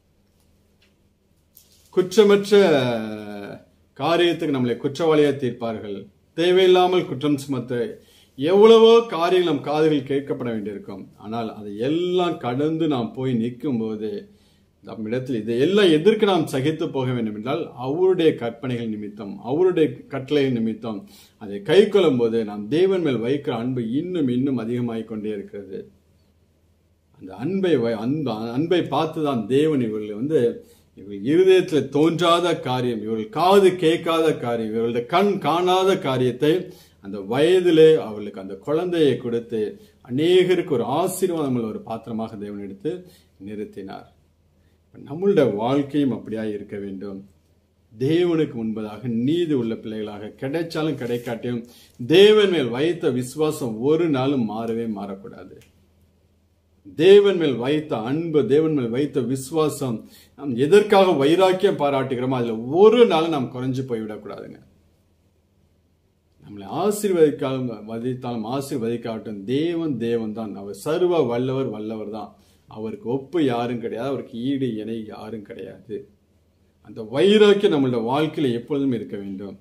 குற்றமற்ற காரியத்துக்கு நம்மளை குற்றவாளியா தீர்ப்பார்கள் தேவையில்லாமல் குற்றம் சுமத்த எவ்வளவோ காரியங்கள் நம் காதுகள் கேட்கப்பட வேண்டியிருக்கும் ஆனால் அதை எல்லாம் கடந்து நாம் போய் நிற்கும் போது நம்மிடத்தில் இதை எல்லாம் எதற்கு நாம் சகித்து போக வேண்டும் என்றால் அவருடைய கற்பனைகள் நிமித்தம் அவருடைய கட்டளைகள் நிமித்தம் அதை கை போது நாம் தேவன் மேல் வைக்கிற அன்பு இன்னும் இன்னும் அதிகமாகிக் கொண்டே இருக்கிறது அந்த அன்பை வ- அன்ப அன்பை பார்த்து தான் தேவன் இவர்கள் வந்து இவர்கள் இருதயத்தில் தோன்றாத காரியம் இவர்கள் காது கேட்காத காரியம் இவர்களுடைய கண் காணாத காரியத்தை அந்த வயதிலே அவர்களுக்கு அந்த குழந்தையை கொடுத்து அநேகருக்கு ஒரு ஆசீர்வாதம் உள்ள ஒரு பாத்திரமாக தேவன் எடுத்து நிறுத்தினார் நம்மளுடைய வாழ்க்கையும் அப்படியா இருக்க வேண்டும் தேவனுக்கு முன்பதாக நீதி உள்ள பிள்ளைகளாக கிடைச்சாலும் கிடைக்காட்டியும் தேவன் மேல் வைத்த விசுவாசம் ஒரு நாளும் மாறவே மாறக்கூடாது தேவன் மேல் வைத்த அன்பு தேவன் மேல் வைத்த விசுவாசம் நாம் எதற்காக வைராக்கியம் பாராட்டுகிறோமோ அதுல ஒரு நாள் நாம் குறைஞ்சு போய்விடக்கூடாதுங்க நம்மள நம்மளை ஆசீர்வதிக்காலும் வதித்தாலும் ஆசீர்வதிக்காட்டும் தேவன் தேவன் தான் அவர் சர்வ வல்லவர் வல்லவர் தான் அவருக்கு ஒப்பு யாரும் கிடையாது அவருக்கு ஈடு இணை யாரும் கிடையாது அந்த வைராக்கியம் நம்மளோட வாழ்க்கையில எப்பொழுதும் இருக்க வேண்டும்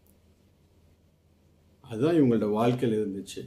அதுதான் இவங்களோட வாழ்க்கையில் இருந்துச்சு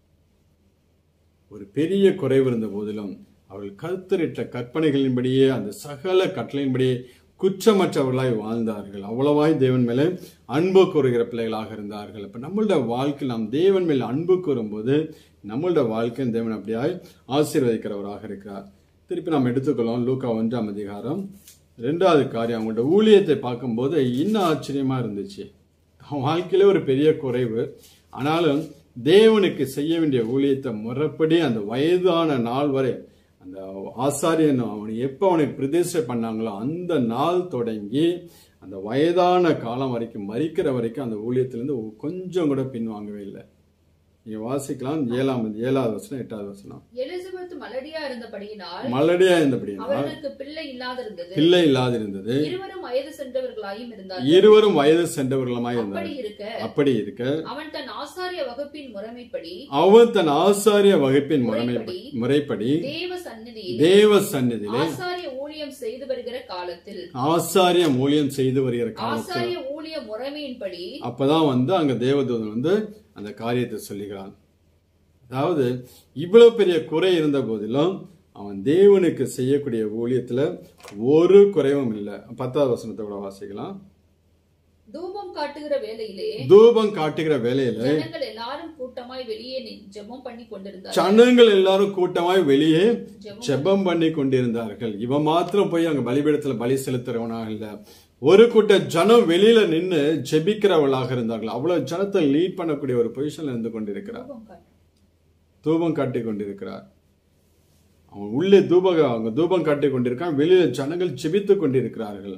ஒரு பெரிய குறைவு இருந்த போதிலும் அவர்கள் கருத்தரிட்ட கற்பனைகளின்படியே அந்த சகல கட்டளையின்படியே குற்றமற்றவர்களாய் வாழ்ந்தார்கள் அவ்வளவாய் தேவன் மேலே அன்பு கூறுகிற பிள்ளைகளாக இருந்தார்கள் அப்ப நம்மளோட வாழ்க்கை நாம் தேவன் மேல் அன்பு கூறும்போது நம்மளோட வாழ்க்கை தேவன் அப்படியாய் ஆசீர்வதிக்கிறவராக இருக்கிறார் திருப்பி நாம் எடுத்துக்கொள்ளோம் லூக்கா ஒன்றாம் அதிகாரம் ரெண்டாவது காரியம் அவங்களோட ஊழியத்தை பார்க்கும்போது இன்னும் ஆச்சரியமா இருந்துச்சு அவன் வாழ்க்கையில ஒரு பெரிய குறைவு ஆனாலும் தேவனுக்கு செய்ய வேண்டிய ஊழியத்தை முறைப்படி அந்த வயதான நாள் வரை அந்த ஆசாரியன் அவனை எப்போ அவனுக்கு பிரதிஷ்டை பண்ணாங்களோ அந்த நாள் தொடங்கி அந்த வயதான காலம் வரைக்கும் மறிக்கிற வரைக்கும் அந்த ஊழியத்திலிருந்து கொஞ்சம் கூட பின்வாங்கவே இல்லை நீங்க வாசிக்கலாம் ஏழாம் ஏழாவது வசனம் எட்டாவது வசனம் எலிசபெத் மலடியா இருந்தபடியினால் மலடியா இருந்தபடினா அவர்களுக்கு பிள்ளை இல்லாதிருந்தது பிள்ளை இல்லாதிருந்தது இருவரும் வயது சென்றவர்களாயும் இருந்தார்கள் இருவரும் வயது சென்றவர்களுமாய் அப்படி இருந்தார் இருக்க அப்படி இருக்க அவன் தன் ஆசாரிய வகுப்பின் முறைமைப்படி அவன் தன் ஆசாரிய வகுப்பின் முறைமை முறைப்படி தேவ சந்நிதியில் தேவ சந்நிதியிலே ஆசாரிய ஊழியம் செய்து வருகிற காலத்தில் ஆசாரிய ஊழியம் செய்து வருகிற காலத்தில் ஆசாரிய ஊழிய முறைமையின்படி அப்பதான் வந்து அங்க தேவதூதன் வந்து அந்த காரியத்தை சொல்லுகிறான் அதாவது இவ்வளவு பெரிய குறை இருந்த போதிலும் அவன் தேவனுக்கு செய்யக்கூடிய ஊழியத்துல ஒரு குறைவும் இல்லை பத்தாவது வசனத்தை கூட வாசிக்கலாம் தூபம் காட்டுகிற வேளையிலே தூபம் காட்டுகிற வேலையில ஜனங்கள் எல்லாரும் கூட்டமாய் வெளியே நின் ஜெபம் பண்ணி கொண்டிருந்தார்கள் ஜனங்கள் எல்லாரும் கூட்டமாய் வெளியே ஜெபம் ஜெபம் பண்ணி கொண்டிருந்தார்கள் இவன் மாத்திரம் போய் அங்க பலிபீடத்துல பலி செலுத்துறவனாக இல்ல ஒரு கூட்ட ஜனம் வெளியில நின்னு ஜெபிக்கிறவளாக இருந்தார்கள் அவ்வளவு ஜனத்தை லீட் பண்ணக்கூடிய ஒரு பொசிஷன்ல இருந்து கொண்டிருக்கிறார் தூபம் காட்டு தூபம் காட்டி கொண்டிருக்கிறார் அவன் உள்ளே தூப அவங்க தூபம் காட்டி கொண்டிருக்கான் வெளியில ஜனங்கள் ஜெபித்து கொண்டிருக்கிறார்கள்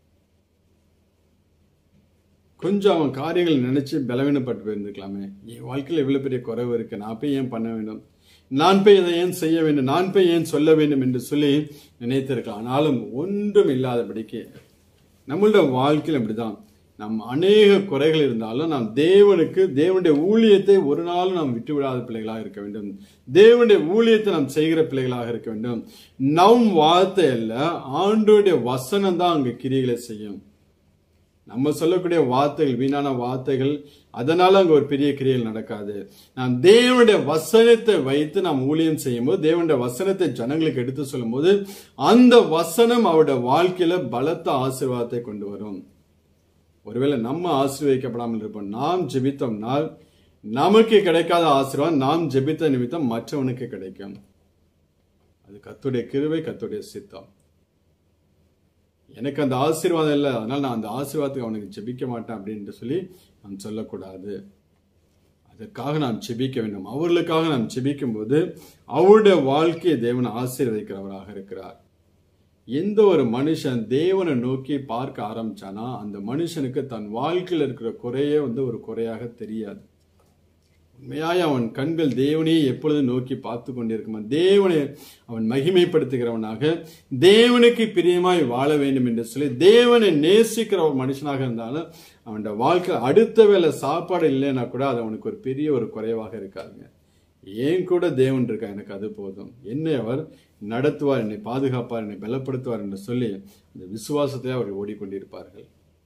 கொஞ்சம் அவன் காரியங்கள் நினைச்சு பலவீனப்பட்டு போயிருந்துக்கலாமே என் வாழ்க்கையில் இவ்வளவு பெரிய குறைவு இருக்கு நான் போய் ஏன் பண்ண வேண்டும் நான் போய் இதை ஏன் செய்ய வேண்டும் நான் போய் ஏன் சொல்ல வேண்டும் என்று சொல்லி நினைத்திருக்கலாம் ஆனாலும் ஒன்றும் இல்லாதபடிக்கு நம்மளோட வாழ்க்கையில் இப்படிதான் நம் அநேக குறைகள் இருந்தாலும் நாம் தேவனுக்கு தேவனுடைய ஊழியத்தை ஒரு நாளும் நாம் விட்டு விடாத பிள்ளைகளாக இருக்க வேண்டும் தேவனுடைய ஊழியத்தை நாம் செய்கிற பிள்ளைகளாக இருக்க வேண்டும் நம் வார்த்தை அல்ல ஆண்டோடைய வசனம் தான் அங்க கிரிகளை செய்யும் நம்ம சொல்லக்கூடிய வார்த்தைகள் வீணான வார்த்தைகள் அதனால அங்க ஒரு பெரிய கிரியைகள் நடக்காது நாம் தேவனுடைய வசனத்தை வைத்து நாம் ஊழியம் செய்யும்போது தேவனுடைய வசனத்தை ஜனங்களுக்கு எடுத்து சொல்லும்போது அந்த வசனம் அவருடைய வாழ்க்கையில பலத்த ஆசீர்வாதத்தை கொண்டு வரும் ஒருவேளை நம்ம ஆசீர்வதிக்கப்படாமல் இருப்போம் நாம் ஜெபித்தோம்னால் நமக்கு கிடைக்காத ஆசீர்வாதம் நாம் ஜெபித்த நிமித்தம் மற்றவனுக்கு கிடைக்கும் அது கத்துடைய கிருவை கத்துடைய சித்தம் எனக்கு அந்த ஆசீர்வாதம் இல்லை அதனால நான் அந்த ஆசீர்வாதத்துக்கு அவனுக்கு ஜெபிக்க மாட்டேன் அப்படின்ட்டு சொல்லி நாம் சொல்லக்கூடாது அதற்காக நாம் ஜெபிக்க வேண்டும் அவர்களுக்காக நாம் ஜெபிக்கும் போது அவருடைய வாழ்க்கையை தேவன் ஆசீர்வதிக்கிறவராக இருக்கிறார் எந்த ஒரு மனுஷன் தேவனை நோக்கி பார்க்க ஆரம்பிச்சானா அந்த மனுஷனுக்கு தன் வாழ்க்கையில் இருக்கிற குறையே வந்து ஒரு குறையாக தெரியாது உண்மையாய் அவன் கண்கள் தேவனையே எப்பொழுதும் நோக்கி பார்த்து கொண்டிருக்குமா தேவனை அவன் மகிமைப்படுத்துகிறவனாக தேவனுக்கு பிரியமாய் வாழ வேண்டும் என்று சொல்லி தேவனை நேசிக்கிற ஒரு மனுஷனாக இருந்தாலும் அவன் வாழ்க்கை அடுத்த வேளை சாப்பாடு இல்லைன்னா கூட அது அவனுக்கு ஒரு பெரிய ஒரு குறைவாக இருக்காதுங்க ஏன் கூட தேவன் இருக்கா எனக்கு அது போதும் என்னை அவர் நடத்துவார் என்னை பாதுகாப்பார் என்னை பலப்படுத்துவார் என்று சொல்லி அந்த விசுவாசத்தை அவர் ஓடிக்கொண்டிருப்பார்கள்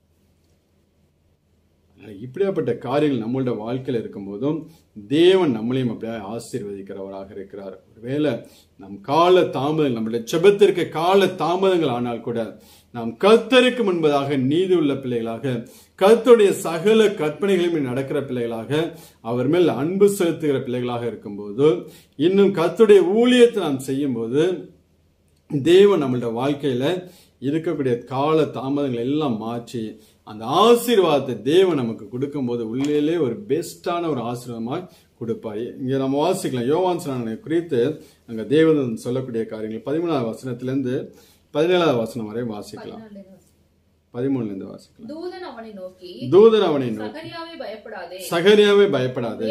அதனால இப்படியாப்பட்ட காரியங்கள் நம்மளோட வாழ்க்கையில் இருக்கும்போதும் தேவன் நம்மளையும் அப்படியே ஆசீர்வதிக்கிறவராக இருக்கிறார் ஒருவேளை நம் கால தாமதங்கள் நம்மளுடைய செபத்திற்கு கால தாமதங்கள் ஆனால் கூட நாம் கர்த்தருக்கு முன்பதாக நீதி உள்ள பிள்ளைகளாக கர்த்தருடைய சகல கற்பனைகளையும் நடக்கிற பிள்ளைகளாக அவர் மேல் அன்பு செலுத்துகிற பிள்ளைகளாக இருக்கும்போது இன்னும் கர்த்தருடைய ஊழியத்தை நாம் செய்யும்போது தேவன் நம்மளோட வாழ்க்கையில இருக்கக்கூடிய கால தாமதங்கள் எல்லாம் மாற்றி அந்த ஆசீர்வாதத்தை தேவன் நமக்கு கொடுக்கும்போது உள்ளேலே ஒரு பெஸ்டான ஒரு ஆசீர்வாதமாய் கொடுப்பார் இங்க நம்ம வாசிக்கலாம் யோவான் ஸ்நானனை குறித்து அங்க தேவன் சொல்லக்கூடிய காரியங்கள் பதிமூணாவது வசனத்திலிருந்து பதினேழாவது வசனம் வரை வாசிக்கலாம் பதிமூணுல இருந்து வாசிக்கலாம் தூதன் அவனை நோக்கி தூதர் அவனை நோக்கி சகரியாவே பயப்படாதே சகரியாவே பயப்படாது வேண்டுதல்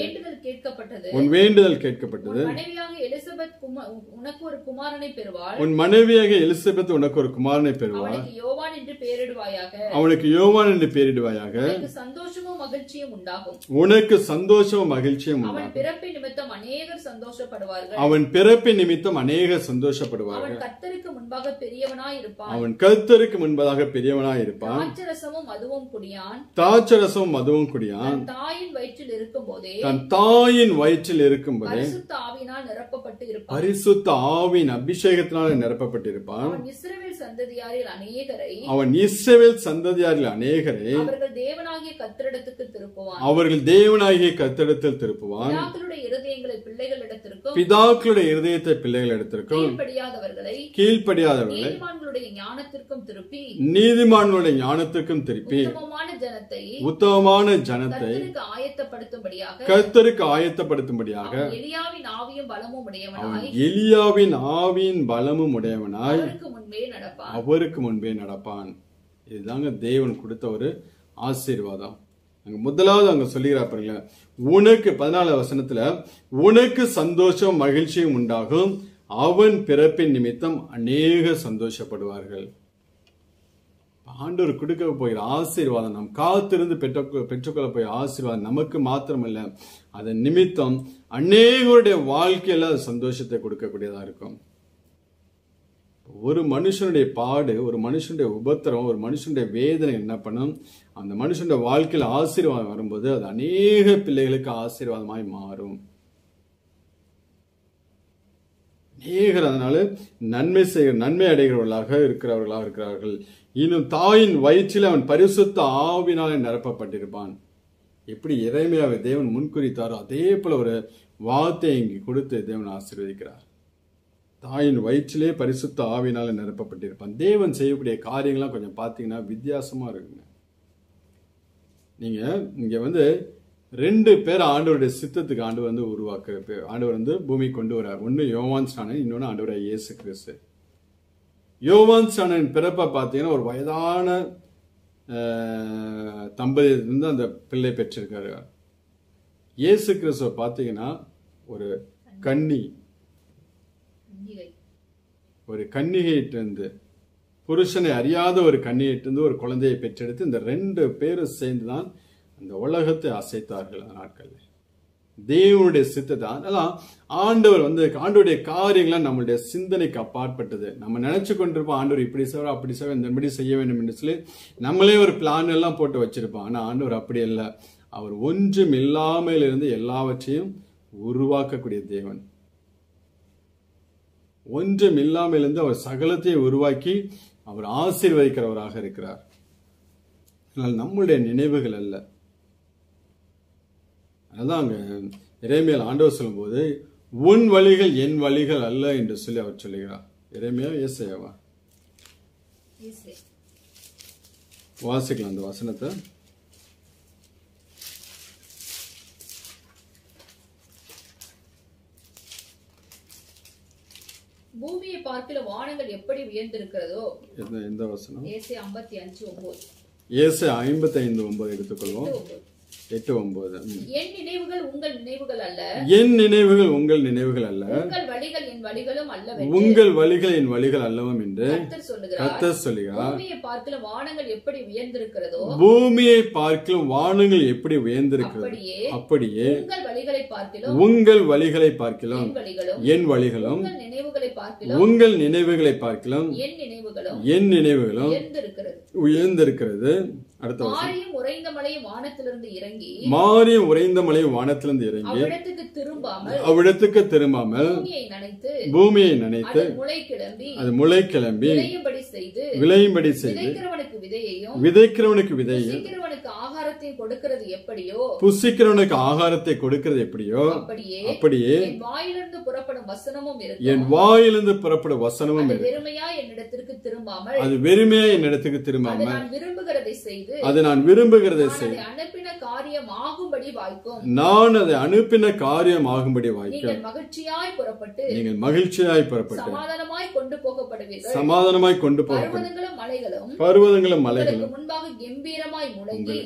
கேட்கப்பட்டது உன் வேண்டுதல் கேட்கப்பட்டது உன் மனைவியாக எலிசபெத் குமா- உனக்கு ஒரு குமாரனை பெறுவாள் உன் மனைவியாக எலிசபெத் உனக்கு ஒரு குமாரனை பெறுவார் அவனுக்கு யோவான் என்று பெயரிடுவாயாக அவனுக்கு யோவான் என்று பெயரிடுவாயாக உனக்கு சந்தோஷமும் மகிழ்ச்சியும் உண்டாகும் உனக்கு சந்தோஷமும் மகிழ்ச்சியும் அவன் உண்டாகும் பிறப்பின் நிமித்தம் அநேகர் சந்தோஷப்படுவார்கள் அவன் பிறப்பின் நிமித்தம் அநேகர் சந்தோஷப்படுவார்கள் அவன் கர்த்தருக்கு முன்பாக பெரியவனாய் இருப்பான் அவன் கர்த்தருக்கு முன்பதாக பெரியவனாய் இருப்பான் திராட்சரசமும் மதுவும் குடியான் தாச்சரசம் மதுவும் குடியான் தன் தாயின் வயிற்றில் இருக்கும் போதே தன் தாயின் வயிற்றில் இருக்கும்போதே பரிசுத்த ஆவினால் நிரப்பப்பட்டு இருப்பான் பரிசுத்த ஆவின் அபிஷேகத்தினால நிரப்பப்பட்டிருப்பான் அவன் இஸ்ரவேல் சந்ததியாரில் அநேகரை அவன் இஸ்ரவேல் சந்ததியாரில் அநேகரை அவர்கள் தேவனாகிய கத்திரிடத்துக்கு திருப்புவான் அவர்கள் தேவனாகிய கத்திடத்தில் திருப்புவான் பிதாக்களுடைய இருதயங்களை பிள்ளைகளிடத்திற்கும் பிதாக்களுடைய இருதயத்தை பிள்ளைகள் எடுத்திருக்கும் கீழ்ப்படியாதவர்களை கீழ்ப்படியாதவர்களை நீதிமான்களுடைய ஞானத்திற்கும் திருப்பி நீதிமான்களுடைய ஞானத்துக்கும் திருப்பி உத்தமமான ஜனத்தை உத்தமமான ஜனத்தை கர்த்தருக்கு ஆயத்தப்படுத்தும்படியாக கர்த்தருக்கு ஆயத்தப்படுத்தும்படியாக அவன் எலியாவின் ஆவியும் பலமும் அவன் உடையவனாய் எலியாவின் ஆவியின் பலமும் உடையவனாய் அவருக்கு முன்பே நடப்பான் அவருக்கு முன்பே நடப்பான் இதுதாங்க தேவன் கொடுத்த ஒரு ஆசீர்வாதம் அங்க முதலாவது அங்க சொல்லுகிறார் பாருங்க உனக்கு பதினாலு வசனத்துல உனக்கு சந்தோஷம் மகிழ்ச்சியும் உண்டாகும் அவன் பிறப்பின் நிமித்தம் அநேக சந்தோஷப்படுவார்கள் ஆண்டவர் கொடுக்க போகிற ஆசீர்வாதம் நாம் காத்திருந்து பெற்று பெற்றுக்கொள்ள போகிற ஆசீர்வாதம் நமக்கு மாத்திரமல்ல அதன் நிமித்தம் அநேகருடைய வாழ்க்கையில அது சந்தோஷத்தை கொடுக்கக்கூடியதா இருக்கும் ஒரு மனுஷனுடைய பாடு ஒரு மனுஷனுடைய உபத்திரம் ஒரு மனுஷனுடைய வேதனை என்ன பண்ணும் அந்த மனுஷனுடைய வாழ்க்கையில ஆசீர்வாதம் வரும்போது அது அநேக பிள்ளைகளுக்கு ஆசீர்வாதமாய் மாறும் அநேகர் அதனால நன்மை செய்ய நன்மை அடைகிறவர்களாக இருக்கிறவர்களாக இருக்கிறார்கள் இன்னும் தாயின் வயிற்றில் அவன் பரிசுத்த ஆவினாலே நிரப்பப்பட்டிருப்பான் எப்படி இறைமையாவை தேவன் முன்குறித்தாரோ அதே போல ஒரு வார்த்தையை இங்கு கொடுத்து தேவன் ஆசீர்வதிக்கிறார் தாயின் வயிற்றிலே பரிசுத்த ஆவினால நிரப்பப்பட்டிருப்பான் தேவன் செய்யக்கூடிய காரியங்கள்லாம் கொஞ்சம் பார்த்தீங்கன்னா வித்தியாசமா இருக்குங்க நீங்க இங்க வந்து ரெண்டு பேர் ஆண்டவருடைய சித்தத்துக்கு ஆண்டு வந்து உருவாக்குற பேர் ஆண்டவர் வந்து பூமி கொண்டு வரார் ஒன்னு யோவான் ஸ்நானன் இன்னொன்னு ஆண்டவரை இயேசு கிறிஸ்து யோவான் ஸ்நானன் பிறப்பை பார்த்தீங்கன்னா ஒரு வயதான அஹ், தம்பதியிலிருந்து அந்த பிள்ளை பெற்றிருக்காரு இயேசு கிறிஸ்துவ பார்த்தீங்கன்னா ஒரு கன்னி கன்னிகை. ஒரு கன்னிகையிட்டிருந்து புருஷனை அறியாத ஒரு கன்னியிட்டிருந்து ஒரு குழந்தையை பெற்றெடுத்து இந்த ரெண்டு பேரும் சேர்ந்து தான் அந்த உலகத்தை அசைத்தார்கள் அந்த நாட்களில் தேவனுடைய சித்தத்தை அதெல்லாம் ஆண்டவர் வந்து ஆண்டவருடைய காரியங்கள்லாம் நம்மளுடைய சிந்தனைக்கு அப்பாற்பட்டது நம்ம நினைச்சு கொண்டிருப்போம் ஆண்டவர் இப்படி செய்வார் அப்படி செய்வார் இந்தபடி செய்ய வேண்டும் என்று சொல்லி நம்மளே ஒரு பிளான் எல்லாம் போட்டு வச்சிருப்போம் ஆனா ஆண்டவர் அப்படி அல்ல அவர் ஒன்றும் இல்லாமல் இருந்து எல்லாவற்றையும் உருவாக்கக்கூடிய தேவன் ஒன்றும் இல்லாமல் இருந்து அவர் சகலத்தையும் உருவாக்கி அவர் ஆசீர்வதிக்கிறவராக இருக்கிறார் ஆனால் நம்முடைய நினைவுகள் அல்ல அதான் அங்க இறைமையில் ஆண்டவர் சொல்லும்போது உன் வழிகள் என் வழிகள் அல்ல என்று சொல்லி அவர் சொல்லுகிறார் இறைமையா ஏசையாவா இயேசு. வாசிக்கலாம் அந்த வசனத்தை பூமியை பார்க்கில வானங்கள் எப்படி உயர்ந்திருக்கிறதோ எந்த எந்த வசனம் ஏசை ஐம்பத்தி அஞ்சு ஒன்பது ஏசை ஐம்பத்தி ஐந்து ஒன்பது எடுத்துக்கொள்வோம் ஒன்பது. எட்டு ஒன்பது ம். என் நினைவுகள் உங்கள் நினைவுகள் அல்ல என் நினைவுகள் உங்கள் நினைவுகள் அல்ல உங்கள் வழிகள் என் வழிகளும் அல்ல உங்கள் வழிகள் என் வழிகள் அல்லவும் என்று கர்த்தர் சொல்லுகிறார் கர்த்தர் சொல்லுகிறார் பூமியை பார்க்கில வானங்கள் எப்படி உயர்ந்திருக்கிறதோ பூமியை பார்க்கிலும் வானங்கள் எப்படி உயர்ந்திருக்கிறது அப்படியே அப்படியே உங்கள் வழிகளை பார்க்கிலும் உங்கள் வழிகளை பார்க்கிலும் என் வழிகளும் என் வழிகளும் உங்கள் நினைவுகளை பார்க்கிலும் உங்கள் நினைவுகளை பார்க்கிலும் என் நினைவுகளும் என் நினைவுகளும் உயர்ந்திருக்கிறது உயர்ந்திருக்கிறது அடுத்த வருஷம் மாரியும் உறைந்த மழையும் வானத்திலிருந்து இறங்கி மாறியும் உறைந்த மலையும் வானத்திலிருந்து இறங்கி அவ்விடத்துக்கு திரும்பாமல் அவ்விடத்துக்கு திரும்பாமல் பூமியை நனைத்து பூமியை நினைத்து அது முளை கிளம்பி அது முளை கிளம்பி விளையும்படி செய்து விளையும்படி செய்து விதைக்கிறவனுக்கு விதையையும் விதைக்கிறவனுக்கு விதையும் புசிக்கிறவனுக்கு ஆகாரத்தையும் கொடுக்கிறது எப்படியோ புசிக்கிறவனுக்கு ஆகாரத்தை கொடுக்கிறது எப்படியோ அப்படியே அப்படியே என் வாயிலிருந்து புறப்படும் வசனமும் இருக்கும் என் வாயிலிருந்து புறப்படும் வசனமும் அது இருக்கு வெறுமையா என்னிடத்திற்கு திரும்பாமல் அது வெறுமையா என் இடத்துக்கு அது திரும்பாம நான் விரும்புகிறதை செய்து அது நான் விரும்புகிறதை நான் செய் அதை அனுப்பின காரியம் ஆகும்படி வாய்க்கும் நான் அதை அனுப்பின காரியம் ஆகும்படி வாய்க்கும் நீங்கள் மகிழ்ச்சியாய் புறப்பட்டு நீங்கள் மகிழ்ச்சியாய் புறப்பட்டு சமாதானமாய் கொண்டு போகப்படுவீர்கள் சமாதானமாய் கொண்டு போகப்படும் பர்வதங்களும் மலைகளும் பர்வதங்களும் மலைகளும் உங்களுக்கு முன்பாக கம்பீரமாய் முழங்கி உங்களுக்கு முன்பதாக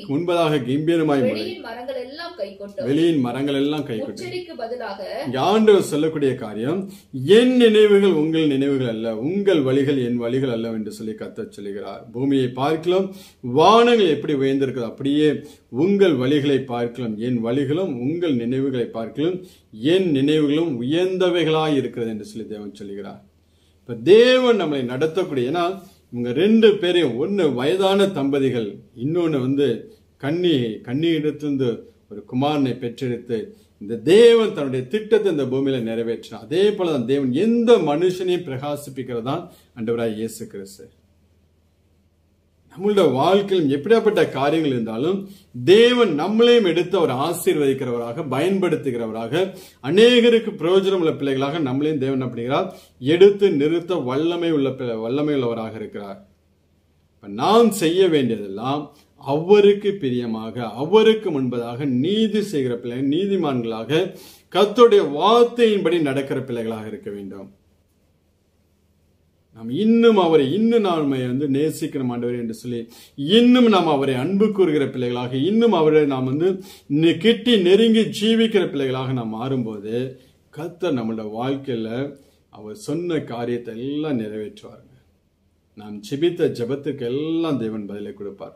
பயங்கரமாக கம்பீரமாய் முறை வெளியின் மரங்கள் எல்லாம் கை கொட்டும் வெளியின் மரங்கள் எல்லாம் கைகொட்டும் முச்செடிக்கு பதிலாக இங்க ஆண்டவர் சொல்லக்கூடிய காரியம் என் நினைவுகள் உங்கள் நினைவுகள் அல்ல உங்கள் வழிகள் என் வழிகள் அல்ல என்று சொல்லி கத்தச் சொல்லுகிறார் பூமியை பார்க்கலாம் வானங்கள் எப்படி உயர்ந்திருக்கிறது அப்படியே உங்கள் வழிகளை பார்க்கலாம் என் வழிகளும் உங்கள் நினைவுகளை பார்க்கலாம் என் நினைவுகளும் உயர்ந்தவைகளாய் இருக்கிறது என்று சொல்லி தேவன் சொல்லுகிறார் இப்ப தேவன் நம்மளை நடத்தக்கூடிய ஏன்னா இவங்க ரெண்டு பேரையும் ஒன்னு வயதான தம்பதிகள் இன்னொன்னு வந்து கன்னி கன்னியிடத்திலிருந்து ஒரு குமாரனை பெற்றெடுத்து இந்த தேவன் தன்னுடைய திட்டத்தை இந்த பூமியில நிறைவேற்றினார் அதே போலதான் தேவன் எந்த மனுஷனையும் பிரகாசிப்பிக்கிறதான் அண்டவராய் இயேசு கிறிஸ்து நம்மளுடைய வாழ்க்கையில் எப்படியாப்பட்ட காரியங்கள் இருந்தாலும் தேவன் நம்மளையும் எடுத்து அவர் ஆசீர்வதிக்கிறவராக பயன்படுத்துகிறவராக அநேகருக்கு பிரயோஜனம் உள்ள பிள்ளைகளாக நம்மளையும் தேவன் அப்படிங்கிறார் எடுத்து நிறுத்த வல்லமை உள்ள பிள்ளை- வல்லமை உள்ளவராக இருக்கிறார் இப்ப நாம் செய்ய வேண்டியதெல்லாம் அவருக்கு பிரியமாக அவருக்கு முன்பதாக நீதி செய்கிற பிள்ளைகள் நீதிமான்களாக கர்த்தருடைய வார்த்தையின்படி நடக்கிற பிள்ளைகளாக இருக்க வேண்டும் நாம் இன்னும் அவரை இன்னும் நாம வந்து நேசிக்கணும் ஆண்டவர் என்று சொல்லி இன்னும் நாம் அவரை அன்பு கூறுகிற பிள்ளைகளாக இன்னும் அவரை நாம் வந்து நெ- கிட்டி நெருங்கி ஜீவிக்கிற பிள்ளைகளாக நாம் மாறும்போது கர்த்தர் நம்மளோட வாழ்க்கையில அவர் சொன்ன காரியத்தை எல்லாம் நிறைவேற்றுவாருங்க நாம் ஜெபித்த ஜெபத்துக்கு எல்லாம் தேவன் பதிலை கொடுப்பார்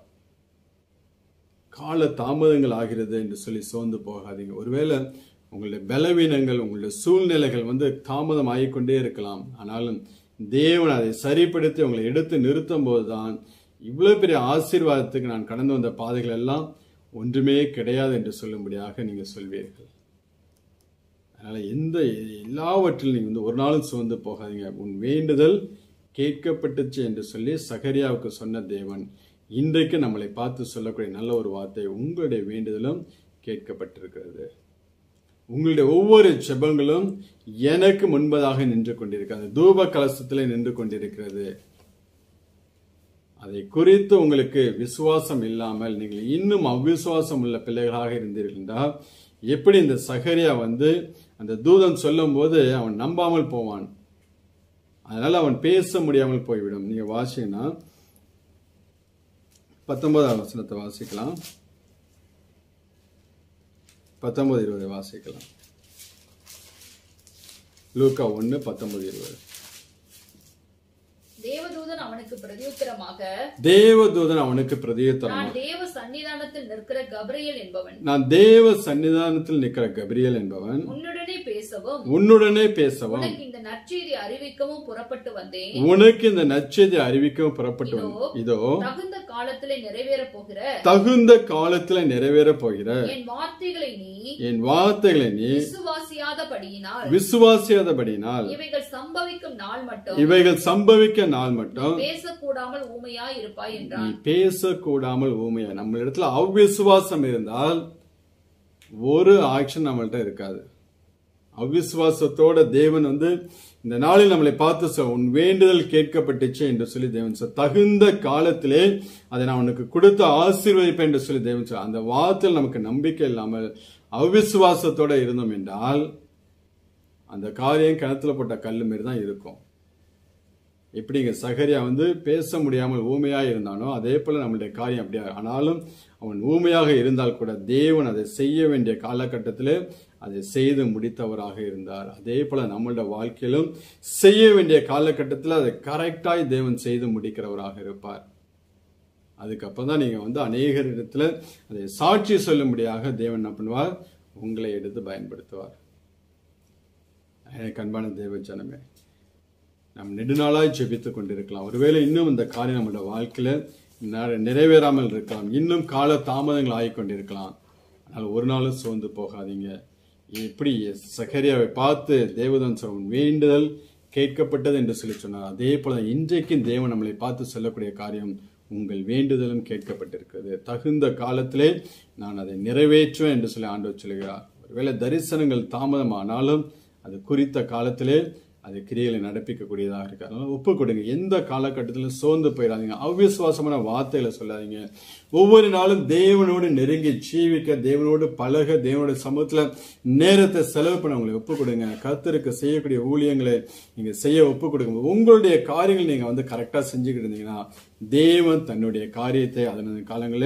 கால தாமதங்கள் ஆகிறது என்று சொல்லி சோர்ந்து போகாதீங்க ஒருவேளை உங்களுடைய பலவீனங்கள் உங்களுடைய சூழ்நிலைகள் வந்து தாமதம் ஆகிக்கொண்டே இருக்கலாம் ஆனாலும் தேவன் அதை சரிப்படுத்தி உங்களை எடுத்து நிறுத்தும் போதுதான் இவ்வளவு பெரிய ஆசீர்வாதத்துக்கு நான் கடந்து வந்த பாதைகள் எல்லாம் ஒன்றுமே கிடையாது என்று சொல்லும்படியாக நீங்க சொல்வீர்கள் அதனால எந்த எல்லாவற்றிலும் நீங்க வந்து ஒரு நாளும் சோர்ந்து போகாதீங்க உன் வேண்டுதல் கேட்கப்பட்டுச்சு என்று சொல்லி சகரியாவுக்கு சொன்ன தேவன் இன்றைக்கு நம்மளை பார்த்து சொல்லக்கூடிய நல்ல ஒரு வார்த்தை உங்களுடைய வேண்டுதலும் கேட்கப்பட்டிருக்கிறது உங்களுடைய ஒவ்வொரு ஜெபங்களும் எனக்கு முன்பதாக நின்று கொண்டிருக்கிறது தூப கலசத்தில் நின்று கொண்டிருக்கிறது அதை குறித்து உங்களுக்கு விசுவாசம் இல்லாமல் நீங்கள் இன்னும் அவ்விசுவாசம் உள்ள பிள்ளைகளாக இருந்தீர்கள் என்றால் எப்படி இந்த சகரியா வந்து அந்த தூதன் சொல்லும் போது அவன் நம்பாமல் போவான் அதனால அவன் பேச முடியாமல் போய்விடும் நீங்க வாசிங்கன்னா பத்தொன்பதாம் வசனத்தை வாசிக்கலாம் பத்தொன்பது இருபது வாசிக்கலாம் லூக்கா ஒன்னு பத்தொன்பது இருபது தேவதூதன் அவனுக்கு பிரதியுத்தரமாக தேவதூதன் அவனுக்கு பிரதியுத்தரமா நான் தேவ சன்னிதானத்தில் நிற்கிற கபிரியல் என்பவன் நான் தேவ சன்னிதானத்தில் நிற்கிற கபிரியல் என்பவன் உன்னுடனே பேசவும் உன்னுடனே பேசவும் உனக்கு இந்த நற்செய்தி அறிவிக்கவும் புறப்பட்டு வந்தேன் உனக்கு இந்த நற்செய்தி அறிவிக்கவும் புறப்பட்டு வந்தேன். இதோ தகுந்த காலத்திலே நிறைவேறப் போகிற தகுந்த காலத்துல நிறைவேற போகிற என் வார்த்தைகளை நீ என் வார்த்தைகளை நீ விசுவாசியாதபடியினால் விசுவாசியாதபடியினால் இவைகள் சம்பவிக்கும் நாள் மட்டும் இவைகள் சம்பவிக்க நாள் மட்டும் பேசக்கூடாமல் ஊமையாய் இருப்பாய் நீ என்றான் பேசக்கூடாமல் ஊமையா நம்ம இடத்துல அவ்விசுவாசம் இருந்தால் ஒரு ஆக்ஷன் நம்மள்ட்ட இருக்காது அவ்விசுவாசத்தோட தேவன் வந்து இந்த நாளில் நம்மளை பார்த்து சொ- உன் வேண்டுதல் கேட்கப்பட்டுச்சு என்று சொல்லி தேவன் சொல் தகுந்த காலத்திலே அதை நான் உனக்கு கொடுத்து ஆசீர்வதிப்பேன் என்று சொல்லி தேவன் சொல் அந்த வார்த்தையில் நமக்கு நம்பிக்கை இல்லாமல் அவ்விசுவாசத்தோட இருந்தோம் என்றால் அந்த காரியம் கிணத்துல போட்ட கல்லு மாரி தான் இருக்கும் எப்படிங்க சகரியா வந்து பேச முடியாமல் ஊமையாக இருந்தானோ அதே போல நம்மளுடைய காரியம் அப்படியா ஆனாலும் அவன் ஊமையாக இருந்தால் கூட தேவன் அதை செய்ய வேண்டிய காலகட்டத்திலே அதை செய்து முடித்தவராக இருந்தார் அதே போல நம்மளுடைய வாழ்க்கையிலும் செய்ய வேண்டிய காலகட்டத்தில் அதை கரெக்டாய் தேவன் செய்து முடிக்கிறவராக இருப்பார் அதுக்கப்புறம் தான் நீங்க வந்து அநேகர் இடத்துல அதை சாட்சி சொல்லும்படியாக தேவன் என்ன பண்ணுவார் உங்களை எடுத்து பயன்படுத்துவார் எனக்கு அன்பான தேவ ஜனமே நாம் நெடுநாளாய் ஜெபித்துக் கொண்டிருக்கலாம் ஒருவேளை இன்னும் இந்த காரியம் நம்மளோட வாழ்க்கையில ந- நிறைவேறாமல் இருக்கலாம் இன்னும் கால தாமதங்கள் ஆகிக் கொண்டிருக்கலாம் ஆனால் ஒரு நாளும் சோர்ந்து போகாதீங்க எப்படி சகரியாவை பார்த்து தேவதன் சொல்லும் வேண்டுதல் கேட்கப்பட்டது என்று சொல்லி சொன்னார் அதே போல இன்றைக்கும் தேவன் நம்மளை பார்த்து சொல்லக்கூடிய காரியம் உங்கள் வேண்டுதலும் கேட்கப்பட்டிருக்கிறது தகுந்த காலத்திலே நான் அதை நிறைவேற்றுவேன் என்று சொல்லி ஆண்டவர் சொல்கிறார் ஒருவேளை தரிசனங்கள் தாமதமானாலும் அது குறித்த காலத்திலே அது கிரியைகளை நடப்பிக்கக்கூடியதாக இருக்கு அதனால ஒப்பு கொடுங்க எந்த காலகட்டத்திலும் சோர்ந்து போயிடாதீங்க அவ்விசுவாசமான வார்த்தைகளை சொல்லாதீங்க ஒவ்வொரு நாளும் தேவனோடு நெருங்கி ஜீவிக்க தேவனோடு பழக தேவனோட சமூகத்துல நேரத்தை செலவு பண்ண உங்களுக்கு ஒப்பு கொடுங்க கர்த்தருக்கு செய்யக்கூடிய ஊழியங்களை நீங்க செய்ய ஒப்பு கொடுங்க உங்களுடைய காரியங்கள் நீங்க வந்து கரெக்டா செஞ்சுக்கிட்டு இருந்தீங்கன்னா தேவன் தன்னுடைய காரியத்தை அதனது காலங்களே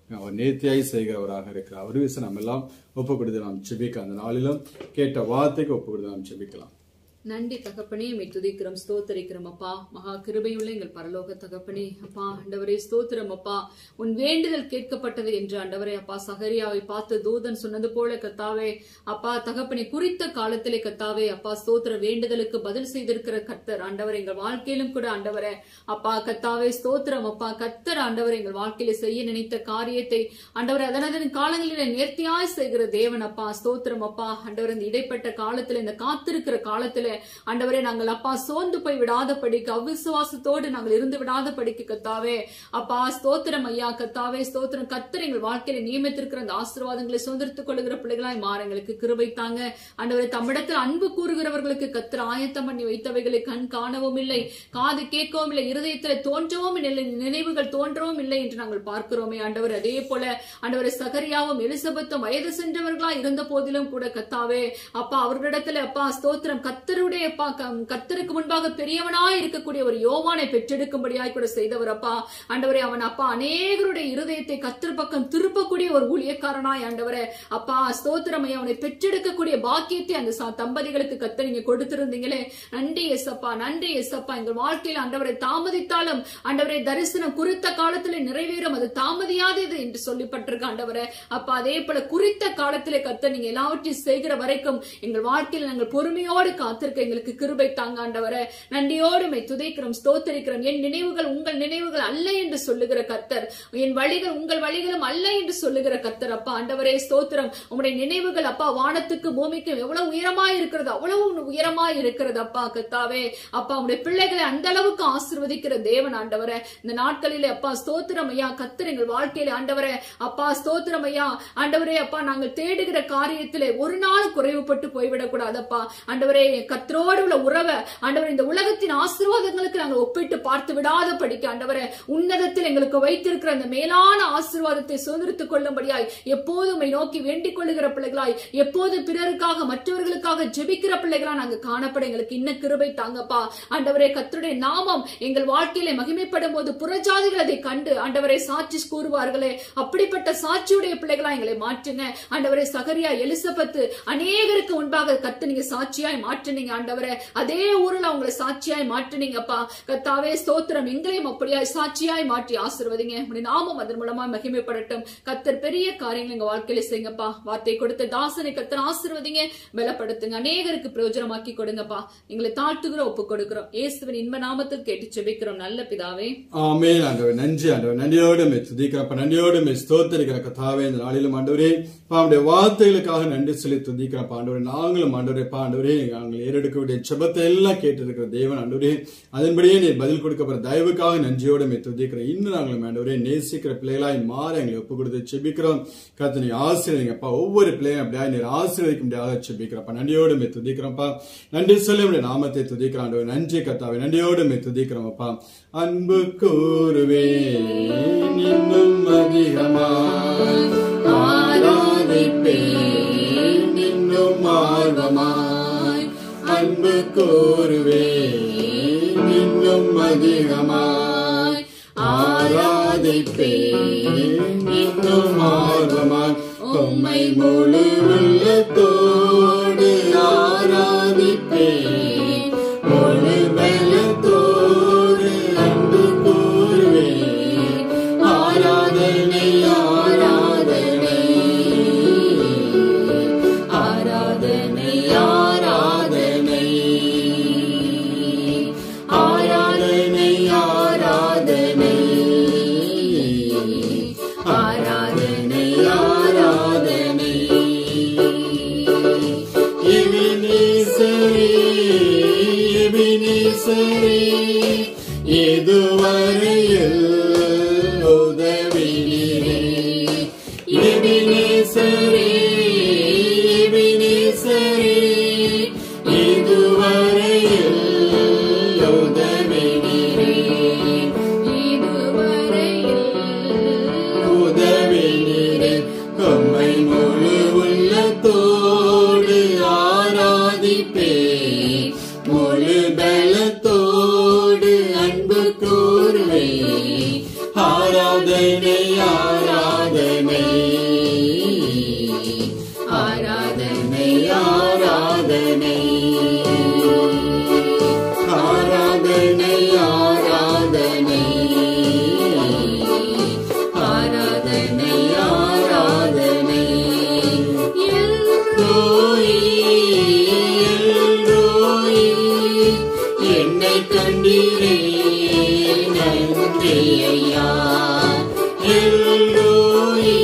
அவர் நேர்த்தியாய் செய்கிறவராக இருக்கிறார் அவர் விஷயம் நம்ம எல்லாம் ஒப்பு கொடுத்து நாம் ஜெபிக்க அந்த நாளிலும் கேட்ட வார்த்தைக்கு ஒப்பு கொடுத்து நாம் ஜெபிக்கலாம் நன்றி தகப்பனே மை துதிக்கிறோம் ஸ்தோத்தரிக்கிறோம் அப்பா மகா கிருபையுள்ள எங்கள் பரலோக தகப்பனே அப்பா ஆண்டவரே ஸ்தோத்திரம் அப்பா உன் வேண்டுதல் கேட்கப்பட்டது என்று ஆண்டவரே அப்பா சகரியாவை பார்த்து தூதன் சொன்னது போல கத்தாவே அப்பா தகப்பனே குறித்த காலத்திலே கத்தாவே அப்பா ஸ்தோத்திர வேண்டுதலுக்கு பதில் செய்திருக்கிற கத்தர் ஆண்டவர் எங்கள் வாழ்க்கையிலும் கூட ஆண்டவரே அப்பா கத்தாவே ஸ்தோத்திரம் அப்பா கத்தர் ஆண்டவர் எங்கள் வாழ்க்கையில செய்ய நினைத்த காரியத்தை ஆண்டவர் அதனதன் காலங்களிலே நேர்த்தியாய் செய்கிற தேவன் அப்பா ஸ்தோத்திரம் அப்பா ஆண்டவர் இந்த இடைப்பட்ட காலத்துல இந்த காத்திருக்கிற காலத்துல ஆண்டவரே நாங்கள் அப்பா சோர்ந்து போய் விடாத படிக்க அவிசுவாசத்தோடு நாங்கள் இருந்து விடாத படிக்க கத்தாவே அப்பா ஸ்தோத்திரம் ஐயா கத்தாவே ஸ்தோத்திரம் கத்தர் எங்கள் வாழ்க்கையில நியமித்திருக்கிற அந்த ஆசீர்வாதங்களை சுதந்திரத்துக் கொள்ளுகிற பிள்ளைகளாய் மாற எங்களுக்கு கிருபை தாங்க ஆண்டவரே தம்மிடத்தில் அன்பு கூறுகிறவர்களுக்கு கத்தர் ஆயத்தம் பண்ணி வைத்தவைகளை கண் காணவும் இல்லை காது கேட்கவும் இல்லை இருதயத்தில் தோன்றவும் இல்லை நினைவுகள் தோன்றவும் இல்லை என்று நாங்கள் பார்க்கிறோமே ஆண்டவர் அதே போல ஆண்டவரை சகரியாவும் எலிசபெத்தும் வயது சென்றவர்களா இருந்த போதிலும் கூட கத்தாவே அப்பா அவர்களிடத்துல அப்பா ஸ்தோத்திரம் கத்தருடைய அப்பா க- கத்தருக்கு முன்பாக பெரியவனா இருக்கக்கூடிய ஒரு யோவானை பெற்றெடுக்கும்படியாய் கூட செய்தவர் அப்பா ஆண்டவரே அவன் அப்பா அநேகருடைய இருதயத்தை கத்தர் பக்கம் திருப்பக்கூடிய ஒரு ஊழியக்காரனாய் ஆண்டவரே அப்பா ஸ்தோத்திரம் ஐயா, அவனை பெற்றெடுக்கக்கூடிய பாக்கியத்தை அந்த ச- தம்பதிகளுக்கு கத்த நீங்க கொடுத்திருந்தீங்களே நன்றி எஸ்அப்பா நன்றி எஸ்அப்பா எங்கள் வாழ்க்கையில் ஆண்டவரை தாமதித்தாலும் ஆண்டவரை தரிசனம் குறித்த காலத்திலே நிறைவேறும் அது தாமதியாதது என்று சொல்லப்பட்டிருக்க ஆண்டவரே அப்பா அதே போல குறித்த காலத்திலே கத்த நீங்க எல்லாவற்றையும் செய்கிற வரைக்கும் எங்கள் வாழ்க்கையில் நாங்கள் பொறுமையோடு காத்திருக்க எங்களுக்கு கிருபை தாங்க ஆண்டவரே நன்றியோடு மை துதைக்கிறோம் ஸ்தோத்தரிக்கிறோம் என் நினைவுகள் உங்கள் நினைவுகள் அல்ல என்று சொல்லுகிற கத்தர் என் வழிகள் உங்கள் வழிகளும் அல்ல என்று சொல்லுகிற கத்தர் அப்பா ஆண்டவரே ஸ்தோத்திரம் உம்முடைய நினைவுகள் அப்பா வானத்துக்கு பூமிக்கும் எவ்வளவு உயரமாய் இருக்கிறது அவ்வளவு உயரமாய் இருக்கிறது அப்பா கத்தாவே அப்பா உடைய பிள்ளைகளை அந்த அளவுக்கு ஆசிர்வதிக்கிற தேவன் ஆண்டவரே இந்த நாட்களிலே அப்பா ஸ்தோத்திரம் ஐயா கத்தர் எங்கள் வாழ்க்கையில ஆண்டவரே அப்பா ஸ்தோத்திரம் ஐயா ஆண்டவரே அப்பா நாங்கள் தேடுகிற காரியத்திலே ஒரு நாள் குறைவுபட்டு போய்விடக் கூடாதப்பா ஆண்டவரே கத்தரோடு உள்ள உறவை ஆண்டவரே இந்த உலகத்தின் ஆசீர்வாதங்களுக்கு நாங்கள் ஒப்பிட்டு பார்த்து விடாத படிக்க ஆண்டவரே உன்னதத்தில் எங்களுக்கு வைத்திருக்கிற அந்த மேலான ஆசீர்வாதத்தை சுதந்திரத்துக் கொள்ளும்படியாய் எப்போதும் உம்மை நோக்கி வேண்டிக் கொள்ளுகிற பிள்ளைகளாய் எப்போதும் பிறருக்காக மற்றவர்களுக்காக ஜெபிக்கிற பிள்ளைகளா நாங்க காணப்பட எங்களுக்கு இன்ன கிருபை தாங்கப்பா ஆண்டவரே கத்தருடைய நாமம் எங்கள் வாழ்க்கையில மகிமைப்படும் போது புறஜாதிகள் அதை கண்டு ஆண்டவரை சாட்சி கூறுவார்களே அப்படிப்பட்ட சாட்சியுடைய பிள்ளைகளா எங்களை மாற்றுங்க ஆண்டவரே சகரியா எலிசபெத்து அநேகருக்கு முன்பாக கத்து நீங்க சாட்சியாய் மாற்றுனீங்க ஆண்டவரே அதே ஊர்ல அவங்களை சாட்சியாய் மாற்றுனீங்கப்பா கத்தாவே ஸ்தோத்திரம் எங்களையும் அப்படியாய் சாட்சியாய் மாற்றி ஆசிர்வதிங்க உடைய நாமம் அதன் மூலமா மகிமைப்படட்டும் கத்தர் பெரிய காரியங்கள் எங்க வாழ்க்கையில செய்யுங்கப்பா வார்த்தை கொடுத்த தாசனை கத்தர் ஆசிர்வதிங்க பலப்படுத்துங்க அநேகருக்கு பிரயோஜனமாக்கி கொடுங்கப்பா எங்களை தாழ்த்துகிறோம் ஒப்பு கொடுக்கிறோம் இயேசுவின் இன்ப நாமத்தில் கேட்டு செபிக்கிறோம் நல்ல பிதாவே ஆமென் ஆண்டவர் நன்றி ஆண்டவர் நன்றியோடு மே துதிக்கிறப்ப நன்றியோடு மே ஸ்தோத்தரிக்கிற கத்தாவே இந்த நாளிலும் ஆண்டவரே அவருடைய வார்த்தைகளுக்காக நன்றி சொல்லி துதிக்கிறப்ப ஆண்டவரே நாங்களும் ஆண்டவரே பா ஆண்டவரே நாங்கள் ஏறெடுக்கக்கூடிய ஜெபத்தை எல்லாம் கேட்டிருக்கிற தேவன் ஆண்டவரே அதன்படியே நீ பதில் கொடுக்கப்படுற தயவுக்காக நன்றியோடு மே துதிக்கிறோம் இன்னும் நாங்களும் ஆண்டவரே நேசிக்கிற பிள்ளைகளாய் மாற எங்களை ஒப்பு கொடுத்து செபிக்கிறோம் கத்து நீ ஆசீர்வதிங்கப்பா ஒவ்வொரு பிள்ளையும் அப்படியா நீர் ஆசீர்வதிக்க முடியாத செபிக்கிறப்பா நன்றியோடு மே துதிக்கிறோம்ப்பா நன்றி சொல்லி உடைய நாமத்தை துதிக்கிறோம் ஆண்டவரே நன்றி கத்தாவே நன்றியோடு மே துதிக்கிறோம்ப்பா அன்பு கூறுவே இன்னும் அதிகமாய் ஆராதிப்பேன் இன்னும் ஆர்வமாய் அன்பு கூறுவே இன்னும் அதிகமாய் ஆராதிப்பேன் இன்னும் ஆர்வமாய் உம்மை முழு உள்ளத்தோடு ஆராதிப்பேன் முழு பலத்தோடு அன்பு கூறுவேன் ஆராதனை ஆராதனை ஆராதனை ஆராதனை ஆராதனை ஆராதனை ஆராதனை ஆராதனை எபினேசரே எபினேசரே இதுவரையில் உதவினீரே எபினேசரே எபினேசரே இதுவரையில் உதவினீரே உதவினீரே உம்மை முழு உள்ளத்தோடு ஆராதிப்பே முழு பலத்தோடு ஆராதனை ஆராதனை ஆராதனை ஆராதனை ஆராதனை எல்லோரி எல்லோரி என்னை கண்டீரே நன்றி ஐயா எல்லோரி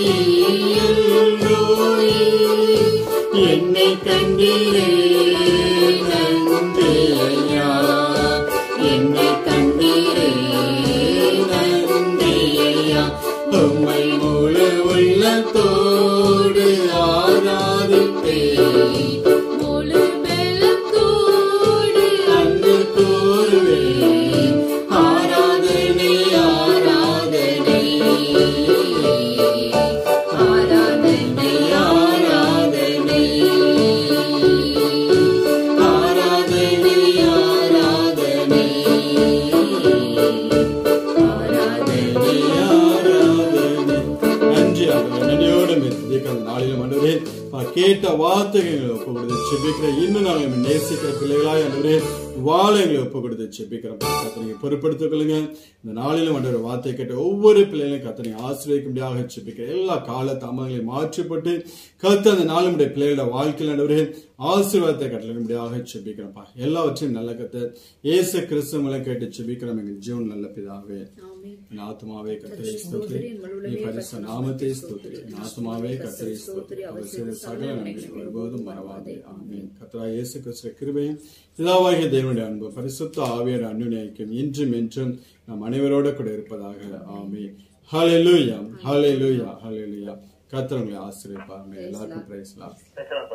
எல்லோரி என்னை கண்டீரே நன்றி ஐயா என்னை கண்டீரே நன்றி ஐயா உம்மை முழு உள்ளத்தோடு ஆராதிப்பேன் முழு பெலத்தோடு அன்பு கூறுவேன் ஆராதனை ஆராதனை ஆராதனை ஆராதனை ஆராதனை ஆராதனை ஆராதனை ஆராதனை நன்றி ஆண்டவரே நன்றியோடு துதிக்கிற நாளிலும் ஆண்டவரே பா, கேட்ட வார்த்தைகளை ஒப்பு கொடுத்து செபிக்கிற இன்னும் நாங்கள் நேசிக்கிற பிள்ளைகளாய் ஆண்டவரே வாழ எங்களை ஒப்பு கொடுத்து செபிக்கிறோம் கத்தனையை பொறுப்படுத்திக் கொள்ளுங்க இந்த நாளிலும் ஆண்டவர் வார்த்தை கேட்ட ஒவ்வொரு பிள்ளைகளையும் கத்தனை ஆசிரியக்கும்படியாக செபிக்கிற எல்லா கால தாமதங்களையும் மாற்றப்பட்டு கத்த அந்த நாளுடைய பிள்ளைகளோட வாழ்க்கையில் ஆண்டவரே ஆசீர்வாதத்தை கட்டளையும்படியாக செபிக்கிறோம்ப்பா எல்லாவற்றையும் நல்ல கத்த ஏசு கிறிஸ்து மூலம் கேட்டு செபிக்கிறோம் எங்கள் ஜீவன் நல்ல பிதாவே என் ஆத்மாவே கத்தரை ஸ்தோத்திரி நீ பரிசு நாமத்தை ஸ்தோத்திரி என் ஆத்மாவே கத்தரை ஸ்தோத்திரி அவர் செய்த சகல நன்மை ஒருபோதும் மறவாதே ஆமென் கத்தரா இயேசு கிறிஸ்து கிருபையும் பிதாவாகிய தேவனுடைய அன்பு பரிசுத்த ஆவியோட அன்னுநேக்கும் இன்றும் என்றும் நம் அனைவரோட கூட இருப்பதாக ஆமே ஹalleluya ஹalleluya ஹalleluya கர்த்தர் உங்களை ஆசீர்வதிப்பார் எல்லாருக்கும் praise lord Praise the Lord.